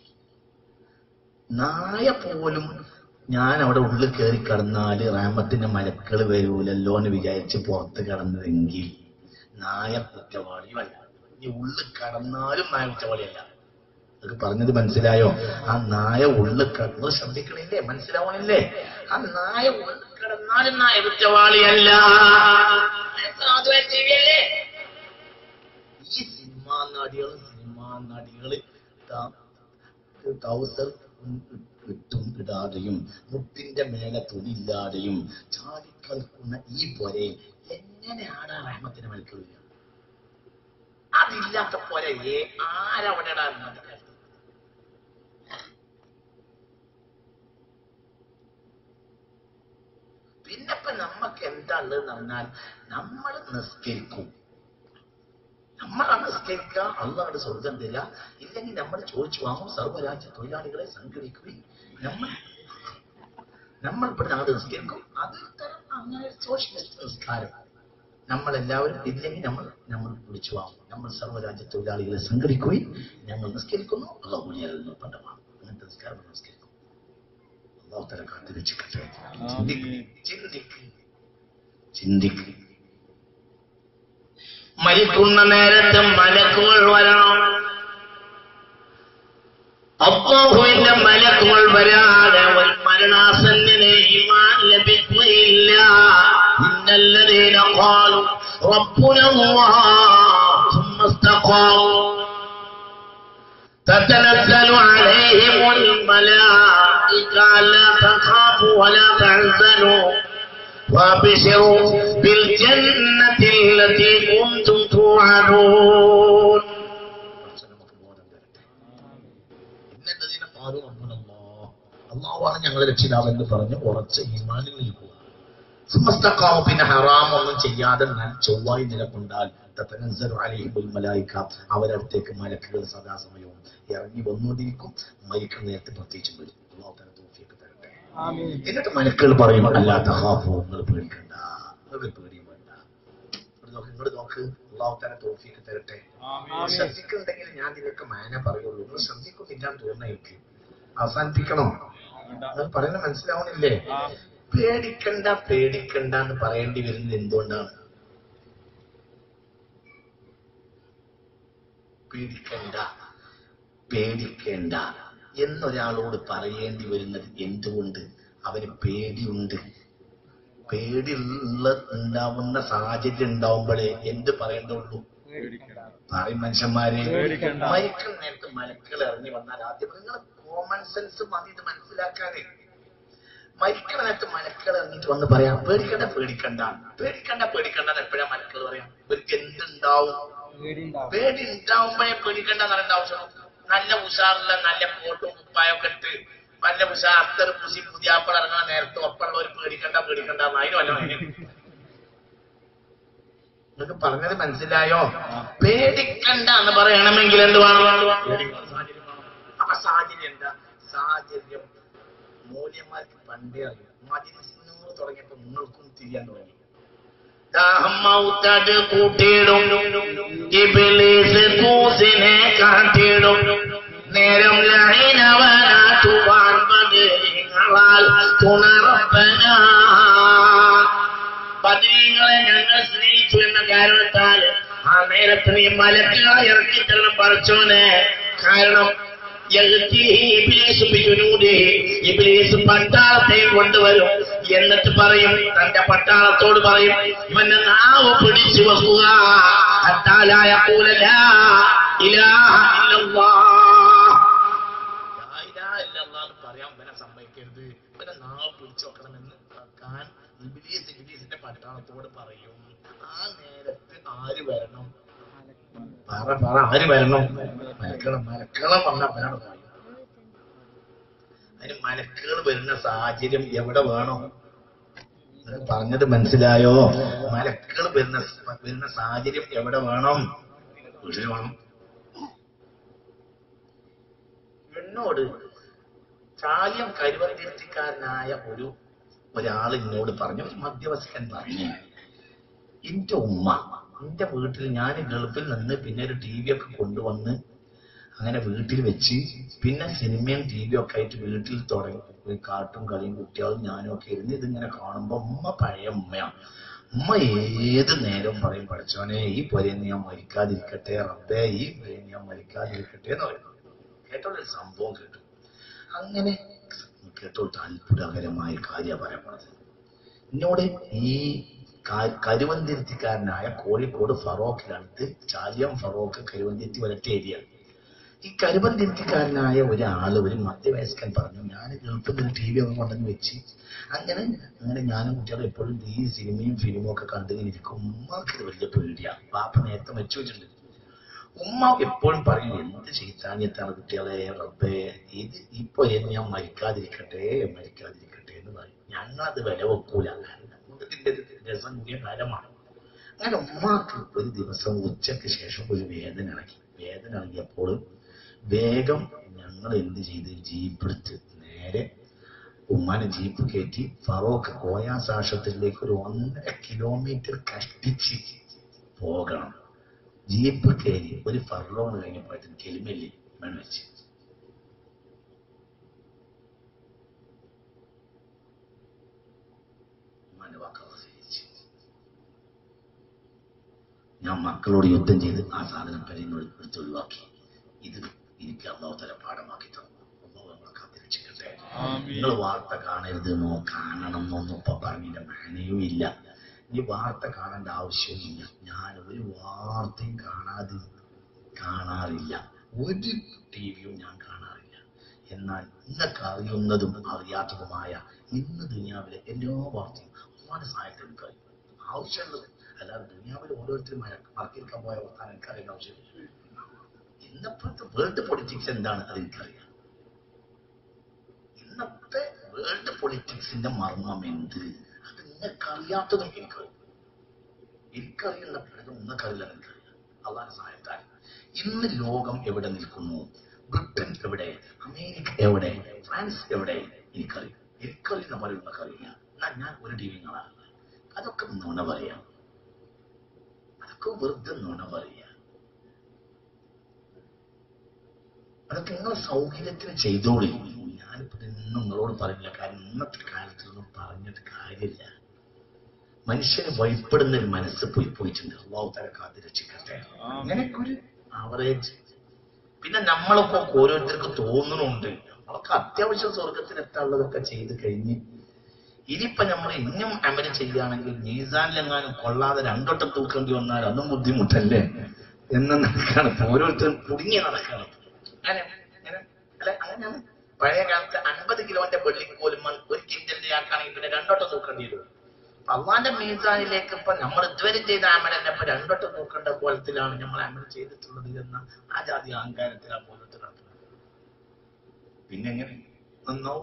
നായ പോലും ഞാൻ അവിടെ ഉള്ളിൽ കയറി കിടന്നാല് റാമത്തിന്റെ മലക്കൾ വരൂലല്ലോ എന്ന് വിചാരിച്ച് പുറത്ത് കിടന്നതെങ്കിൽ നായ കുറ്റവാളിയുമല്ല ഇനി ഉള്ളിൽ കടന്നാലും നായ കുറ്റവാളിയല്ല അത് പറഞ്ഞത് മനസ്സിലായോ ആ നായ ഉള്ളിൽ കിടന്നത് ശ്രദ്ധിക്കണില്ലേ മനസ്സിലാവണില്ലേ ആ നായ ഉള്ളിൽ കിടന്നാലും നായ കുറ്റവാളിയല്ല സാധുവായ ജീവിയല്ലേ ഈ സിനിമാ നടികൾ സിനിമാ നടികള് ട്രൗസർ ഇട്ടും ഇടാതെയും മുട്ടിന്റെ മേലെ തുണിയില്ലാതെയും ചാടിക്കളിക്കുന്ന ഈ പോലെ എങ്ങനെയാണ് ആ റഹ്മത്തിന് മൽക്കുക അതില്ലാത്ത പോലെ ഏ ആരവിടെ ഇടാറുണ്ട് പിന്നെ ഇപ്പൊ നമ്മക്ക് എന്താ ഉള്ളതെന്ന് പറഞ്ഞാൽ നമ്മൾ നിസ്കരിക്കും നമ്മളാണ് നിസ്കരിക്കുക അള്ളാഹുടെ സ്വർഗം തരിക ഇല്ലെങ്കിൽ നമ്മൾ ചോദിച്ചു വാങ്ങും സർവ്വരാജ്യ തൊഴിലാളികളെ സംഘടിക്കുകയും നമ്മൾ നമ്മൾ ഇവിടെ നാട് നിസ്കരിക്കും അത് തരം അങ്ങനെ സോഷ്യലിസ്റ്റ് നിസ്കാരം നമ്മളെല്ലാവരും ഇല്ലെങ്കിൽ നമ്മൾ നമ്മൾ പിടിച്ചു വാങ്ങും നമ്മൾ സർവ്വരാജ്യ തൊഴിലാളികളെ സംഘടിക്കുകയും ഞങ്ങൾ നിസ്കരിക്കുന്നു അള്ളാഹു നിർബന്ധമാണ് അങ്ങനത്തെ നിസ്കാരം നിസ്കരിക്കും അള്ളാഹു തല കാത്തിരക്ഷിക്കട്ടെ ചിന്തിക്ക് ചിന്തിക്ക് ചിന്തിക്ക് മരിക്കുന്ന നേരത്ത് മലക്കുകൾ വരണം അള്ളാഹുവിന്റെ മലക്കുകൾ വരാതെ ഒരു മരണാസന്നിനെ ഈമാൻ ലഭിക്കുകയില്ല ഇന്നല്ലതീന ഖാലു റബ്ബുന അല്ലാഹ് ثم استقاموا تتنزل عليهم الملائكة ألا تخافوا ولا تحزنوا وابشروا بالجنة التي كنتم توعدون അള്ളാഹുവാണ് ഞങ്ങളെ രക്ഷിതാവെന്ന് പറഞ്ഞ് ഉറച്ച ഈമാനിൽ നിൽക്കുക സുമസ്തക്കാവും പിന്നെ ഹറാം ഒന്നും ചെയ്യാതെ ഞാൻ ചൊവ്വായി നിലകൊണ്ടാൽ തത്തനസ്സലു അലൈഹിമുൽ മലായിക അവരടുത്തേക്ക് മലക്കുകൾ സദാസമയവും ഇറങ്ങി വന്നുകൊണ്ടിരിക്കും മരിക്കുന്ന നേരത്തെ പ്രത്യേകിച്ചും വരും അള്ളാഹു തല തോഫിയൊക്കെ തരട്ടെ എന്നിട്ട് മലക്കുകൾ പറയും അല്ലാത്ത ഹാഫോ നിങ്ങൾ പേടിക്കണ്ട നിങ്ങൾക്ക് പേടിയും വേണ്ട ഇവിടെ നോക്ക് ഇങ്ങോട്ട് നോക്ക് അള്ളാഹു തല തോഫിയൊക്കെ തരട്ടെ നിങ്ങൾ ശ്രദ്ധിക്കുന്നുണ്ടെങ്കിൽ ഞാൻ നിനക്ക് മാന പറയുള്ളൂ നിങ്ങൾ ശ്രദ്ധിക്കുന്നില്ലാന്ന് തോന്നുന്ന എനിക്ക് അവസാനിപ്പിക്കണോ അത് പറയുന്നത് മനസ്സിലാവണില്ലേ പേടിക്കണ്ട പേടിക്കണ്ട എന്ന് പറയേണ്ടി വരുന്നത് എന്തുകൊണ്ടാണ് പേടിക്കണ്ട പേടിക്കേണ്ട എന്നൊരാളോട് പറയേണ്ടി വരുന്നത് എന്തുകൊണ്ട് അവന് പേടിയുണ്ട് പേടിയുള്ള ഉണ്ടാവുന്ന സാഹചര്യം ഉണ്ടാവുമ്പോഴേ എന്ത് പറയേണ്ടുള്ളൂ പറയും മനുഷ്യന്മാരെ പേടിക്കണ്ട. മരിക്കുന്ന നേരത്ത് മലക്കുകൾ ഇറങ്ങി വന്നാൽ ആദ്യം നിങ്ങൾ കോമൺ സെൻസ് മതി ഇത് മനസ്സിലാക്കാനേ മരിക്കണ നേരത്ത് മലക്കുകൾ ഇറങ്ങിയിട്ട് വന്ന് പറയാം പേടിക്കണ്ട പേടിക്കണ്ട പേടിക്കണ്ട പേടിക്കണ്ട എന്ന് എപ്പോഴാ മലക്കുകൾ പറയാം ഇവർക്ക് എന്തുണ്ടാവും പേടി ഉണ്ടാവുമ്പോഴേ പേടിക്കണ്ട എന്നറിയേണ്ട ആവശ്യം നല്ല ഉഷാറുള്ള നല്ല കോട്ടും കുപ്പായൊക്കെ ഇട്ട് നല്ല ഉഷാർ അത്തർ പൂശി പുതിയാപ്പൾ ഇറങ്ങുന്ന നേരത്തെ ഒപ്പമുള്ള ഒരു പേടിക്കണ്ട പേടിക്കണ്ട എന്ന് അതിന് വല്ല കാര്യം. നിങ്ങൾക്ക് പറഞ്ഞത് മനസ്സിലായോ പേടിക്കണ്ട എന്ന് പറയണമെങ്കിൽ എന്ത് വേണം പേടിക്കുന്ന സാഹചര്യം വേണം. അപ്പൊ സാഹചര്യം എന്താ സാഹചര്യം മൂല്യന്മാർക്ക് പണ്ടേ അറിയാം മജിലിസിനോട് തുടങ്ങിയപ്പോ നിങ്ങൾക്കും തിരിയാൻ തുടങ്ങി ദാഹം മൗത്തത് കൂട്ടിയിടും ഇബിലീസ് കൂസിനെ കാട്ടിടും നേരം ലൈനവനാറ്റുവാൻ ബദരീങ്ങളാൽ തുണറപ്പന ബദരീങ്ങളെ ഞങ്ങൾ സ്നേഹിച്ചു എന്ന കാരണത്താൽ ആ നേരത്ത് നീ മലക്കുകളെ ഇറക്കിത്തരണം പറിച്ചോനെ കാരണം യഗ്തിഹി ഇബ്ലീസ് ബിജുനൂദിഹി. ഇബ്ലീസ് പട്ടാളത്തെയും കൊണ്ടുവരും എന്നിട്ട് പറയും തന്റെ പട്ടാളത്തോട് പറയും ഇവന്റെ നാവ് പിടിച്ചു വെക്കുക ഹത്താലായ കൂലലാ ഇലാഹ ഇല്ലല്ലാഹ്. ലാ ഇലാഹ ഇല്ലല്ലാഹ് എന്ന് പറയാൻ ഇവനെ സമ്മതിക്കരുത് ഇവനെ നാവ് പിടിച്ചു വെക്കണമെന്ന് കാൻ ഇബ്ലീസ് ഇബ്ലീസിന്റെ പട്ടാളത്തോട് പറയും ആ നേരത്ത് ആര് വരണം പറ പറ ആര് വരണം മലക്കളം മലക്കളം വന്ന അവനാണ് പറയും അതിന് മലക്കുകൾ വരുന്ന സാഹചര്യം എവിടെ വേണം ഇത് പറഞ്ഞത് മനസ്സിലായോ മലക്കുകൾ വരുന്ന വരുന്ന സാഹചര്യം എവിടെ വേണം വീട്ടിൽ വേണം എന്നോട് ചാലിയം കരുവന്തിരത്തിക്കാരനായ ഒരു ഒരാൾ എന്നോട് പറഞ്ഞു ഒരു മധ്യവസ്കൻ പറഞ്ഞു എന്റെ ഉമ്മ എന്റെ വീട്ടിൽ ഞാൻ ഗൾഫിൽ നിന്ന് പിന്നെ ഒരു ടി വി ഒക്കെ കൊണ്ടുവന്ന് അങ്ങനെ വീട്ടിൽ വെച്ച് പിന്നെ സിനിമയും ടി വിയും ഒക്കെ ആയിട്ട് വീട്ടിൽ തുടങ്ങി ഒരു കാട്ടും കളിയും കുട്ടികളും ഞാനും ഒക്കെ ഇരുന്ന് ഇതിങ്ങനെ കാണുമ്പോ ഉമ്മ പഴയ ഉമ്മയാണ് ഉമ്മ ഏത് നേരവും പറയും പഠിച്ചോനെ ഈ പൊരയിൽ ഞാൻ മരിക്കാതിരിക്കട്ടെ റബ്ബേ ഈ പൊരയിൽ ഞാൻ മരിക്കാതിരിക്കട്ടെ എന്ന് പറയും കേട്ടോളൂ ഒരു സംഭവം കേട്ടു അങ്ങനെ കേട്ടോട്ട് അത്ഭുതകരമായ കാര്യമാണ് പറയണത് എന്നോട് ഈ ക- കരുവന്തിരുത്തിക്കാരനായ കോഴിക്കോട് ഫറോക്കിനടുത്ത് ചാലിയം ഫറോക്ക് കരുവന്തിരുത്തി വരട്ടെ ഏരിയ ഈ കരുവന്തിരുത്തിക്കാരനായ ഒരാള് ഒരു മധ്യവയസ്കൻ പറഞ്ഞു ഞാൻ ഗൾഫിൽ നിന്ന് ടി വി ഒക്കെ കൊണ്ടുവന്ന് വെച്ച് അങ്ങനെ അങ്ങനെ ഞാനും കുട്ടികളും എപ്പോഴും ഈ സിനിമയും ഫിലിമും ഒക്കെ കണ്ടിങ്ങനെ ഇരിക്കും ഉമ്മക്ക് ഇത് വലിയ പേടിയാണ് പാപ്പ നേരത്തെ വെച്ചു വെച്ചിട്ടുണ്ട് ഉമ്മ എപ്പോഴും പറയും എന്ത് ചെയ്താഞ്ഞത്താണ് കുട്ടികളെ റബ്ബേ ഇത് ഇപ്പൊ എന്ന് ഞാൻ മരിക്കാതിരിക്കട്ടെ മരിക്കാതിരിക്കട്ടെ എന്ന് പറയും ഞങ്ങളത് വില വെക്കൂല ഇതിന്റെ രസം കൂടിയ കാലമാണ് അങ്ങനെ ഉമ്മാക്ക് ഒരു ദിവസം ഉച്ചയ്ക്ക് ശേഷം ഒരു വേദന ഇളകി വേദന ഇളകിയപ്പോൾ വേഗം ഞങ്ങൾ എന്ത് ചെയ്ത് ജീപ്പ് എടുത്ത് നേരെ ഉമ്മാനെ ജീപ്പ് കയറ്റി ഫറോക്ക് കോയാസ് ആശുപത്രിയിലേക്ക് ഒരു ഒന്നര കിലോമീറ്റർ കഷ്ടിച്ച് പോകണം ജീപ്പ് കയറി ഒരു ഫർലോൺ കഴിഞ്ഞപ്പോഴത്തേന് കെലിമല്ലി വേണം വെച്ച് ഉമ്മാന്റെ വാക്ക് അവസാനിച്ച് ഞാൻ മക്കളോട് യുദ്ധം ചെയ്ത് ആ സാധനം പരിന്നോട് എടുത്ത് ഒഴിവാക്കി ഇത് എനിക്ക് അള്ളാഹു തല പാഠമാക്കി തന്നു അള്ളാഹു നമ്മളെ കാത്തിരക്ഷിക്കട്ടെ നിങ്ങൾ വാർത്ത കാണരുതെന്നോ കാണണമെന്നൊന്നും ഇപ്പൊ പറഞ്ഞില്ല മാനയും ഇല്ല ഈ വാർത്ത കാണേണ്ട ആവശ്യമില്ല ഞാൻ ഒരു വാർത്തയും കാണാതെ കാണാറില്ല ഒരു ടി വിയും ഞാൻ കാണാറില്ല എന്നാൽ ഇന്നൊക്കെ അറിയുന്നതും അറിയാത്തതുമായ ഇന്ന് ദുനിയാവിലെ എല്ലാ വാർത്തയും ഒരുപാട് സഹായത്തിൽ എനിക്കറിയും ആവശ്യമുള്ളത് അല്ലാതെ ദുനിയാവിൽ ഓരോരുത്തരും മറക്കിരിക്കാൻ പോയ വർത്താനം എനിക്കറിയേണ്ട ആവശ്യമില്ല ഇന്നപ്പോഴത്തെ വേൾഡ് പൊളിറ്റിക്സ് എന്താണ് അത് എനിക്കറിയാം ഇന്നത്തെ വേൾഡ് പൊളിറ്റിക്സിന്റെ മർമ്മം എന്ത് അത് നിങ്ങൾക്കറിയാത്തതും എനിക്കറിയാം എനിക്കറിയുന്ന പലതും നിങ്ങൾക്കറിയില്ല എനിക്കറിയാം അള്ളാഹ് സഹായത്താൽ ഇന്ന് ലോകം എവിടെ നിൽക്കുന്നു ബ്രിട്ടൻ എവിടെ അമേരിക്ക എവിടെ ഫ്രാൻസ് എവിടെ എനിക്കറിയാം എനിക്കറിയുന്ന പോലെ നിങ്ങൾക്കറിയില്ല എന്നാൽ ഞാൻ ഒരു ടി വി കാണാറില്ല അതൊക്കെ നുണ പറയാം അതൊക്കെ വെറുതെ നുണ പറയാ അതൊക്കെ നിങ്ങൾ സൗകര്യത്തിന് ചെയ്തോളി ഞാനിപ്പോ ഇന്നും നിങ്ങളോട് പറഞ്ഞില്ല കാരണം ഇന്നത്തെ കാലത്തൊന്നും പറഞ്ഞിട്ട് കാര്യമില്ല മനുഷ്യന് ഭയപ്പെടുന്ന ഒരു മനസ്സ് പോയി പോയിട്ടുണ്ട് അള്ളാഹു തല കാത്തി രക്ഷിക്കട്ടെ അങ്ങനെയൊക്കെ ഒരു ആവറേജ് പിന്നെ നമ്മളൊക്കെ ഓരോരുത്തർക്കും തോന്നുന്നുണ്ട് നമ്മളൊക്കെ അത്യാവശ്യം സ്വർഗത്തിൽ എത്താനുള്ളതൊക്കെ ചെയ്ത് കഴിഞ്ഞ് ഇനിയിപ്പൊ നമ്മൾ ഇനിയും അമല് ചെയ്യുകയാണെങ്കിൽ മീസാനിലെങ്ങാനും കൊള്ളാതെ രണ്ടോട്ടം തൂക്കേണ്ടി വന്നാൽ അതും ബുദ്ധിമുട്ടല്ലേ എന്ന നടക്കാണ് ഇപ്പൊ ഓരോരുത്തരും കുടുങ്ങി നടക്കാണ് അങ്ങനെ അങ്ങനെ അല്ല അങ്ങനെയാണ് പഴയ കാലത്ത് അൻപത് കിലോന്റെ വെള്ളിക്കോലും മൺ- ഒരു കിൻഡലിന്റെ ആക്കാണെങ്കിൽ പിന്നെ രണ്ടോട്ടം തൂക്കേണ്ടി വരും അപ്പൊ അള്ളാന്റെ മീസാനിലേക്ക് ഇപ്പൊ നമ്മൾ ഇതുവരെ ചെയ്ത അമൽ തന്നെ ഇപ്പൊ രണ്ടോട്ടം നോക്കേണ്ട കോലത്തിലാണ് നമ്മൾ അമൽ ചെയ്തിട്ടുള്ളത് എന്ന ആ ജാതി അഹങ്കാരത്തിലാണ് ഓരോരുത്തർ നടത്തുന്നത് പിന്നെ എങ്ങനെ നന്നാവും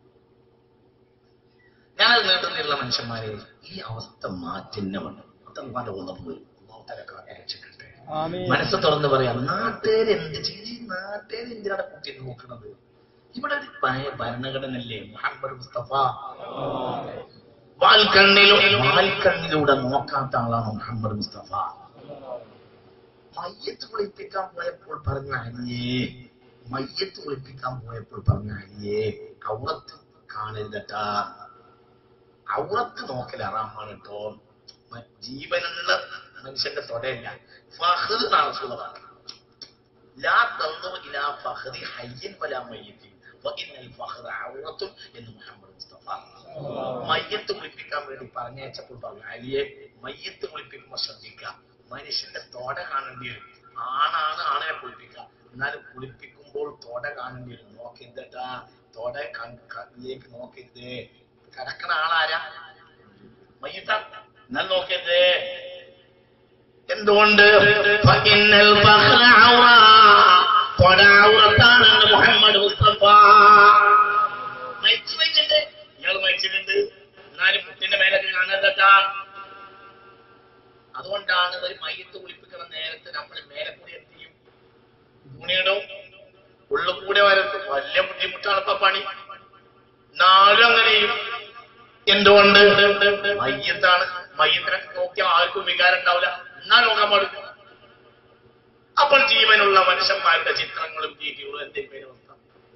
ഞാനത് നേടുന്നില്ല മനുഷ്യന്മാരെ ഈ അവസ്ഥ മാറ്റിന്നെ വേണം അതല്ലാതെ ഒന്ന് പോയി രക്ഷിക്കട്ടെ മനസ്സ് തുറന്ന് പറയാം നാട്ടുകാർ എന്ത് ചെയ്യും നാട്ടുകാർ എന്തിനാണ് കുട്ടി നോക്കണത് ഇവിടെ ഒരു പഴയ ഭരണഘടനല്ലേ മുഹമ്മദ് മുസ്തഫ വാൽക്കണ്ണിലും വാൽക്കണ്ണിലൂടെ നോക്കാത്ത ആളാണ് മുഹമ്മദ് മുസ്തഫ മയ്യത്ത് കുളിപ്പിക്കാൻ പോയപ്പോൾ പറഞ്ഞ അരിയേ മയ്യത്ത് കുളിപ്പിക്കാൻ പോയപ്പോൾ പറഞ്ഞ അരിയേ ഔറത്ത് കാണരുതട്ടാ ഔറത്ത് നോക്കൽ അറാമാണ് കേട്ടോ മ- ജീവനുള്ള മനുഷ്യന്റെ തൊടയല്ല ഫഹ് എന്നാണ് സുഖമാണ് ലാ തന്ദുർ ഇലാ ഫഹ്ദി ഹയ്യൻ വലാ മയ്യിത്തിൻ വഇന്നൽ ഫഹ്ദ ഔറത്തുൻ എന്ന് മുഹമ്മദ് മുസ്തഫ മയ്യത്ത് കുളിപ്പിക്കാൻ വേണ്ടി പറഞ്ഞയച്ചപ്പോൾ പറഞ്ഞു അലിയെ മയ്യത്ത് കുളിപ്പിക്കുമ്പോൾ ശ്രദ്ധിക്കുക മനുഷ്യന്റെ തോട കാണേണ്ടി വരും ആണാണ് ആണിനെ കുളിപ്പിക്കുക എന്നാലും കുളിപ്പിക്കുമ്പോൾ തോട കാണേണ്ടി വരും നോക്കരുതട്ടാ തോട കണ്ണിലേക്ക് നോക്കരുത് കിടക്കണ ആളാരാ മയ്യത്ത എന്നാൽ നോക്കരുത് എന്തുകൊണ്ട് ഫഇന്നൽ ഫഖ്റ ഔറ. തൊട ഔറത്താണെന്ന് മുഹമ്മദ് മുസ്തഫ മരിച്ചു വെച്ചിട്ടുണ്ട് ഇയാൾ മരിച്ചിട്ടുണ്ട് എന്നാലും മുട്ടിന്റെ മേലൊക്കെ കാണരുതട്ടാ അതുകൊണ്ടാണ് ഒരു മയ്യത്ത് കുളിപ്പിക്കുന്ന നേരത്ത് നമ്മൾ മേലെ കൂടി എന്ത് ചെയ്യും തുണിയിടും ഉള്ളിൽ കൂടെ വരത്ത് വലിയ ബുദ്ധിമുട്ടാണ് ഇപ്പൊ പണി നാലും അങ്ങനെയും എന്തുകൊണ്ട് മയ്യത്താണ് മയ്യത്തിനെ നോക്കിയാൽ ആർക്കും വികാരം ഉണ്ടാവില്ല എന്നാൽ നോക്കാൻ പാടില്ല അപ്പോൾ ജീവനുള്ള മനുഷ്യന്മാരുടെ ചിത്രങ്ങളും രീതികളും എന്തെങ്കിലും അവസ്ഥ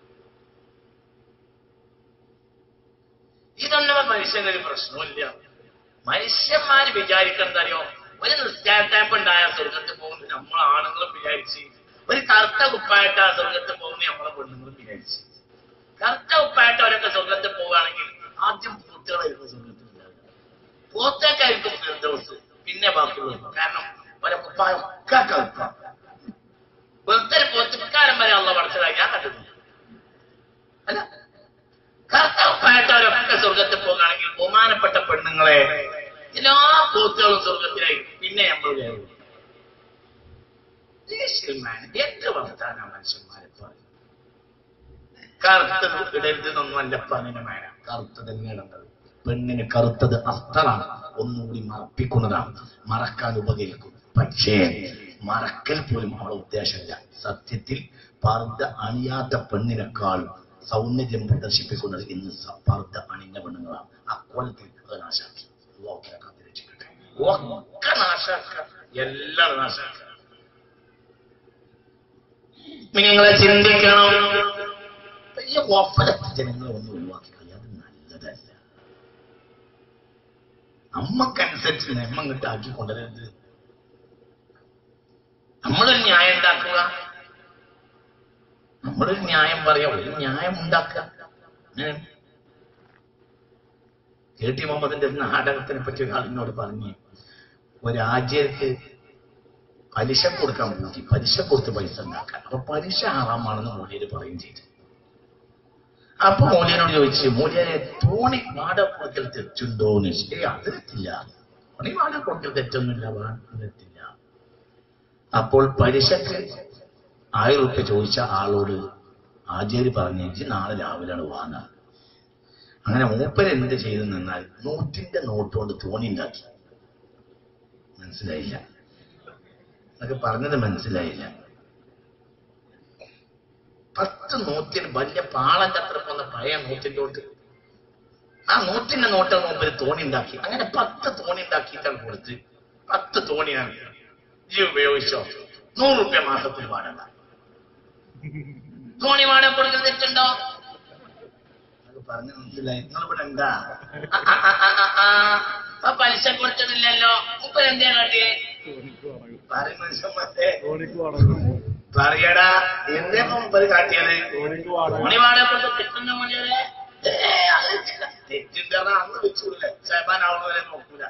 ഇതൊന്നും മനുഷ്യനൊരു പ്രശ്നമില്ല മനുഷ്യന്മാര് വിചാരിക്കണ്ടറിയോ ഒരു നിസ്കാരത്താപ്പ് ഉണ്ടായ സ്വർഗത്ത് പോകുന്നത് നമ്മൾ ആണുങ്ങളും വിചാരിച്ച് ഒരു കറുത്ത കുപ്പായിട്ട് ആ സ്വർഗത്ത് പോകുന്നത് നമ്മളെ പെണ്ണുങ്ങളും വിചാരിച്ച് കറുത്ത കുപ്പായിട്ട് അവരൊക്കെ സ്വർഗത്ത് പോവുകയാണെങ്കിൽ ആദ്യം പൂത്തുകളായിരിക്കും സ്വർഗത്തിൽ ഉണ്ടാവുക പോത്തേക്കായിരിക്കും ഫിർദൗസ് പിന്നെ ബാക്കിയുള്ളത് കാരണം അവരെ കുപ്പായം ഒക്കെ കറുത്ത വെറുതെ ഒരു പോത്തുകാരൻ വരെ അള്ള പഠിച്ചതായി ഞാൻ കണ്ടിട്ടുണ്ട് അല്ല കറുത്ത കുപ്പായിട്ടവരൊക്കെ സ്വർഗത്തിൽ പോകുകയാണെങ്കിൽ ബഹുമാനപ്പെട്ട പെണ്ണുങ്ങളെ എല്ലാ പോത്തുകളും സ്വർഗത്തിലായി പിന്നെ നമ്മൾ കയറും എന്ത് വർത്താന മനുഷ്യന്മാരെ പറയും കറുത്തത് ഇടരുത് എന്നൊന്നും അല്ല പനിനമേന കറുത്ത തന്നെ ഇടേണ്ടത് പെണ്ണിന് കറുത്തത് അസ്തറാണ് ഒന്നുകൂടി മറപ്പിക്കുന്നതാണ് മറക്കാൻ ഉപകരിക്കും പക്ഷേ മറക്കൽ പോലും അവളെ ഉദ്ദേശമില്ല സത്യത്തിൽ പർദ്ദ അണിയാത്ത പെണ്ണിനേക്കാൾ സൗന്ദര്യം പ്രദർശിപ്പിക്കുന്നത് ഇന്ന് സ- പർദ്ദ അണിഞ്ഞ പെണ്ണുങ്ങളാണ് അക്കോലത്തിൽ അത് നാശാക്കി അള്ളാഹുവിനെ കാത്തിരക്ഷിക്കട്ടെ ഒക്കെ നാശാക്ക എല്ലാം നാശാക്ക നിങ്ങളെ ചിന്തിക്കണം വലിയ ഒപ്പലത്തെ ജനങ്ങളെ ഒന്ന് ഒഴിവാക്കി കളയാ അത് നല്ലതല്ല നമ്മക്കനുസരിച്ച് നെമ്മ ഇങ്ങോട്ട് ആക്കി കൊണ്ടുവരരുത് നമ്മളൊരു ന്യായം ഉണ്ടാക്കുക നമ്മളൊരു ന്യായം പറയാ ഒരു ന്യായം ഉണ്ടാക്കുക അങ്ങനെ കെ ടി മുഹമ്മദിന്റെ ഒരു നാടകത്തിനെ പറ്റി ഒരാളിനോട് പറഞ്ഞു ഒരു ആചാര്യക്ക് പലിശ കൊടുക്കാൻ പൂട്ടി പലിശ കൊടുത്ത് പൈസ ഉണ്ടാക്കാൻ അപ്പൊ പലിശ ആറാമാണെന്ന് മൂല്യര് പറയും ചെയ്തു അപ്പൊ മൂല്യനോട് ചോദിച്ചു മൂല്യരെ തോണി വാടക കൊടുക്കൽ തെറ്റുണ്ടോ എന്ന് ചോദിച്ചു ഏയ് അത് തെറ്റില്ല തോണി വാടക കൊടുക്കൽ തെറ്റൊന്നുമില്ല വാടക തെറ്റില്ല അപ്പോൾ പലിശക്ക് ആയിരം റുപ്യ ചോദിച്ച ആളോട് ആചാര്യ പറഞ്ഞേച്ച് നാളെ രാവിലെയാണ് വാങ്ങാൻ അങ്ങനെ മൂപ്പര് എന്ത് ചെയ്തു നിന്നാൽ നൂറ്റിന്റെ നോട്ട് കൊണ്ട് തോണി ഉണ്ടാക്കി മനസ്സിലായില്ല എന്നൊക്കെ പറഞ്ഞത് മനസ്സിലായില്ല പത്ത് നൂറ്റിന് വലിയ പാളന്റെ അത്ര പോകുന്ന പഴയ നൂറ്റിന്റെ തൊട്ട് ആ നൂറ്റിന്റെ നോട്ട് മൂപ്പര് തോണി ഉണ്ടാക്കി അങ്ങനെ പത്ത് തോണി ഉണ്ടാക്കിയിട്ടാണ് കൊടുത്ത് പത്ത് തോണിയാണ് ഈ ഉപയോഗിച്ചോ നൂറ് റുപ്യ മാസത്തിൽ പാടണ്ട തോണി വാടക കൊടുക്കുന്നത് തെറ്റുണ്ടോ അത് പറഞ്ഞു മനസ്സിലായി നിങ്ങൾ ഇവിടെ എന്താ ആ, ആ, ആ, ആ, ആ, ആ. അപ്പൊ പലിശ കൊടുത്തിട്ടില്ലല്ലോ മുപ്പത് എന്തേ കാട്ടിയേ പറയും മനുഷ്യന്മാരെ പറയടാ എന്തേ മുമ്പത് കാട്ടിയത് തോണി വാടക കൊടുത്ത് തെറ്റുന്ന മണിയരെ തെറ്റിന്റെ അന്ന് വെച്ചൂല്ലേ ചേപ്പാനാവുന്നവരെ നോക്കൂല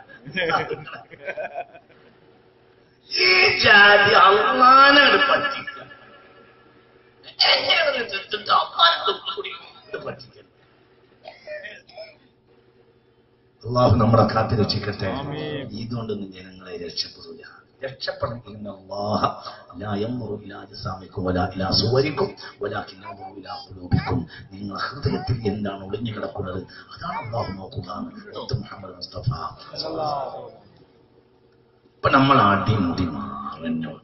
ഈ ജാതി അള്ളാനാണ് പറ്റിക്കുക എങ്ങനെയാണ് തെറ്റിട്ട് അള്ളാനെ തൊട്ട് കുടിക്കുന്നത് പറ്റിക്കുന്നത് അള്ളാഹു നമ്മളെ കാത്തു രക്ഷിക്കട്ടെ ഇതുകൊണ്ടൊന്നും ജനങ്ങളെ രക്ഷപ്പെടില്ല രക്ഷപ്പെടണമെങ്കിൽ അള്ളാഹ ലാ യൻദുറു ഇലാ അജ്സാമിക്കും വലാ ഇലാ സുവരിക്കും വലാകിൻ യൻദുറു ഇലാ ഖുലൂബിക്കും നിങ്ങൾ ഹൃദയത്തിൽ എന്താണ് ഒളിഞ്ഞു കിടക്കുന്നത് അതാണ് അള്ളാഹു നോക്കുക എന്ന് മുഹമ്മദ് മുസ്തഫ ഇപ്പൊ നമ്മൾ അടിമുടി മാറന്നു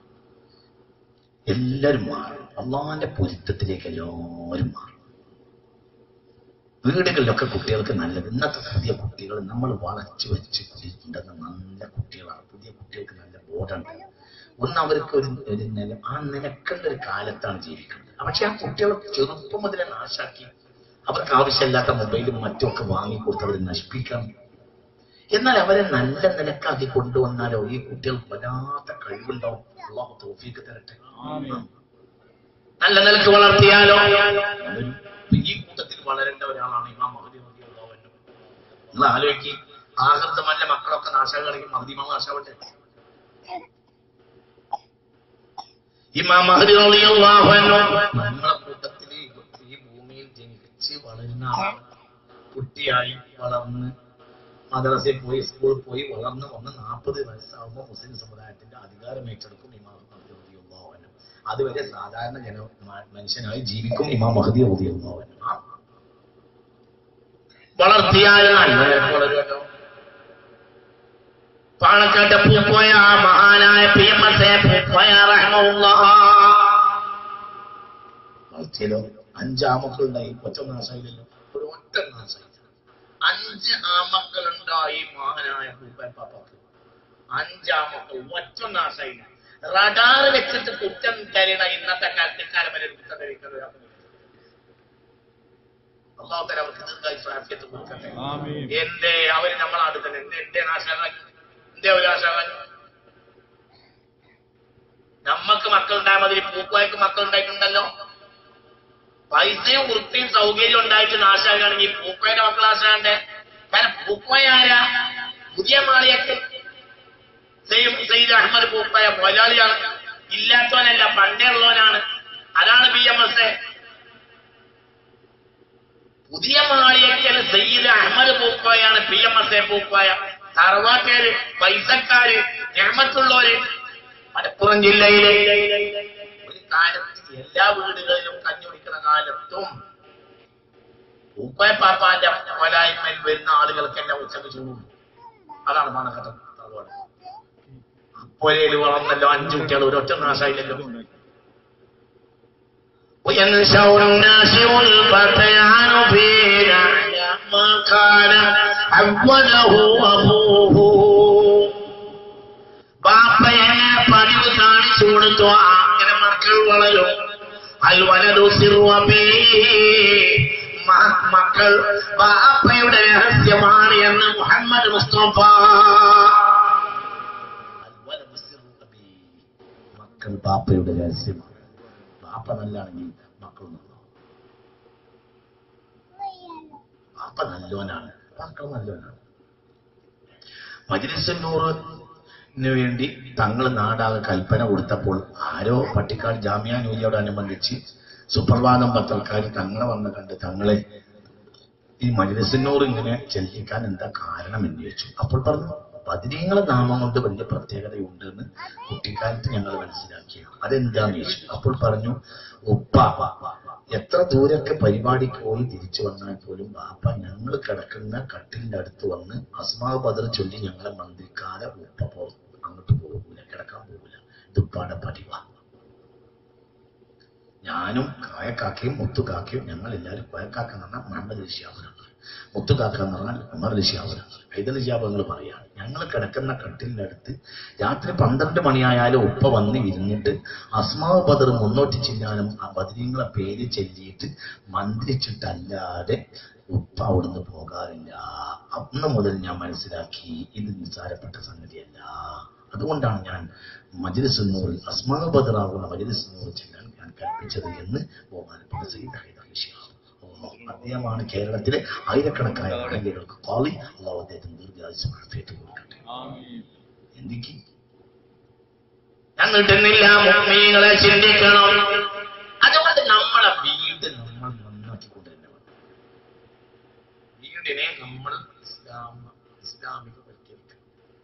എല്ലാരും മാറും അള്ളാന്റെ പൊരുത്തത്തിലേക്ക് എല്ലാവരും മാറും വീടുകളിലൊക്കെ കുട്ടികൾക്ക് നല്ലത് ഇന്നത്തെ പുതിയ കുട്ടികൾ നമ്മൾ വളച്ചു വെച്ച് ഉണ്ടെന്ന നല്ല കുട്ടികളാണ് പുതിയ കുട്ടികൾക്ക് നല്ല ബോധമുണ്ട് ഒന്ന് അവർക്ക് ഒരു ഒരു നില ആ നിലക്കുള്ള ഒരു കാലത്താണ് ജീവിക്കുന്നത് പക്ഷെ ആ കുട്ടികളെ ചെറുപ്പം മുതലേ നാശാക്കി അവർക്ക് ആവശ്യമില്ലാത്ത മൊബൈലും മറ്റുമൊക്കെ വാങ്ങിക്കൊടുത്ത് അവരെ നശിപ്പിക്കണം എന്നാൽ അവരെ നല്ല നിലക്കാക്കി കൊണ്ടുവന്നാലോ ഈ കുട്ടികൾക്ക് വല്ലാത്ത കഴിവുണ്ടാവും അള്ളാഹു തൗഫീക്ക് തരട്ടെ നല്ല നിലക്ക് വളർത്തിയാലോ നല്ലൊരു- ഈ കൂട്ടത്തിൽ വളരേണ്ട ഒരാളാണ് ഇമാം മഹദി റളിയല്ലാഹു അൻഹു. നിങ്ങൾ ആലോചിക്ക് ആഹൃതമല്ല മക്കളൊക്കെ നാശാണെങ്കിൽ മഹദിമാ നാശാവട്ടെ ഇമാം മഹദി റളിയല്ലാഹു അൻഹു നമ്മളെ കൂട്ടത്തിൽ ഈ ഭൂമിയിൽ ജനിച്ച് വളരുന്ന ആളാണ് കുട്ടിയായി വളർന്ന് മദ്രസയിൽ പോയി സ്കൂളിൽ പോയി വളർന്ന് വന്ന് നാൽപ്പത് വയസ്സാകുമ്പോൾ മുസ്ലിം സമുദായത്തിന്റെ അധികാരം ഏറ്റെടുക്കും ഇമാം മഹദി റളിയല്ലാഹു അൻഹു അതുവരെ സാധാരണ ജന മ- മനുഷ്യനായി ജീവിക്കും ഇമാം മഹദി റളിയല്ലാഹു അൻഹു ആ വളർത്തിയാൽ നല്ലവർക്ക് വളരുമല്ലോ പാണക്കാട്ടെ പൂക്കോയ ആ മഹാനായ P M S A Pookoya റഹ്മുള്ള ചിലോ അഞ്ചാമക്കളുണ്ടായി ഒറ്റ നാശമായില്ലല്ലോ ഒരു ഒറ്റ നാശമായി അഞ്ച് ആമക്കളുണ്ടായി മഹാനായ പാപ്പാക്ക് അഞ്ചാമക്കൾ ഒറ്റ നാശമായില്ല റഡാർ വെച്ചിട്ട് കുറ്റം തരണ ഇന്നത്തെ കാലത്തേക്കാലം വരെ ഒരു കുറ്റം തരിക്കുന്നത് അള്ളാഹു തല അവർക്ക് ദീർഘായുസ് ആഫിയത്ത് കൊടുക്കട്ടെ ആമീൻ. എന്റെ അവര് നമ്മളാട് തന്നെ എന്റെ എന്റെ നാശമായി എന്റെ ഒരു നാശമായി നമ്മക്ക് മക്കളുണ്ടായ മാതിരി പൂക്കോയക്ക് മക്കൾ ഉണ്ടായിട്ടുണ്ടല്ലോ പൈസയും വൃത്തിയും സൗകര്യം ഉണ്ടായിട്ട് നാശാകുകയാണെങ്കിൽ പൂക്കോയുടെ മക്കൾ നാശാകണ്ടേ കാരണം പൂക്കോയ ആരാ പുതിയ മാളിയൊക്കെ സെയ്ദ് അഹമ്മദ് പൂക്കോയ മൊലാളിയാണ് ഇല്ലാത്തവനല്ല പണ്ടേ ഉള്ളവനാണ് അതാണ് ബി എം എസ് പുതിയ മാളിയക്കൽ സയ്യിദ് അഹമ്മദ് പൂക്കോയാണ് P M S A Pookoya തറവാട്ടേര് പൈസക്കാര് രഹമത്തുള്ളവര് മലപ്പുറം ജില്ലയിലെ ഒരു കാലത്ത് എല്ലാ വീടുകളിലും കഞ്ഞി കുടിക്കുന്ന കാലത്തും പൂക്കോയ പാപ്പാന്റെ പോലായ്മയിൽ വരുന്ന ആളുകൾക്ക് എന്നെ ഉച്ചക്ക് ചൂടും അതാണ് മണക്കട്ട തറവാട് അപ്പോഴേല് വളർന്നല്ലോ അഞ്ചു കുട്ടികൾ ഒരൊറ്റ നാശായില്ലല്ലോ وينشأ الناشئ الفتيان في أعلى ما كان عوده أبوه ബാപ്പയെ പതിവ് കാണിച്ചു കൊടുത്തു അങ്ങനെ മക്കൾ വളരും അൽവലതു സിറുവബീ മക്കൾ ബാപ്പയുടെ രഹസ്യമാണ് എന്ന് മുഹമ്മദ് മുസ്തഫ അൽവലതു സിറുവബീ. മക്കൾ ബാപ്പയുടെ രഹസ്യമാണ് ബാപ്പ നല്ലാണെങ്കിൽ മക്കൾ നല്ലോ ബാപ്പ നല്ലോനാണ് മക്കൾ നല്ലോനാണ് മജ്ലിസുന്നൂറിന് വേണ്ടി തങ്ങൾ നാടാകെ കൽപ്പന കൊടുത്തപ്പോൾ ആരോ പട്ടിക്കാട് ജാമ്യ നൂലിയോടനുബന്ധിച്ച് സുപ്രഭാതം പത്രക്കാർ തങ്ങളെ വന്ന് കണ്ട് തങ്ങളെ ഈ മജ്ലിസുന്നൂർ ഇങ്ങനെ ചെല്ലിക്കാൻ എന്താ കാരണം എന്ന് ചോദിച്ചു അപ്പോൾ പറഞ്ഞു ബദിരീങ്ങളെ നാമം കൊണ്ട് വലിയ പ്രത്യേകതയുണ്ട് എന്ന് കുട്ടിക്കാലത്ത് ഞങ്ങൾ മനസ്സിലാക്കിയാണ് അതെന്താന്ന് ചോദിച്ചു അപ്പോൾ പറഞ്ഞു ഉപ്പ എത്ര ദൂരൊക്കെ പരിപാടിക്ക് പോയി തിരിച്ചു വന്നാൽ പോലും ബാപ്പ ഞങ്ങൾ കിടക്കുന്ന കട്ടിലിന്റെ അടുത്ത് വന്ന് അസ്മാ ബദർ ചൊല്ലി ഞങ്ങളെ മന്ത്രിക്കാതെ ഉപ്പ പുറത്ത് അങ്ങോട്ട് പോകൂല കിടക്കാൻ പോകൂല ദുപ്പാടെ പതിവാ ഞാനും കോയക്കാക്കയും മുത്തുകാക്കയും ഞങ്ങൾ എല്ലാവരും കോയക്കാക്ക എന്ന് പറഞ്ഞാൽ മുഹമ്മദ് ഋഷിയാബുരാണ് മുത്തുകാക്ക എന്ന് പറഞ്ഞാൽ ഉമർ ഋഷിയാബുരാണ് ഹൈദർ ഋഷിയാബുങ്ങൾ പറയാണ് ഞങ്ങൾ കിടക്കുന്ന കട്ടിലിന്റെ അടുത്ത് രാത്രി പന്ത്രണ്ട് മണിയായാലും ഉപ്പ വന്ന് ഇരുന്നിട്ട് അസ്മാവ് ബദർ മുന്നോട്ട് ചെല്ലാനും ആ ബദരീങ്ങളെ പേര് ചൊല്ലിയിട്ട് മന്ത്രിച്ചിട്ടല്ലാതെ ഉപ്പ അവിടുന്ന് പോകാറില്ല അന്ന് മുതൽ ഞാൻ മനസ്സിലാക്കി ഇത് നിസ്സാരപ്പെട്ട സംഗതിയല്ല അതുകൊണ്ടാണ് ഞാൻ മജ്ലിസുന്നൂറിൽ അസ്മാ ബദറാകുന്ന മജ്ലിസുന്നൂർ ചെല്ലാൻ ഞാൻ കൽപ്പിച്ചത് എന്ന് ബഹുമാനപ്പെട്ട സയ്യിദ് ഹൈദർ ഋഷിയാണ് അദ്ദേഹമാണ് കേരളത്തിലെ ആയിരക്കണക്കായ മഹല്യകൾക്ക് കാളി അള്ളാഹു അദ്ദേഹത്തിന് ദീർഘായുസ് ആഫിയത്ത് കൊടുക്കട്ടെ ആമീൻ. എന്തിക്ക് ഞാൻ നീട്ടുന്നില്ല മുഗ്നീകളെ ചിന്തിക്കണം അതുകൊണ്ട് നമ്മളെ വീട് നമ്മൾ നന്നാക്കിക്കൊണ്ട് തന്നെ വേണം വീടിനെ നമ്മൾ ഇസ്ലാമ ഇസ്ലാമികവൽക്കരിക്കണം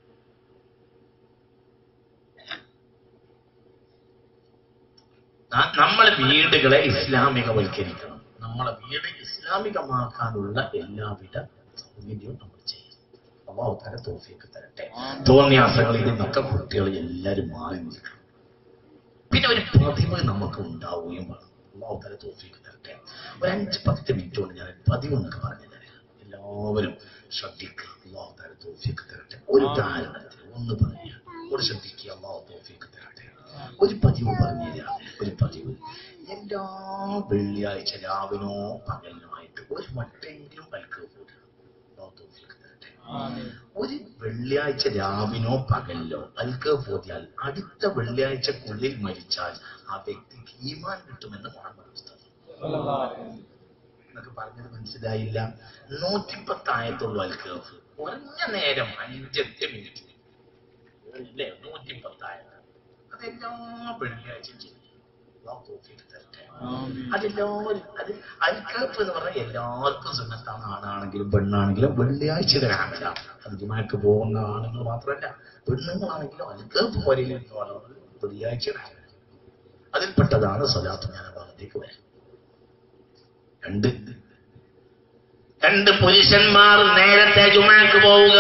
ന- നമ്മളെ വീടുകളെ ഇസ്ലാമികവൽക്കരിക്കണം നമ്മളെ വീട് ഇസ്ലാമികമാക്കാനുള്ള എല്ലാവിധ സൗകര്യവും നമ്മൾ ചെയ്യണം അള്ളാഹു തല തോഫിയൊക്കെ തരട്ടെ തോന്നിയാസങ്ങളിൽ നിന്നൊക്കെ കുട്ടികൾ എല്ലാവരും മാറി നിൽക്കണം പിന്നെ ഒരു പതിവ് നമുക്ക് ഉണ്ടാവുകയും വേണം അള്ളാഹു തല തോഫിയൊക്കെ തരട്ടെ ഒരു അഞ്ച് പത്ത് മിനിറ്റ് കൊണ്ട് ഞാൻ പതിവ് എന്നൊക്കെ പറഞ്ഞു തരാം എല്ലാവരും ശ്രദ്ധിക്കുക അള്ളാഹു തല തോഫിയൊക്കെ തരട്ടെ ഒരു ഉദാഹരണത്തിന് ഒന്ന് പറയുക ഒരു ശ്രദ്ധിക്കുക അള്ളാഹു തോഫിയൊക്കെ തരട്ടെ ഒരു പതിവ് പറഞ്ഞുതരാം ഒരു പതിവ് എല്ലാ വെള്ളിയാഴ്ച രാവിനോ പകലിനോ ആയിട്ട് ഒരു വട്ടെങ്കിലും പൽക്ക് കൂടുക അള്ളാഹു തോഫിയൊക്കെ തരട്ടെ ആമീൻ. ഒരു വെള്ളിയാഴ്ച രാവിനോ പകലിലോ അൽക്ക് പോതിയാൽ അടുത്ത വെള്ളിയാഴ്ചക്കുള്ളിൽ മരിച്ചാൽ ആ വ്യക്തിക്ക് ഈമാൻ കിട്ടുമെന്ന് മുഹമ്മദ് മുസ്തഫ സല്ലല്ലാഹു അലൈഹി വസല്ലം. എന്നൊക്കെ പറഞ്ഞത് മനസ്സിലായില്ല നൂറ്റിപ്പത്തായത്തുള്ളൂ അൽക്കഫ് കുറഞ്ഞ നേരം അഞ്ചെട്ട് മിനിറ്റ് അല്ലേ നൂറ്റിപ്പത്തായത് അതെല്ലാ വെള്ളിയാഴ്ചയും ചെയ്യും അള്ളാഹു തൗഫീഖ് തരട്ടെ ആമീൻ. അതെല്ലാവരും അത് അൽക്കഫ് എന്ന് പറഞ്ഞാൽ എല്ലാവർക്കും സുന്നത്താണ് ആണാണെങ്കിലും പെണ്ണാണെങ്കിലും വെള്ളിയാഴ്ചയുടെ രാമലാണ് അത് ജുമാക്ക് പോകുന്ന ആണുങ്ങൾ മാത്രമല്ല പെണ്ണുങ്ങളാണെങ്കിലും അൽക്കഫ് പോലെയിൽ വെള്ളിയാഴ്ചയുടെ രാമലാണ് അതിൽപ്പെട്ടതാണ് സ്വലാത്ത് ഞാൻ ആ ഭാഗത്തേക്ക് വരാം രണ്ട് രണ്ട് പുരുഷന്മാർ നേരത്തെ ജുമാക്ക് പോവുക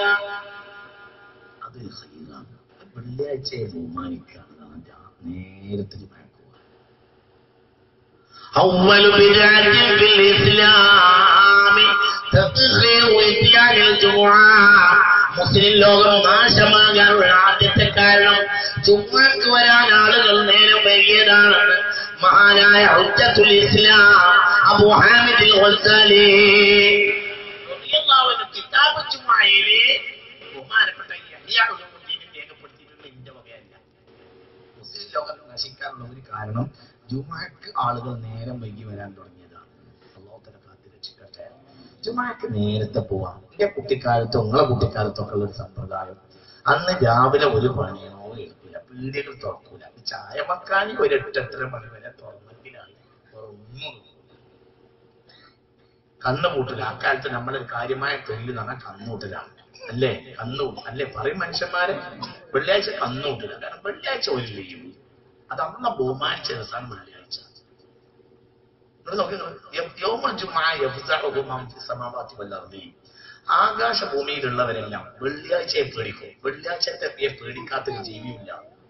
അത് ഹൈറാണ് വെള്ളിയാഴ്ചയെ ബഹുമാനിക്കുക എന്നതാണ് രാ- നേരത്തെ ജുമാക്ക് പോവുക أول بدعة في الإسلام تأخير إتيان الجمعة മുസ്ലിം ലോകം നാശമാകാനുള്ള ആദ്യത്തെ കാരണം ചുമ്മാക്ക് വരാൻ ആളുകൾ നേരം വൈകിയതാണ് മഹാനായ ഹുജ്ജത്തുൽ ഇസ്ലാം അബൂ ഹാമിദ് ഗസാലി റളിയല്ലാഹു അൻഹു കിതാബ് ജുമായിലെ ബഹുമാനപ്പെട്ട യഹ്യ ഉലൂമുദ്ദീൻ രേഖപ്പെടുത്തിയിട്ടുള്ള ഇന്റെ വകയല്ല മുസ്ലിം ലോകം നശിക്കാനുള്ള ഒരു കാരണം ജുമാക്ക് ആളുകൾ നേരം വൈകി വരാൻ തുടങ്ങിയതാണ് അള്ളാഹുത്തല കാത്തി രക്ഷിക്കട്ടെ ജുമാക്ക് നേരത്തെ പോവാം എന്റെ കുട്ടിക്കാലത്തും നിങ്ങളെ കുട്ടിക്കാലത്തൊക്കെ ഉള്ള ഒരു സമ്പ്രദായം അന്ന് രാവിലെ ഒരു പണിയോ എടുക്കില്ല പീടികൾ തുറക്കൂല ചായ മക്കാനി ഒരു എട്ടെട്ടര മണി വരെ തുറന്നെങ്കിലാണ് ഒന്നും കണ്ണുകൂട്ടില്ല അക്കാലത്ത് നമ്മളൊരു കാര്യമായ തൊഴിൽ എന്ന് പറഞ്ഞാൽ കണ്ണൂട്ടലാണ് അല്ലേ കണ്ണു അല്ലേ പറയും മനുഷ്യന്മാര് വെള്ളിയാഴ്ച കണ്ണൂട്ടില്ല കാരണം വെള്ളിയാഴ്ച ഒരു ലീവ് അത് അമ്മ ബഹുമാനിച്ച ദിവസമാണ് വെള്ളിയാഴ്ച നിങ്ങൾ നോക്കി നിങ്ങൾ. യ- യൗമുൽ ജുമുഅ യഫ്സഹു മൻ ഫിസ് സമാവാതി വൽ അർദി. ആകാശഭൂമിയിലുള്ളവരെല്ലാം വെള്ളിയാഴ്ചയെ പേടിക്കും വെള്ളിയാഴ്ചത്തെ പേടിക്കാത്തൊരു ജീവിയില്ല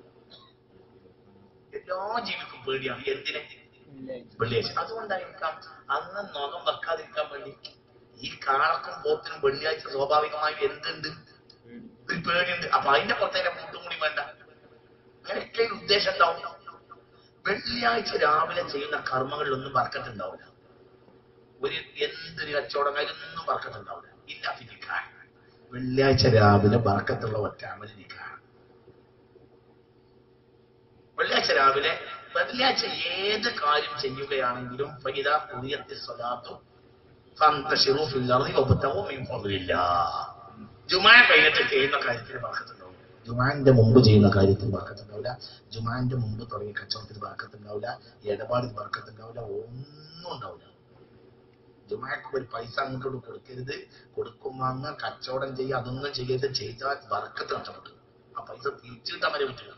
എല്ലാ ജീവിക്കും പേടിയാണ് എന്തിനെ വെള്ളിയാഴ്ച അതുകൊണ്ടായിരിക്കാം അന്ന് നോകം വെക്കാതിരിക്കാൻ വേണ്ടി ഈ കാളക്കും പോത്തിനും വെള്ളിയാഴ്ച സ്വാഭാവികമായും എന്തുണ്ട് ഒരു പേടിയുണ്ട് അപ്പൊ അതിന്റെ പുറത്തേക്ക് മുട്ടും കൂടി വേണ്ട അങ്ങനെയൊക്കെ ഒരു ഉദ്ദേശം ഉണ്ടാവും വെള്ളിയാഴ്ച രാവിലെ ചെയ്യുന്ന കർമ്മങ്ങളിലൊന്നും വർക്കത്തുണ്ടാവില്ല ഒരു എന്തൊരു കച്ചവടം അതിലൊന്നും വർക്കത്തുണ്ടാവില്ല ഇല്ല ഫിനിക്കാൻ വെള്ളിയാഴ്ച രാവിലെ വർക്കത്തുള്ള ഒറ്റ അമലിനിക്കാൻ വെള്ളിയാഴ്ച രാവിലെ വെള്ളിയാഴ്ച ഏത് കാര്യം ചെയ്യുകയാണെങ്കിലും ഫൈദ പുതിയത്തെ സ്വലാത്തു ഫന്തശിറു ഫിൽ അർദി വബ്തഗു മിൻ ഫദ്ലില്ലാഹ് ജുമാ കഴിഞ്ഞിട്ട് ചെയ്യുന്ന കാര്യത്തിന് ബർക്കത്തുണ്ടാവും ജുമാന്റെ മുമ്പ് ചെയ്യുന്ന കാര്യത്തിൽ ബർക്കത്തുണ്ടാവില്ല ജുമാന്റെ മുമ്പ് തുടങ്ങിയ കച്ചവടത്തിൽ ബർക്കത്തുണ്ടാവില്ല ഇടപാടിൽ ബർക്കത്തുണ്ടാവില്ല ഒന്നും ഉണ്ടാവില്ല ജുമാക്ക് ഒരു പൈസ അങ്ങോട്ട് കൊടുക്കരുത് കൊടുക്കും വാങ്ങ കച്ചവടം ചെയ്യുക അതൊന്നും ചെയ്യരുത് ചെയ്താൽ ബർക്കത്ത് നഷ്ടപ്പെട്ടു ആ പൈസ തിരിച്ചിട്ടാൻ വരെ പറ്റില്ല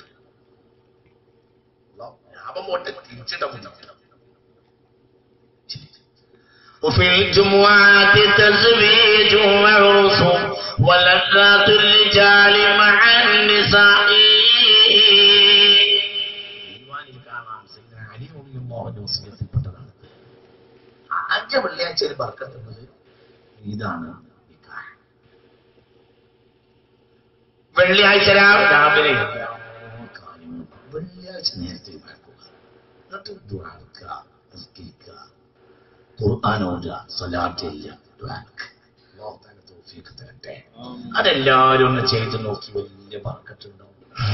ലാഭം പോട്ടെ തിരിച്ചിട്ടാൻ പറ്റില്ല وفي الجمعات تزويج وعرس ولذات الرجال مع النساء ഈമാനിൽ കാണാം സയ്യിദന അലി റളിയല്ലാഹു അൻഹു വസിയത്തിൽപ്പെട്ടതാണ് അഞ്ച് വെള്ളിയാഴ്ചയിൽ ബർക്കത്തുള്ളത് ഇതാണ് നിക്കാഹ്. വെള്ളിയാഴ്ച രാ- രാവിലെ എല്ലാ കാര്യങ്ങളും വെള്ളിയാഴ്ച നേരത്തെ ഉണ്ടാക്കുക എന്നിട്ട് ദുആ എടുക്കുക നിസ്കരിക്കുക ഖുർആൻ ഓതുക സ്വലാത്ത് ചെയ്യുക ദുആ എടുക്കുക. അല്ലാഹു തആല തൗഫീഖ് തരട്ടെ അതെല്ലാവരും ഒന്ന് ചെയ്ത് നോക്കി വലിയ ബർക്കത്തുണ്ടാവും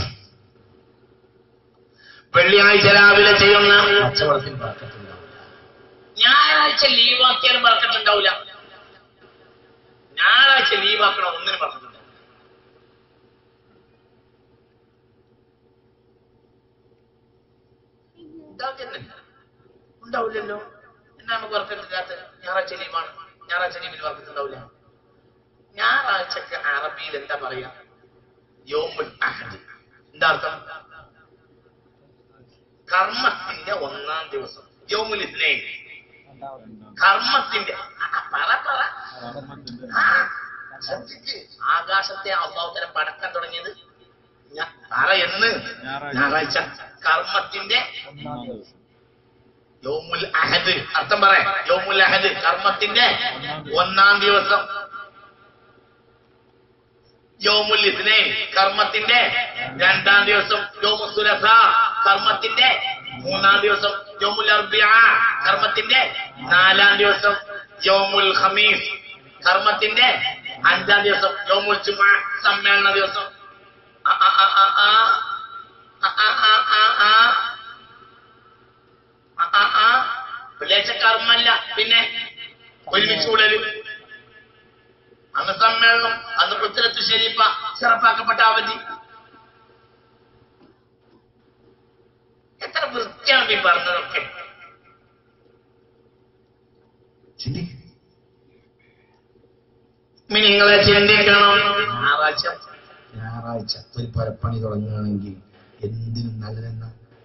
വെള്ളിയാഴ്ച രാവിലെ ചെയ്യുന്ന കച്ചവടത്തിൽ ബർക്കത്തുണ്ടാവില്ല ഞായറാഴ്ച ലീവാക്കിയാലും ബർക്കത്തുണ്ടാവില്ല ഞായറാഴ്ച ലീവാക്കണം ഒന്നിനും ബർക്കത്തുണ്ടാവില്ല ഉണ്ടാകുന്നില്ല ഉണ്ടാവില്ലല്ലോ എന്നാ നമുക്ക് വർക്കത്തില്ലാത്ത ഞായറാഴ്ച ലീവാണ് ഞായറാഴ്ച ലീവിൽ വർക്കത്തുണ്ടാവില്ല ഞായറാഴ്ചക്ക് അറബിയിൽ എന്താ പറയാ യോമുൽ അഹദ് എന്താ അർത്ഥം കർമ്മത്തിന്റെ ഒന്നാം ദിവസം യോമുൽ ഇസ്ലൈൻ കർമ്മത്തിന്റെ ആ, പറ പറ ആ, ശ്രദ്ധിക്ക്. ആകാശത്തെ അള്ളാഹുത്തരം പടക്കാൻ തുടങ്ങിയത് ഞാ- പറ എന്ന് ഞായറാഴ്ച കർമ്മത്തിന്റെ യോമുൽ അഹദ് അർത്ഥം പറ യോമുൽ അഹദ് കർമ്മത്തിന്റെ ഒന്നാം ദിവസം യോമുൽ ഇസ്നൈൻ കർമ്മത്തിന്റെ രണ്ടാം ദിവസം യോമു സുലസ കർമ്മത്തിന്റെ മൂന്നാം ദിവസം യോമുൽ അർബിയ കർമ്മത്തിന്റെ നാലാം ദിവസം യോമുൽ ഖമീസ് കർമ്മത്തിന്റെ അഞ്ചാം ദിവസം യോമുൽ ജുമ സമ്മേളന ദിവസം ആ, ആ, ആ, ആ, ആ. ആ, ആ, ആ, ആ, ആ. ആ, ആ, ആ. വെള്ളിയാഴ്ച കർമ്മല്ല പിന്നെ ഒരുമിച്ച് കൂടല് അന്ന് സമ്മേളനം അന്ന് പുത്തരത്ത് ശരീപ്പ ചെറുപ്പാക്കപ്പെട്ട അവധി എത്ര വൃത്തിയാണ് ഈ പറഞ്ഞതൊക്കെ ചിന്തിക്ക്. ഇനി നിങ്ങളെ ചിന്തിക്കണം ഞായറാഴ്ച ഞായറാഴ്ച ഒരു പരപ്പണി തുടങ്ങുകയാണെങ്കിൽ എന്തിനും നല്ലതെന്ന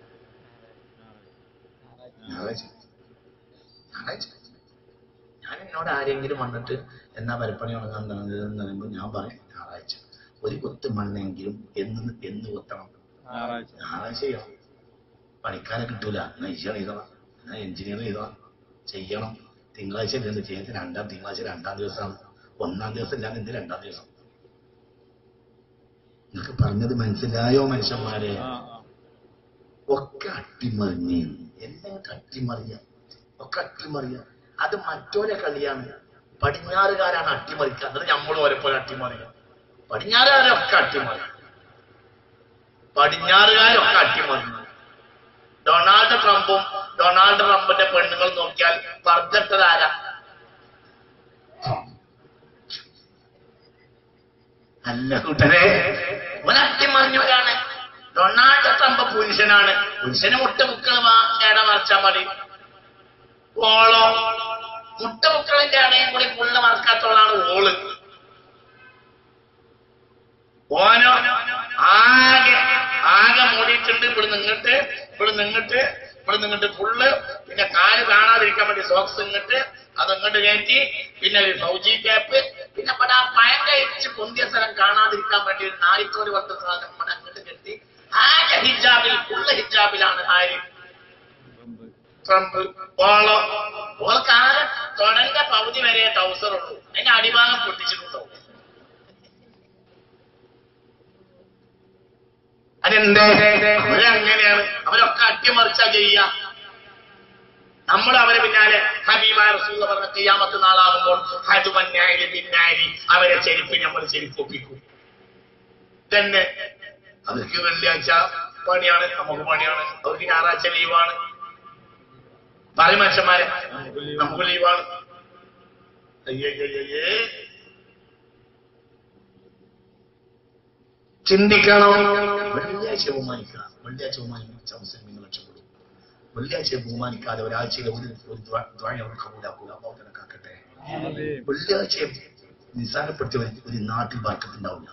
ഞായറാഴ്ച ഞായറാഴ്ച ഞാൻ എന്നോട് ആരെങ്കിലും വന്നിട്ട് എന്നാ പരപ്പണി തുടങ്ങാൻ നല്ലതെന്ന് പറയുമ്പോൾ ഞാൻ പറയും ഞായറാഴ്ച ഒരു കൊത്ത് മണ്ണെങ്കിലും എന്ന് എന്ന് കൊത്തണം ഞായറാഴ്ച ചെയ്യണം പണിക്കാരെ കിട്ടൂല നയിച്ചാണ് ചെയ്തണം ഞാൻ എഞ്ചിനീയർ ചെയ്താ ചെയ്യണം തിങ്കളാഴ്ച ഇരുന്ന് ചെയ്ത് രണ്ടാം തിങ്കളാഴ്ച രണ്ടാം ദിവസമാണ് ഒന്നാം ദിവസം ഞാൻ എന്ത് രണ്ടാം ദിവസം നിങ്ങൾക്ക് പറഞ്ഞത് മനസ്സിലായോ മനുഷ്യന്മാരെ ഒക്കെ അട്ടിമറിഞ്ഞ് എല്ലാം അട്ടിമറിയ ഒക്കെ അട്ടിമറിയ അത് മറ്റോരെ കളിയാണ് പടിഞ്ഞാറുകാരാണ് അട്ടിമറിക്കുക എന്നിട്ട് നമ്മൾ ഓരെ പോലെ അട്ടിമറിയ പടിഞ്ഞാറുകാരൊക്കെ അട്ടിമറി പടിഞ്ഞാറുകാരൊക്കെ അട്ടിമറിഞ്ഞു ഡൊണാൾഡ് ട്രംപും ഡൊണാൾഡ് ട്രംപിന്റെ പെണ്ണുങ്ങൾ നോക്കിയാൽ പറഞ്ഞിട്ടത് ആരാ അല്ല കൂട്ടരെ ഒരു അട്ടിമറിഞ്ഞവരാണ് ഡൊണാൾഡ് ട്രംപ് പുരുഷനാണ് പുരുഷന് മുട്ട മുക്കൾ ഇട മറച്ചാൽ മതി ഓളോ മുട്ട മുക്കളിന്റെ ഇടയും കൂടി പുള്ള മറക്കാത്തോളാണ് ഓള് ഓനോ ആകെ ആകെ മൂടിയിട്ടുണ്ട് ഇവിടെ നിന്നിട്ട് ഇവിടെ നിന്നിട്ട് ഇവിടെ നിന്നിട്ട് ഫുള്ള് പിന്നെ കാല് കാണാതിരിക്കാൻ വേണ്ടി സോക്സ് ഇങ്ങോട്ട് അത് ഇങ്ങോട്ട് കയറ്റി പിന്നെ ഒരു ഫൗജി ക്യാപ്പ് പിന്നെ ഇവിടെ ആ പയം കഴിച്ച് പൊന്തിയ സ്ഥലം കാണാതിരിക്കാൻ വേണ്ടി ഒരു നാലിത്തോല് പത്ത് സാധനം ഇവിടെ അങ്ങോട്ട് കെട്ടി ആകെ ഹിജാബിൽ ഫുള്ള് ഹിജാബിലാണ് ആര് ട്രംപ് ഓളോ ഓൾക്ക് ആകെ തൊടന്റെ പകുതി വരെ ടൗസർ ഉള്ളൂ അതിന്റെ അടിഭാഗം പൊട്ടിച്ചിട്ടുണ്ടോ അതെന്തേ അവരങ്ങനെയാണ് അവരൊക്കെ അട്ടിമറിച്ചാ ചെയ്യ നമ്മൾ അവരെ പിന്നാലെ ഹബീബ റസൂല പറഞ്ഞ ചെയ്യാമത്ത് നാളാകുമ്പോൾ ഹജുമന്യായി പിന്നാരി അവരെ ചെരുപ്പ് നമ്മൾ ചെരുപ്പൊപ്പിക്കും തന്നെ അവർക്ക് വെള്ളിയാഴ്ച പണിയാണ് നമുക്ക് പണിയാണ് അവർക്ക് ഞായറാഴ്ച ലീവാണ് പല മനുഷ്യന്മാരെ നമുക്ക് ലീവാണ് അയ്യയ്യയ്യേ ചിന്തിക്കണം വെള്ളിയാഴ്ച ബഹുമാനിക്കണം വെള്ളിയാഴ്ച ബഹുമാനിച്ച മുസ്ലിം രക്ഷപ്പെടും വെള്ളിയാഴ്ച ബഹുമാനിക്കാതെ ഒരാഴ്ചയിൽ ഒരു ഒരു ദ്വാഴ കബൂലാക്കുക അപ്പൊ കണക്കാക്കട്ടെ വെള്ളിയാഴ്ച നിസ്സാരപ്പെടുത്തിയ ഒരു- ഒരു നാട്ടിൽ വർക്കത്തുണ്ടാവില്ല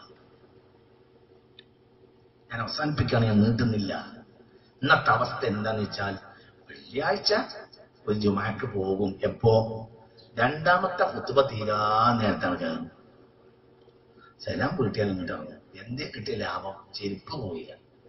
ഞാൻ അവസാനിപ്പിക്കുകയാണ് ഞാൻ നീട്ടുന്നില്ല ഇന്നത്തെ അവസ്ഥ എന്താന്ന് വെച്ചാൽ വെള്ളിയാഴ്ച ഒരു ജുമാക്ക് പോകും എപ്പോ രണ്ടാമത്തെ കുത്തുബ തീരാ നേരത്താണ് കയറും സലാം വീട്ടിയാൽ ഇങ്ങോട്ട് ഇറങ്ങും എന്തേ കിട്ടിയ ലാഭം ചെരുപ്പ് പോയില്ല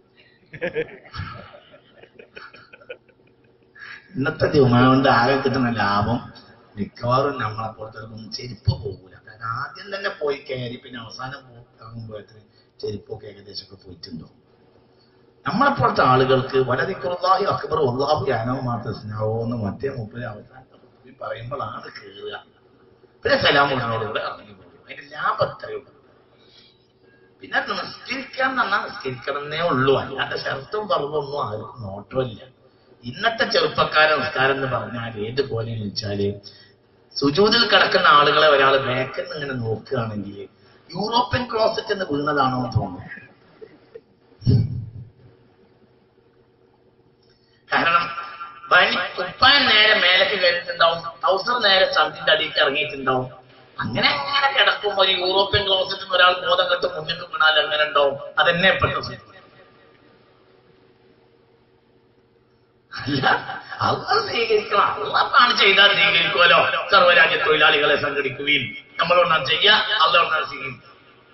ഇന്നത്തെ ജുമാ കൊണ്ട് ആകെ കിട്ടുന്ന ലാഭം മിക്കവാറും നമ്മളെ പുറത്തിറങ്ങും ചെരുപ്പ് പോകൂല കാരണം ആദ്യം തന്നെ പോയി കയറി പിന്നെ അവസാനം പോ- ഇറങ്ങുമ്പോഴത്തിന് ചെരുപ്പൊക്കെ ഏകദേശമൊക്കെ പോയിട്ടുണ്ടോ നമ്മളെപ്പോഴത്തെ ആളുകൾക്ക് വലതിക്കുറുള്ളാഹി അക്ബർ ഉള്ളാഹു ജ്ഞാനവും മാത്രം സ്നേഹമെന്ന് മറ്റേ മുപ്പിലെ അവസാനത്തെ പറയുമ്പോഴാണ് കയറുക പിന്നെ സലാമുള്ളോടുകൂടെ ഇറങ്ങി പോകും അതിന്റെ ലാഭം അത്രയേ ഉള്ളൂ പിന്നെ അത് നിസ്കരിക്കാൻ പറഞ്ഞാൽ നിസ്കരിക്കണമെന്നേ ഉള്ളൂ അല്ലാതെ ഷർത്തും പറവൊന്നും ആർക്കും നോട്ടമില്ല ഇന്നത്തെ ചെറുപ്പക്കാരെ നിസ്കാരം എന്ന് പറഞ്ഞാൽ ഏതുപോലെ വെച്ചാല് സുജൂതിൽ കിടക്കുന്ന ആളുകളെ ഒരാൾ ബാക്കിൽ നിന്ന് ഇങ്ങനെ നോക്കുകയാണെങ്കിൽ യൂറോപ്യൻ ക്ലോസറ്റ് എന്ന് വീണതാണോ എന്ന് തോന്നുന്നു കാരണം ബനി കുപ്പാൻ നേരെ മേലേക്ക് കയറിയിട്ടുണ്ടാവും ട്രൗസർ നേരെ ചന്തിന്റെ അടിയിലേക്ക് ഇറങ്ങിയിട്ടുണ്ടാവും അങ്ങനെ അങ്ങനെ കിടക്കുമ്പോ ഒരു യൂറോപ്യൻ ക്ലോസറ്റിൽ ഒരാൾ ബോധം കെട്ട് മുന്നിൽ വീണാൽ എങ്ങനെ ഉണ്ടാവും അതെന്നെ പെട്ടു അല്ല അള്ള സ്വീകരിക്കണം അള്ളാണ് ചെയ്താൽ സ്വീകരിക്കുമല്ലോ സർവ്വരാജ്യ തൊഴിലാളികളെ സംഘടിക്കുകയും നമ്മളൊന്നാം ചെയ്യുക അള്ള ഒന്നാം സ്വീകരിക്കും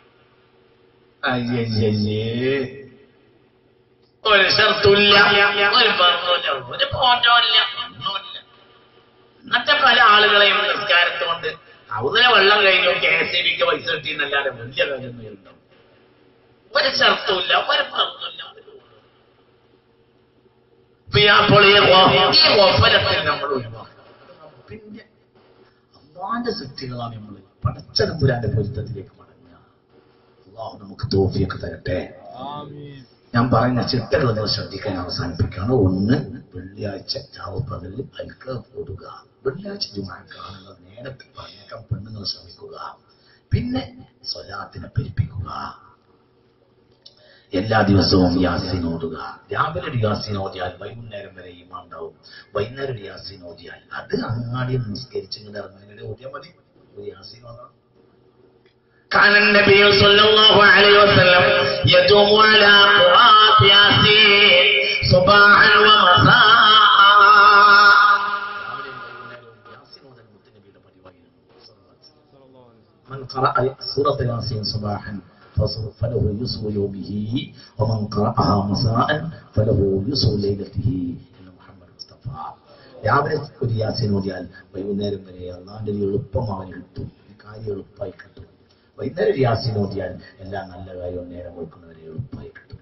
അയ്യയ്യേ ഒരു ഷർത്തുമില്ല ഒരു പറഞ്ഞില്ല ഒരു ഫോട്ടോയില്ല ഒന്നുമില്ല ഇന്നത്തെ പല ആളുകളെയും നിസ്കാരത്തോണ്ട് അവരെ വെള്ളം കഴിഞ്ഞു കെ എസ് ഇ ബിക്ക് പൈസ കിട്ടിയെന്നല്ലാതെ വലിയ കാര്യമൊന്നും ഉണ്ടാവും ഒരു ഷർത്തുമില്ല ഒരു പറഞ്ഞില്ല അപ്പോൾ ഈ വ- ഈ ഒപ്പരത്തിൽ നമ്മൾ ഒഴിവാക്കണം പിന്നെ അള്ളാന്റെ സൃഷ്ടികളാണ് നമ്മൾ പടച്ചതമ്പുരാന്റെ പൊരുത്തത്തിലേക്ക് മടങ്ങുക അള്ളാഹു നമുക്ക് തോഫിയൊക്കെ തരട്ടെ ഞാൻ പറയുന്ന ചിട്ടകൾ നിങ്ങൾ ശ്രദ്ധിക്കാൻ അവസാനിപ്പിക്കുകയാണ് ഒന്ന് വെള്ളിയാഴ്ച രാവ് പകലിൽ അൽക്ക ഓടുക വെള്ളിയാഴ്ച ജുമാക്കാണുങ്ങൾ നേരത്തെ പറഞ്ഞേക്കാൻ പെണ്ണുങ്ങൾ ശ്രമിക്കുക പിന്നെ സ്വലാത്തിനെ പെരുപ്പിക്കുക എല്ലാ ദിവസവും യാസീൻ ഓടുക രാവിലെ ഒരു യാസീൻ ഓതിയാൽ വൈകുന്നേരം വരെ ഈമാ ഉണ്ടാവും വൈകുന്നേരം ഒരു യാസീൻ ഓതിയാൽ അത് അങ്ങാടി നിസ്കരിച്ച് ഇങ്ങനെ ഇറങ്ങുന്നതിന് ഓടിയാൽ മതി ഒരു യാസീൻ ഓതണം كان النبي صلى الله عليه وسلم يدوم على قراءة ياسين صباحا ومساء من قرأ سورة ياسين صباحا فص- فله يسر يومه ومن قرأها مساء فله يسر ليلته إن محمد مصطفى രാവിലെ ഒരു യാസീൻ ഓതിയാൽ വൈകുന്നേരം വരെ അള്ളാന്റെ ഒരു എളുപ്പം അവന് കിട്ടും ഈ കാര്യം എളുപ്പമായി കിട്ടും വൈകുന്നേരം ഒരു യാസീൻ ഓതിയാൽ എല്ലാ നല്ല കാര്യവും നേരം കൊടുക്കുന്നവരെ എളുപ്പമായി കിട്ടും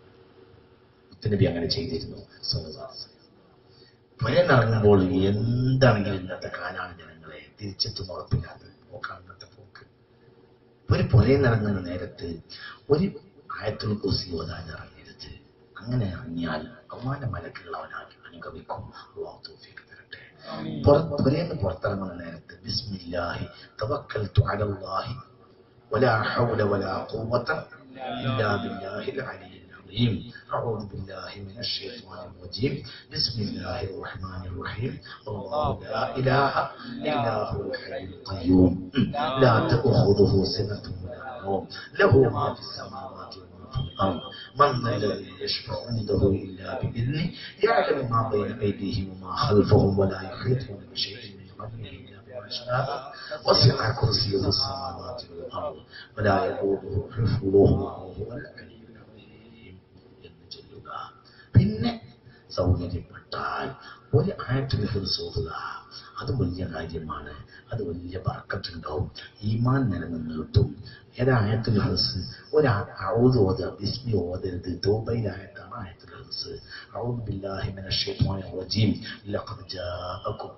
മുത്തനബി അങ്ങനെ ചെയ്തിരുന്നു സ്വല്ലല്ലാഹു അലൈഹി വസല്ലം. പുരന്നിറങ്ങുമ്പോൾ എന്താണെങ്കിലും ഇന്നത്തെ കാലാണ് ജനങ്ങളെ തിരിച്ചെത്തും ഉറപ്പില്ലാത്തത് നോക്കാം ഇന്നത്തെ പോക്ക് ഒരു പുരന്നിറങ്ങുന്ന നേരത്ത് ഒരു ആയത്തുൽ കുറിച്ച് ഓതാൻ ഇറങ്ങരുത് അങ്ങനെ ഇറങ്ങിയാൽ അമ്മാന്റെ മലക്കുകൾ അവനാക്കി അനുഗമിക്കും അള്ളാഹു തൗഫീഖ് തരട്ടെ പുറത്ത് പുരേന്ന് പുറത്തിറങ്ങുന്ന നേരത്ത് ബിസ്മില്ലാഹി തവക്കൽതു അലല്ലാഹി ولا حول ولا قوة إلا بالله العلي العظيم أعوذ بالله من الشيطان الرجيم بسم الله الرحمن الرحيم الله لا إله إلا هو الحي القيوم لا تأخذه سنة ولا نوم له ما في السماوات وما في الأرض من ذا الذي يشفع عنده إلا بإذنه يعلم ما بين أيديهم وما خلفهم ولا يحيطون بشيء من علمه إلا بما شاء وسع كرسيه السماوات والأرض ولا يؤوده حفظهما وهو العلي العظيم എന്ന് ചൊല്ലുക പിന്നെ സൗകര്യപ്പെട്ടാൽ ഒരു ആയത്തിൽ ഹിർസോതുക അത് വലിയ കാര്യമാണ് അത് വലിയ ബർക്കത്തുണ്ടാവും ഈമാൻ നിലനിന്ന് കിട്ടും ഏതായത്തിൽ ഹിർസ് ഒരു ഔദ് ഓതുക ബിസ്മി ഓതരുത് തോബയിലായത്താണ് ആയത്തിൽ ഹിർസ് ഔദ് ബില്ലാഹി മിനശ് ശൈത്വാനിർ റജീം ലഖദ് ജാഅക്കും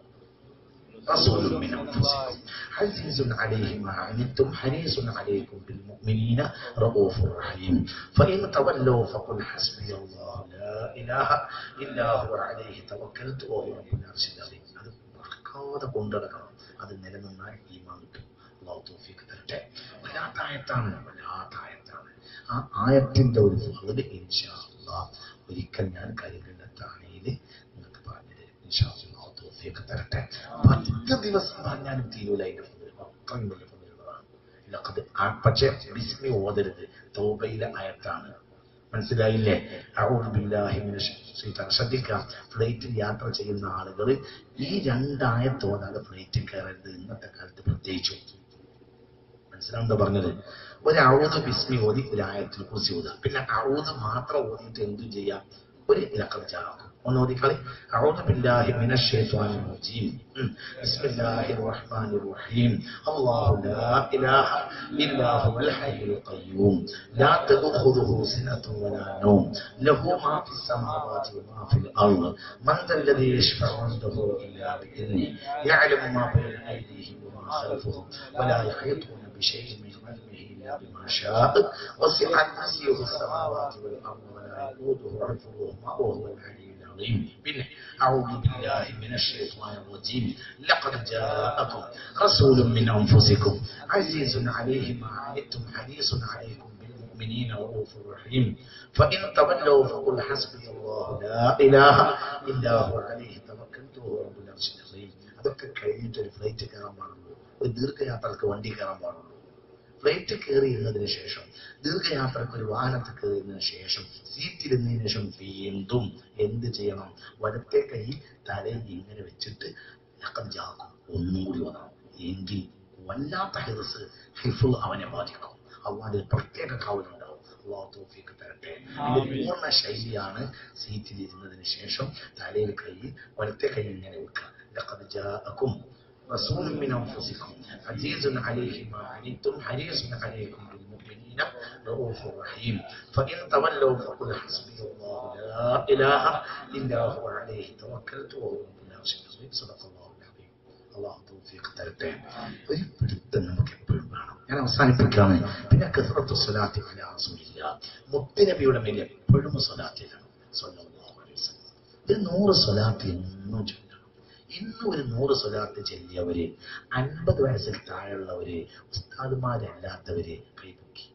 رسول من أنفسكم عزيز عليه ما عنتم حريص عليكم بالمؤمنين رؤوف رحيم فإن تولوا فقل حسبي الله لا إله إلا هو عليه توكلت وهو رب العرش العظيم അത് മറക്കാതെ കൊണ്ടുനടക്കണം അത് നിലനിന്നാൽ ഈമാൻ കിട്ടും അള്ളാഹു തൗഫീഖ് തരട്ടെ വല്ലാത്ത ആയത്താണ് വല്ലാത്ത ആയത്താണ് ആ ആയത്തിന്റെ ഒരു ഫലത് ഇൻഷാ അള്ളാഹ് ഒരിക്കൽ ഞാൻ കരികണ്ടത്താണേല് നിങ്ങൾക്ക് പറഞ്ഞു തരും ഇൻഷാ അള്ളാഹു തൗഫീഖ് തരട്ടെ പത്ത് ദിവസം പറഞ്ഞാലും തീരൂല അതിന്റെ ഫലത് അത്രയും വലിയ ഫലതുള്ളതാണ് ഇതൊക്കെ പക്ഷെ ബിസ്മി ഓതരുത് തൗബയിലെ ആയത്താണ് മനസ്സിലായില്ലേ അഊദു ബില്ലാഹി മിനശ് ശൈത്താൻ ശ്രദ്ധിക്കാം ഫ്ലൈറ്റിൽ യാത്ര ചെയ്യുന്ന ആളുകൾ ഈ രണ്ടായത്ത് ഓതാതെ ഫ്ലൈറ്റിൽ കയറരുത് ഇന്നത്തെ കാലത്ത് പ്രത്യേകിച്ചും മനസ്സിലാവുന്ന പറഞ്ഞത് ഒരു ഔദ് ബിസ്മി ഓതി ഒരു ആയത്തിൽ കുറിച്ച് ഓതുക പിന്നെ ഔദ് മാത്രം ഓതിയിട്ട് എന്തും ചെയ്യാം ഒരു ഇലക്കം ചാക്കും ഒന്ന് ഓതിക്കളി أعوذ بالله من الشيطان الرجيم بسم الله الرحمن الرحيم الله لا إله إلا هو الحي القيوم لا تأخذه سنة ولا نوم له ما في السماوات وما في الأرض من ذا الذي يشفع عنده إلا بإذنه يعلم ما بين أيديهم وما خلفهم ولا يحيطون بشيء من علمه إلا بما شاء وسع كرسيه السماوات والأرض ولا يؤوده حفظهما وهو العلي العظيم منه أعوذ بالله من الشيطان الرجيم لقد جاءكم رسول من أنفسكم عزيز عليه ما عنتم حريص عليكم بالمؤمنين رؤوف رحيم فإن تولوا فقل حسبي الله لا إله إلا هو عليه توكلت وهو رب العرش العظيم അതൊക്കെ കഴിഞ്ഞിട്ട് ഒരു ഫ്ലൈറ്റ് കയറാൻ പാടുള്ളൂ ഒരു ദീർഘയാത്രക്ക് വണ്ടി കയറാൻ പാടുള്ളൂ ഫ്ലൈറ്റ് കയറി ഇരുന്നതിന് ശേഷം ദീർഘയാത്രക്ക് ഒരു വാഹനത്തിൽ കയറിയതിനു ശേഷം സീറ്റിരുന്നതിന് ശേഷം വീണ്ടും എന്ത് ചെയ്യണം വലത്തെ കൈ തലയിൽ ഇങ്ങനെ വെച്ചിട്ട് ലക്കം ജാക്കും ഒന്നും കൂടി വരണം എങ്കിൽ വല്ലാത്ത ഹിറസ് ഹിഫുൾ അവനെ ബാധിക്കും അള്ളാന്റെ ഒരു പ്രത്യേക കാവലുണ്ടാവും അള്ളാഹു തൗഫീഖ് തരട്ടെ ഇത് പൂർണ്ണ ശൈലിയാണ് സീറ്റിൽ ഇരുന്നതിന് ശേഷം തലയിൽ കൈ വലത്തെ കൈ ഇങ്ങനെ വെക്കുക ലഖദ് ജാഅക്കും رسول من أنفسكم عزيز عليه ما عنتم حريص عليكم بالمؤمنين رؤوف رحيم فإن تولوا فقل حسبي الله لا إله إلا هو عليه توكلت وهو رب العرش العظيم صدق الله العظيم അള്ളാഹു തൗഫീഖ് തരട്ടെ ഒരു പിടുത്തം നമുക്ക് എപ്പോഴും വേണം ഞാൻ അവസാനിപ്പിക്കാണ് പിന്നെ കസറത്ത് സ്വലാത്തി അല റസൂലില്ല മുത്തുനബിയുടെ മേൽ എപ്പോഴും സ്വലാത്തിലാണ് സ്വല്ലല്ലാഹു അലൈഹി വസല്ലം ഒരു നൂറ് സ്വലാത്ത് എന്നും ചൊല്ലണം ഇന്ന് ഒരു നൂറ് സ്വലാത്ത് ചെല്ലിയവര് അൻപത് വയസ്സിൽ താഴെയുള്ളവര് ഉസ്താദുമാരല്ലാത്തവര് കൈപൊക്കി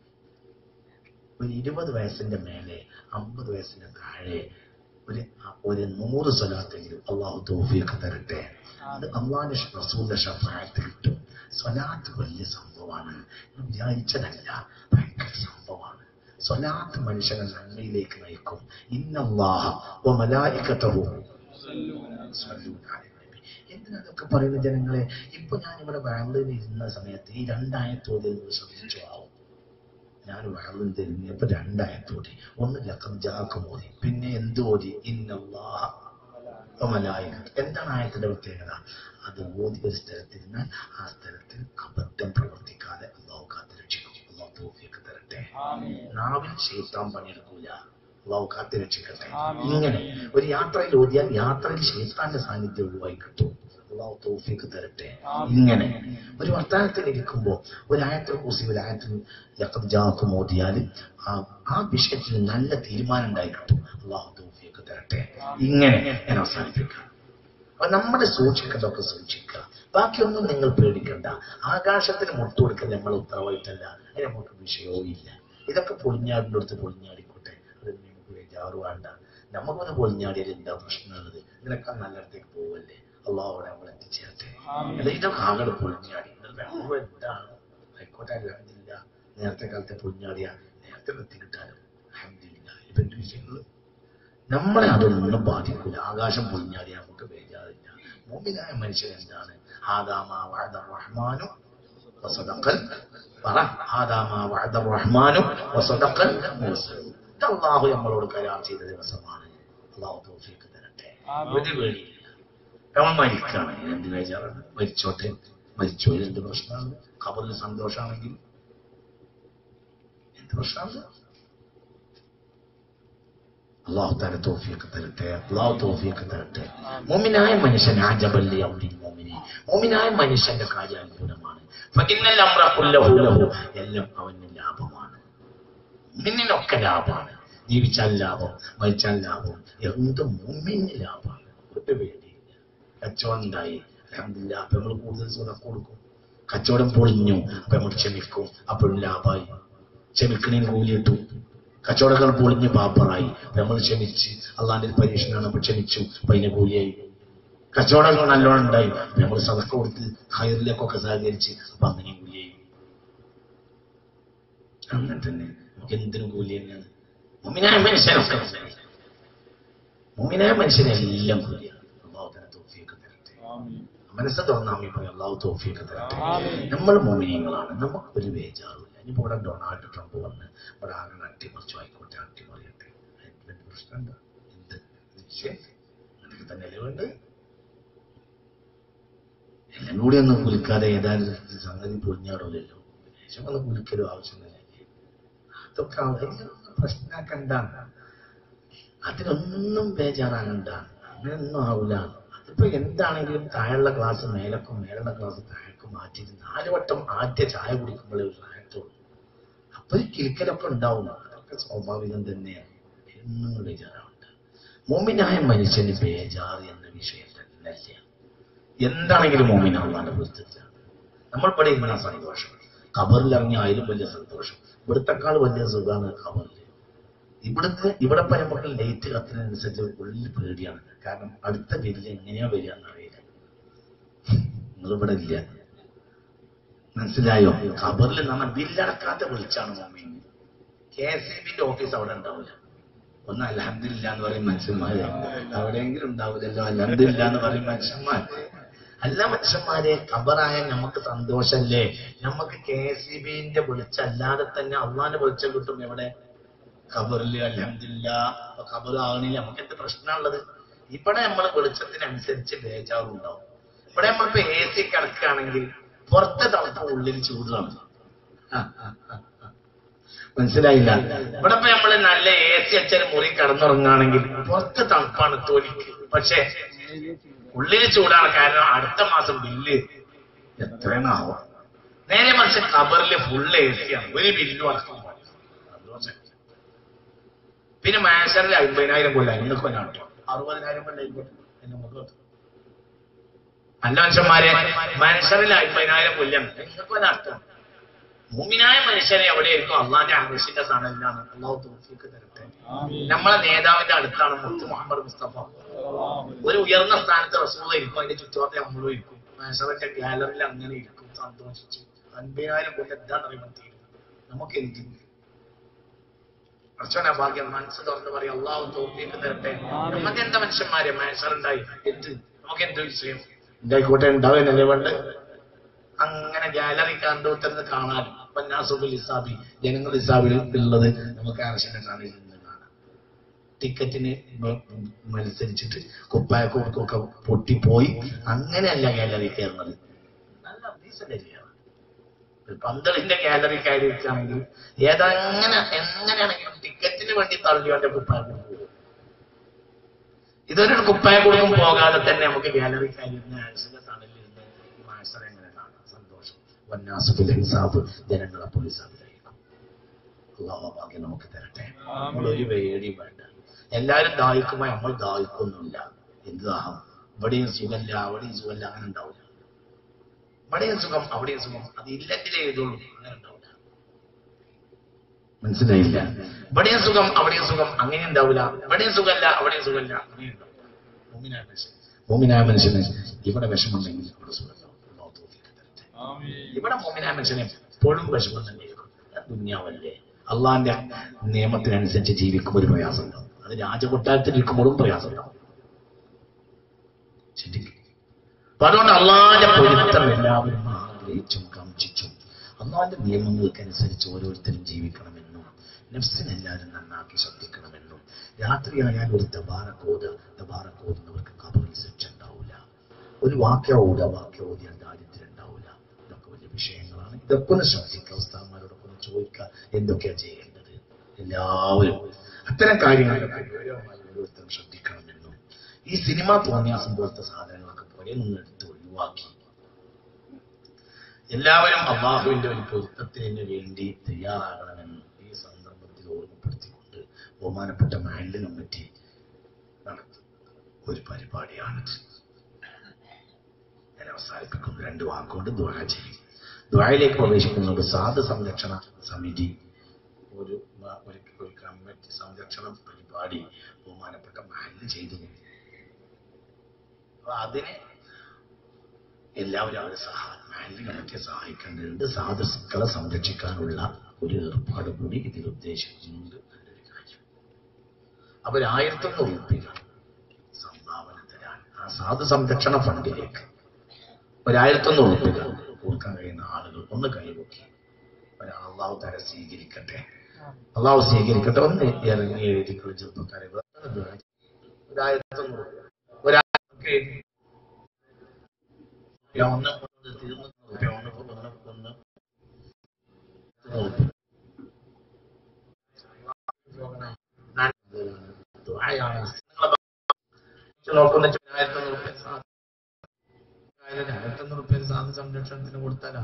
ഒരു ഇരുപത് വയസ്സിന്റെ മേലെ അമ്പത് വയസ്സിന്റെ താഴെ ഒരു ഒരു നൂറ് സ്വലാത്തെങ്കിലും അള്ളാഹു തൗഫീഖ് തരട്ടെ അത് അള്ളാഹിന്റെ റസൂലിന്റെ ഷഫായത്ത് കിട്ടും സ്വലാത്ത് വലിയ സംഭവമാണ് എന്ന് വിചാരിച്ചതല്ല ഭയങ്കര സംഭവമാണ് സ്വലാത്ത് മനുഷ്യനെ നന്മയിലേക്ക് നയിക്കും ഇന്നല്ലാഹ വ മലായികതഹു സ്വല്ലൂന അലൈഹി നബി. എന്തിനാ അതൊക്കെ പറയുന്ന ജനങ്ങളെ ഇപ്പൊ ഞാൻ ഇവിടെ ബാംഗ്ലൂരിൽ ഇരുന്ന സമയത്ത് ഈ രണ്ടായത്തോടെ നിങ്ങൾ ശ്രദ്ധിച്ചു ആവും ഞാൻ വെള്ളം തിരിഞ്ഞപ്പോ രണ്ടായത്തോടി ഒന്ന് ലക്കം ജാക്ക് മോദി പിന്നെ എന്ത് ഓതി ഇന്നല്ലാഹ മലായിക എന്താണ് ആയത്തിന്റെ പ്രത്യേകത അത് ഓതി ഒരു സ്ഥലത്തിരുന്നാൽ ആ സ്ഥലത്ത് അബദ്ധം പ്രവർത്തിക്കാതെ അള്ളാഹു കാത്ത് രക്ഷിക്കും അള്ളാഹു തോഫിയൊക്കെ തരട്ടെ നാവിൽ ശൈത്താൻ പണിയെടുക്കൂല അള്ളാഹു കാത്ത് രക്ഷിക്കട്ടെ ഇങ്ങനെ ഒരു യാത്രയിൽ ഓതിയാൽ യാത്രയിൽ ശൈത്താന്റെ സാന്നിധ്യം ഒഴിവായി കിട്ടും അള്ളാഹു തോഫിക്ക് തരട്ടെ ഇങ്ങനെ ഒരു വർത്തമാനത്തിൽ ഇരിക്കുമ്പോൾ ഒരു ആയത്തിൽ കൂസി ഒരു ആയത്തിൽ ലഖദ് ജാക്കും ഓതിയാൽ ആ ആ വിഷയത്തിൽ നല്ല തീരുമാനം ഉണ്ടായി കിട്ടും അള്ളാഹു തോഫിക്ക് തരട്ടെ ഇങ്ങനെ ഞാൻ അവസാനിപ്പിക്കാം അപ്പൊ നമ്മൾ സൂക്ഷിക്കേണ്ടതൊക്കെ സൂക്ഷിക്കുക ബാക്കിയൊന്നും നിങ്ങൾ പേടിക്കണ്ട ആകാശത്തിന് മുട്ടുകൊടുക്കൽ നമ്മളെ ഉത്തരവാദിത്തല്ല അതിന് നമുക്ക് വിഷയവും ഇല്ല ഇതൊക്കെ പൊളിഞ്ഞാടിൻ്റെ അടുത്ത് പൊളിഞ്ഞാടിക്കോട്ടെ അത് നമുക്ക് ബേജാറ് വേണ്ട നമുക്കൊന്ന് പൊളിഞ്ഞാടിയാൽ എന്താ പ്രശ്നമുള്ളത് ഇതിനൊക്കെ നല്ലയിടത്തേക്ക് പോവല്ലേ അള്ളാഹോടെ നമ്മൾ എത്തിച്ചേരട്ടെ അല്ല ഇതൊക്കെ ആകെ പൊളിഞ്ഞാടി ഇത് വെള്ളം എന്താണ് ആയിക്കോട്ടെ അല്ല നേരത്തെ കാലത്തെ പൊളിഞ്ഞാടിയ നേരത്തെ എത്തി കിട്ടാനും അഹമ്മദില്ല ഇപ്പൊ എന്ത് വിഷയങ്ങൾ നമ്മളെ അതൊന്നും ബാധിക്കില്ല ആകാശം പൊളിഞ്ഞാടി നമുക്ക് ബേജാറില്ല മുമ്പിനായ മനുഷ്യൻ എന്താണ് ആദാമ വഅദ റഹ്മാനു വസദഖൽ പറ ആദാമ വഅദ റഹ്മാനു വസദഖൽ മുർസൽ ഇത് അള്ളാഹു നമ്മളോട് കരാർ ചെയ്ത ദിവസമാണ് അള്ളാഹു തൗഫീഖ് തരട്ടെ ഒരു പേടിയില്ല നമ്മൾ മരിക്കാണ് എന്ത് ബേജാറാണ് മരിച്ചോട്ടെ മരിച്ചോ എന്ത് പ്രശ്നമാണ് ഖബറിൽ സന്തോഷമാണെങ്കിൽ എന്ത് പ്രശ്നമാണ് അള്ളാഹു താല തോഫിയൊക്കെ തരട്ടെ അള്ളാഹു തോഫിയൊക്കെ തരട്ടെ മോമിനായ മനുഷ്യൻ ആജബല്ലി അമ്രി മോമിനെ മോമിനായ മനുഷ്യന്റെ കാര്യം അത്ഭുതമാണ് ഫഇന്നൽ അംറ കുല്ലഹു ലഹു. എല്ലാം അവന് ലാഭമാണ് മുമ്മിനൊക്കെ ലാഭമാണ് ജീവിച്ചാൽ ലാഭം മരിച്ചാൽ ലാഭം എന്ത് മുമ്മിന് ലാഭമാണ് ഒരു പേടിയില്ല കച്ചവടം ഉണ്ടായി അലഹമില്ല അപ്പൊ നമ്മൾ കൂടുതൽ സുഖം കൊടുക്കും കച്ചവടം പൊളിഞ്ഞു അപ്പൊ നമ്മൾ ക്ഷമിക്കും അപ്പോഴും ലാഭമായി ക്ഷമിക്കണേന് കൂലി കിട്ടും കച്ചവടങ്ങൾ പൊളിഞ്ഞ് പാപ്പറായി അപ്പൊ നമ്മൾ ക്ഷമിച്ച് അള്ളാന്റെ ഒരു പരീക്ഷണമാണ് അപ്പൊ ക്ഷമിച്ചു അപ്പൊ അതിന് കൂലിയായി കച്ചവടങ്ങൾ നല്ലോണം ഉണ്ടായി അപ്പൊ നമ്മൾ സതക്ക കൊടുത്ത് ഹയറിലേക്കൊക്കെ സഹകരിച്ച് അപ്പൊ അങ്ങനെ കൂലിയായി അങ്ങനെ തന്നെ നമുക്ക് എന്തിനും കൂലി തന്നെയാണ് മുമിനായ മനുഷ്യനൊക്കെ മുമിനായ മനുഷ്യനെല്ലാം കൂലിയാണ് അള്ളാഹു തന്നെ തോഫിയൊക്കെ തരട്ടെ മനസ്സ് തുറന്നാമി പറയും അള്ളാഹു തോഫിയൊക്കെ തരട്ടെ നമ്മൾ മോമിനിയങ്ങളാണ് നമുക്കൊരു ബേജാറില്ല ഇനിയിപ്പോ ഇവിടെ ഡൊണാൾഡ് ട്രംപ് വന്ന് ഇവിടെ ആകെ അട്ടിമറിച്ചു ആയിക്കോട്ടെ അട്ടിമറിയട്ടെ അതിന് പ്രശ്നമുണ്ട് എന്ത് വിഷയം അങ്ങനെയൊക്കെ തന്നെ വേണ്ട എല്ലാം കൂടി ഒന്നും കുലിക്കാതെ ഏതായാലും സംഗതി പൊളിഞ്ഞാടൂലല്ലോ ലേശം ഒന്ന് കുലിക്കലും ആവശ്യമില്ല അതൊക്കെ അതിനൊന്നും പ്രശ്നമാക്കണ്ട അതിനൊന്നും ബേജാറാകണ്ട അങ്ങനെയൊന്നും ആവൂല അതിപ്പോ എന്താണെങ്കിലും താഴെയുള്ള ക്ലാസ് മേലക്കും മേലുള്ള ക്ലാസ് താഴേക്കും മാറ്റിയിട്ട് നാല് വട്ടം ആദ്യ ചായ കുടിക്കുമ്പോഴേ ഒരു റായത്തുള്ളൂ അപ്പൊ ഈ കിരിക്കലൊക്കെ ഉണ്ടാവും അതൊക്കെ സ്വാഭാവികം തന്നെയാണ് എന്നും ബേജാറാവുണ്ട് മോമിനായ മനുഷ്യന് ബേജാറ് എന്ന വിഷയം തന്നെ ഇല്ല എന്താണെങ്കിലും മോമിനാവുന്ന പുസ്തകത്തിലാണ് നമ്മൾ ഇവിടെ ഇരുന്ന സന്തോഷം ഖബറിൽ ഇറങ്ങിയ അതിലും വലിയ സന്തോഷം ഇവിടത്തെക്കാൾ വലിയ സുഖമാണ് ഖബറിൽ ഇവിടുത്തെ ഇവിടെ ഇപ്പൊ നമുക്ക് ലേറ്റ് കത്തുന്നതിനനുസരിച്ച് ഉള്ളിൽ പേടിയാണ് കാരണം അടുത്ത ബില്ല് എങ്ങനെയാ വരിക എന്നറിയില്ല നിങ്ങളിവിടെ ഇല്ല മനസ്സിലായോ ഖബറിൽ നമ്മ ബില്ലടക്കാത്ത വിളിച്ചാണ് മോമീൻ കെ എസ് ഇ ബിന്റെ ഓഫീസ് അവിടെ ഉണ്ടാവില്ല ഒന്ന് അലഹദില്ല എന്ന് പറയും മനുഷ്യന്മാര് അവിടെയെങ്കിലും ഉണ്ടാവില്ലല്ലോ അലഹദില്ല എന്ന് പറയും മനുഷ്യന്മാർ അല്ല മനുഷ്യന്മാരെ ഖബറായ നമുക്ക് സന്തോഷല്ലേ നമുക്ക് കെ എസ് ഇ ബിന്റെ വിളിച്ചല്ലാതെ തന്നെ അള്ളാന്റെ വെളിച്ചം കിട്ടും എവിടെ ഖബറിൽ അലഹദില്ല ഖബർ ആകണില്ല നമുക്ക് എന്ത് പ്രശ്നമുള്ളത് ഇവിടെ നമ്മൾ വെളിച്ചത്തിനനുസരിച്ച് ബേജാറുണ്ടാവും ഇവിടെ നമ്മളിപ്പോ എ സി കിടക്കുകയാണെങ്കിൽ പുറത്തെ തണുപ്പ് ഉള്ളിൽ ചൂടാണ് മനസ്സിലായില്ല ഇവിടെ ഇപ്പൊ നമ്മള് നല്ല എ സി അച്ഛന് മുറി കിടന്നുറങ്ങുകയാണെങ്കിൽ പുറത്ത് തണുപ്പാണ് തൊലിക്ക് പക്ഷെ ഉള്ളിൽ ചൂടാണ് കാരണം അടുത്ത മാസം ബില്ല് എത്രയാണാവും നേരെ മറിച്ച് ഖബറിൽ ഫുൾ എ സി ആണ് ഒരു ബില്ലും അടക്കം പാടില്ല. സന്തോഷം. പിന്നെ മാഷറിൽ അമ്പതിനായിരം കൊല്ലം നിങ്ങൾക്ക് കൊല്ലാട്ടോ അറുപതിനായിരം കൊല്ലം ആയിക്കോട്ടെ അതിന് നമുക്ക് പറ്റും. നല്ല മനുഷ്യന്മാരെ മനുഷ്യരിൽ അമ്പതിനായിരം കൊല്ലം നിങ്ങൾക്ക് കൊല്ലാട്ടോ മൂമിനായ മനുഷ്യരെ എവിടെയായിരിക്കും അള്ളാന്റെ ആവശ്യന്റെ സ്ഥാനത്തിലാണ് അള്ളാഹു തൗഫീഖ് തരട്ടെ നമ്മളെ നേതാവിന്റെ അടുത്താണ് മുത്ത് മുഹമ്മദ് മുസ്തഫ ഒരു ഉയർന്ന സ്ഥാനത്ത് റസൂള ഇരിക്കും അതിന്റെ ചുറ്റുപാട് നമ്മളും ഇരിക്കും മാഷറിന്റെ ഗാലറിയിൽ അങ്ങനെ ഇരിക്കും സന്തോഷിച്ചു അൻപതിനായിരം കൊല്ലം എന്താണ് അറിയുമ്പോൾ തീരും നമുക്ക് എന്ത് കുറച്ചോനെ ഭാഗ്യം മനസ്സ് തുറന്ന് പറയും അള്ളാഹു തോഫീക്ക് തരട്ടെ നമുക്ക് എന്താ മനുഷ്യന്മാരെ മാഷറുണ്ടായി എന്ത് നമുക്ക് എന്ത് വിഷയം ഉണ്ടായിക്കോട്ടെ ഉണ്ടാവുന്നല്ലേ പണ്ട് അങ്ങനെ ഗാലറി കണ്ടുത്തരുന്ന് കാണാനും പന്നാസുബിൽ ഇസാബി ജനങ്ങൾ ഇസാബിൽ ഉള്ളത് നമുക്ക് ആവശ്യം കാണാൻ കാണാം ടിക്കറ്റിന് മ- മത്സരിച്ചിട്ട് കുപ്പായക്കൊക്കെ പൊട്ടിപ്പോയി അങ്ങനെയല്ല ഗാലറി കയറുന്നത് നല്ല decent area ആണ്. ഒരു പന്തളിന്റെ ഗാലറി കയറിയിരിക്കുകയാണെങ്കിൽ ഏതങ്ങനെ എങ്ങനെയാണെങ്കിലും ടിക്കറ്റിന് വേണ്ടി തള്ളിയോന്റെ കുപ്പായ കൊടുക്കും ഇതൊരു കുപ്പായ കൊടുക്കും പോകാതെ തന്നെ നമുക്ക് ഗാലറി കയറിയിരുന്ന ആഴ്ചയുടെ തണലിരുന്ന് മാസ്റ്റർ എങ്ങനെ കാണാം സന്തോഷം വന്നാസുഖിൽ ഹിസാബ് ജനങ്ങളെ പോലീസ് അഭിനയിക്കും അള്ളാഹു ഭാഗ്യം നമുക്ക് തരട്ടെ നമ്മൾ ഒരു പേടിയും വേണ്ട എല്ലാരും ദാഹിക്കുമ്പോ നമ്മൾ ദാഹിക്കൊന്നുമില്ല എന്ത് ദാഹം ഇവിടെയും സുഖമില്ല അവിടെയും സുഖമില്ല അങ്ങനെ ഉണ്ടാവില്ല ഇവിടെയും സുഖം അവിടെയും സുഖം അത് ഇല്ലെങ്കിലേ എഴുതുള്ളൂ അങ്ങനെ ഉണ്ടാവില്ല മനസ്സിലായില്ല ഇവിടെയും സുഖം അവിടെയും സുഖം അങ്ങനെ ഉണ്ടാവില്ല ഇവിടെയും സുഖമല്ല അവിടെയും സുഖമല്ല അങ്ങനെ ഉണ്ടാവില്ല മോമിനായ മനുഷ്യൻ മോമിനായ മനുഷ്യന് ഇവിടെ വിഷമുണ്ടെങ്കിൽ അവിടെ സുഖമുണ്ടാവും അല്ലാഹു തൗഫീഖ് തരട്ടെ ഇവിടെ മോമിനായ മനുഷ്യന് എപ്പോഴും വിഷമം തന്നെയായിരിക്കും ദുന്യാവല്ലേ അള്ളാന്റെ നിയമത്തിനനുസരിച്ച് ജീവിക്കുമ്പോൾ ഒരു പ്രയാസം ഉണ്ടാവും അത് രാജകൊട്ടാരത്തിൽ ഇരിക്കുമ്പോഴും പ്രയാസം ഉണ്ടാവും ചിന്തിക്കും അപ്പൊ അതുകൊണ്ട് അള്ളാന്റെ പൊരുത്തം എല്ലാവരും ആഗ്രഹിച്ചും കാംക്ഷിച്ചും അള്ളാന്റെ നിയമങ്ങൾക്കനുസരിച്ച് ഓരോരുത്തരും ജീവിക്കണമെന്നും നഫ്സിനെ എല്ലാവരും നന്നാക്കി ശ്രദ്ധിക്കണമെന്നും രാത്രിയായാൽ ഒരു തബാറക്കോത് തബാറക്കോതുന്നവർക്ക് കബറിൽ ശിക്ഷ ഉണ്ടാവില്ല ഒരു വാക്യ ഓടുക വാക്യ ഓതിയാൽ ദാരിദ്ര്യം ഉണ്ടാവില്ല ഇതൊക്കെ വലിയ വിഷയങ്ങളാണ് ഇതൊക്കെ ഒന്ന് ശ്രദ്ധിക്കുക ഉസ്താന്മാരോടൊക്കെ ഒന്ന് ചോദിക്കുക എന്തൊക്കെയാ ചെയ്യേണ്ടത് എല്ലാവരും അത്തരം കാര്യങ്ങളൊക്കെ ഗൗരവമായി ഓരോരുത്തരും ശ്രദ്ധിക്കണമെന്നും ഈ സിനിമ തോന്നിയാസം പോലത്തെ സാധനങ്ങളൊക്കെ പോലെ നിന്ന് എടുത്ത് ഒഴിവാക്കി എല്ലാവരും അള്ളാഹുവിന്റെ ഒരു പൊരുത്തത്തിന് വേണ്ടി തയ്യാറാകണമെന്ന് ഈ സന്ദർഭത്തിൽ ഓർമ്മപ്പെടുത്തിക്കൊണ്ട് ബഹുമാനപ്പെട്ട മഹല്ല് കമ്മിറ്റി നടത്തും ഒരു പരിപാടിയാണിത് ഞാൻ അവസാനിപ്പിക്കുന്നു രണ്ട് വാക്കുകൊണ്ട് ദ്വാര ചെയ്യും ദ്വാരയിലേക്ക് പ്രവേശിക്കുന്നുണ്ട് സാധു സംരക്ഷണ സമിതി ഒരു മ- ഒരു ഒരു കമ്മിറ്റി സംരക്ഷണ പരിപാടി ബഹുമാനപ്പെട്ട മഹല്ല് ചെയ്തു അപ്പൊ അതിന് എല്ലാവരും അവരെ സഹായ മഹല്ല് കമ്മിറ്റിയെ സഹായിക്കേണ്ടതുണ്ട് സാധുക്കളെ സംരക്ഷിക്കാനുള്ള ഒരു ഏർപ്പാട് കൂടി ഇതിൽ ഉദ്ദേശിക്കുന്നുണ്ട് എന്നൊരു കാര്യം അപ്പൊ ഒരു ആയിരത്തൊന്ന് രൂപ സംഭാവന തരാൻ ആ സാധു സംരക്ഷണ ഫണ്ടിലേക്ക് ഒരായിരത്തൊന്ന് ഉറുപ്പിക കൊടുക്കാൻ കഴിയുന്ന ആളുകൾ ഒന്ന് കൈവക്കി ഒരാൾ അള്ളാഹു തര സ്വീകരിക്കട്ടെ അള്ളാഹു സ്വീകരിക്കട്ടെ ഒന്ന് ഇറങ്ങി എഴുതിക്കുള്ള ചെറുപ്പക്കാരെ ഒരായിരത്തൊന്ന് ഒരാൾക്ക് ഒന്ന് ഒന്ന് തീർന്ന് ഒന്ന് ഒന്ന് ഒന്ന് ഒന്ന് ദുആയാണ്. നിങ്ങളെ നോക്കുന്ന ആയിരത്തൊന്ന് റുപ്യ സാധനം ആയിരത്തൊന്ന് റുപ്യ സാധന സംരക്ഷണത്തിന് കൊടുത്താലോ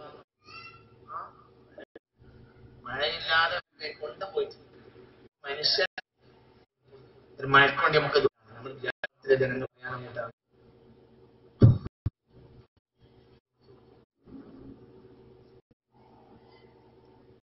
മഴയില്ലാതെ കൊണ്ടുപോയിട്ട് മനുഷ്യൻ ഒരു മഴക്ക് വേണ്ടി നമുക്ക് നമ്മൾ വിചാരിച്ചില്ല ജനങ്ങൾ പറയാൻ അങ്ങോട്ട്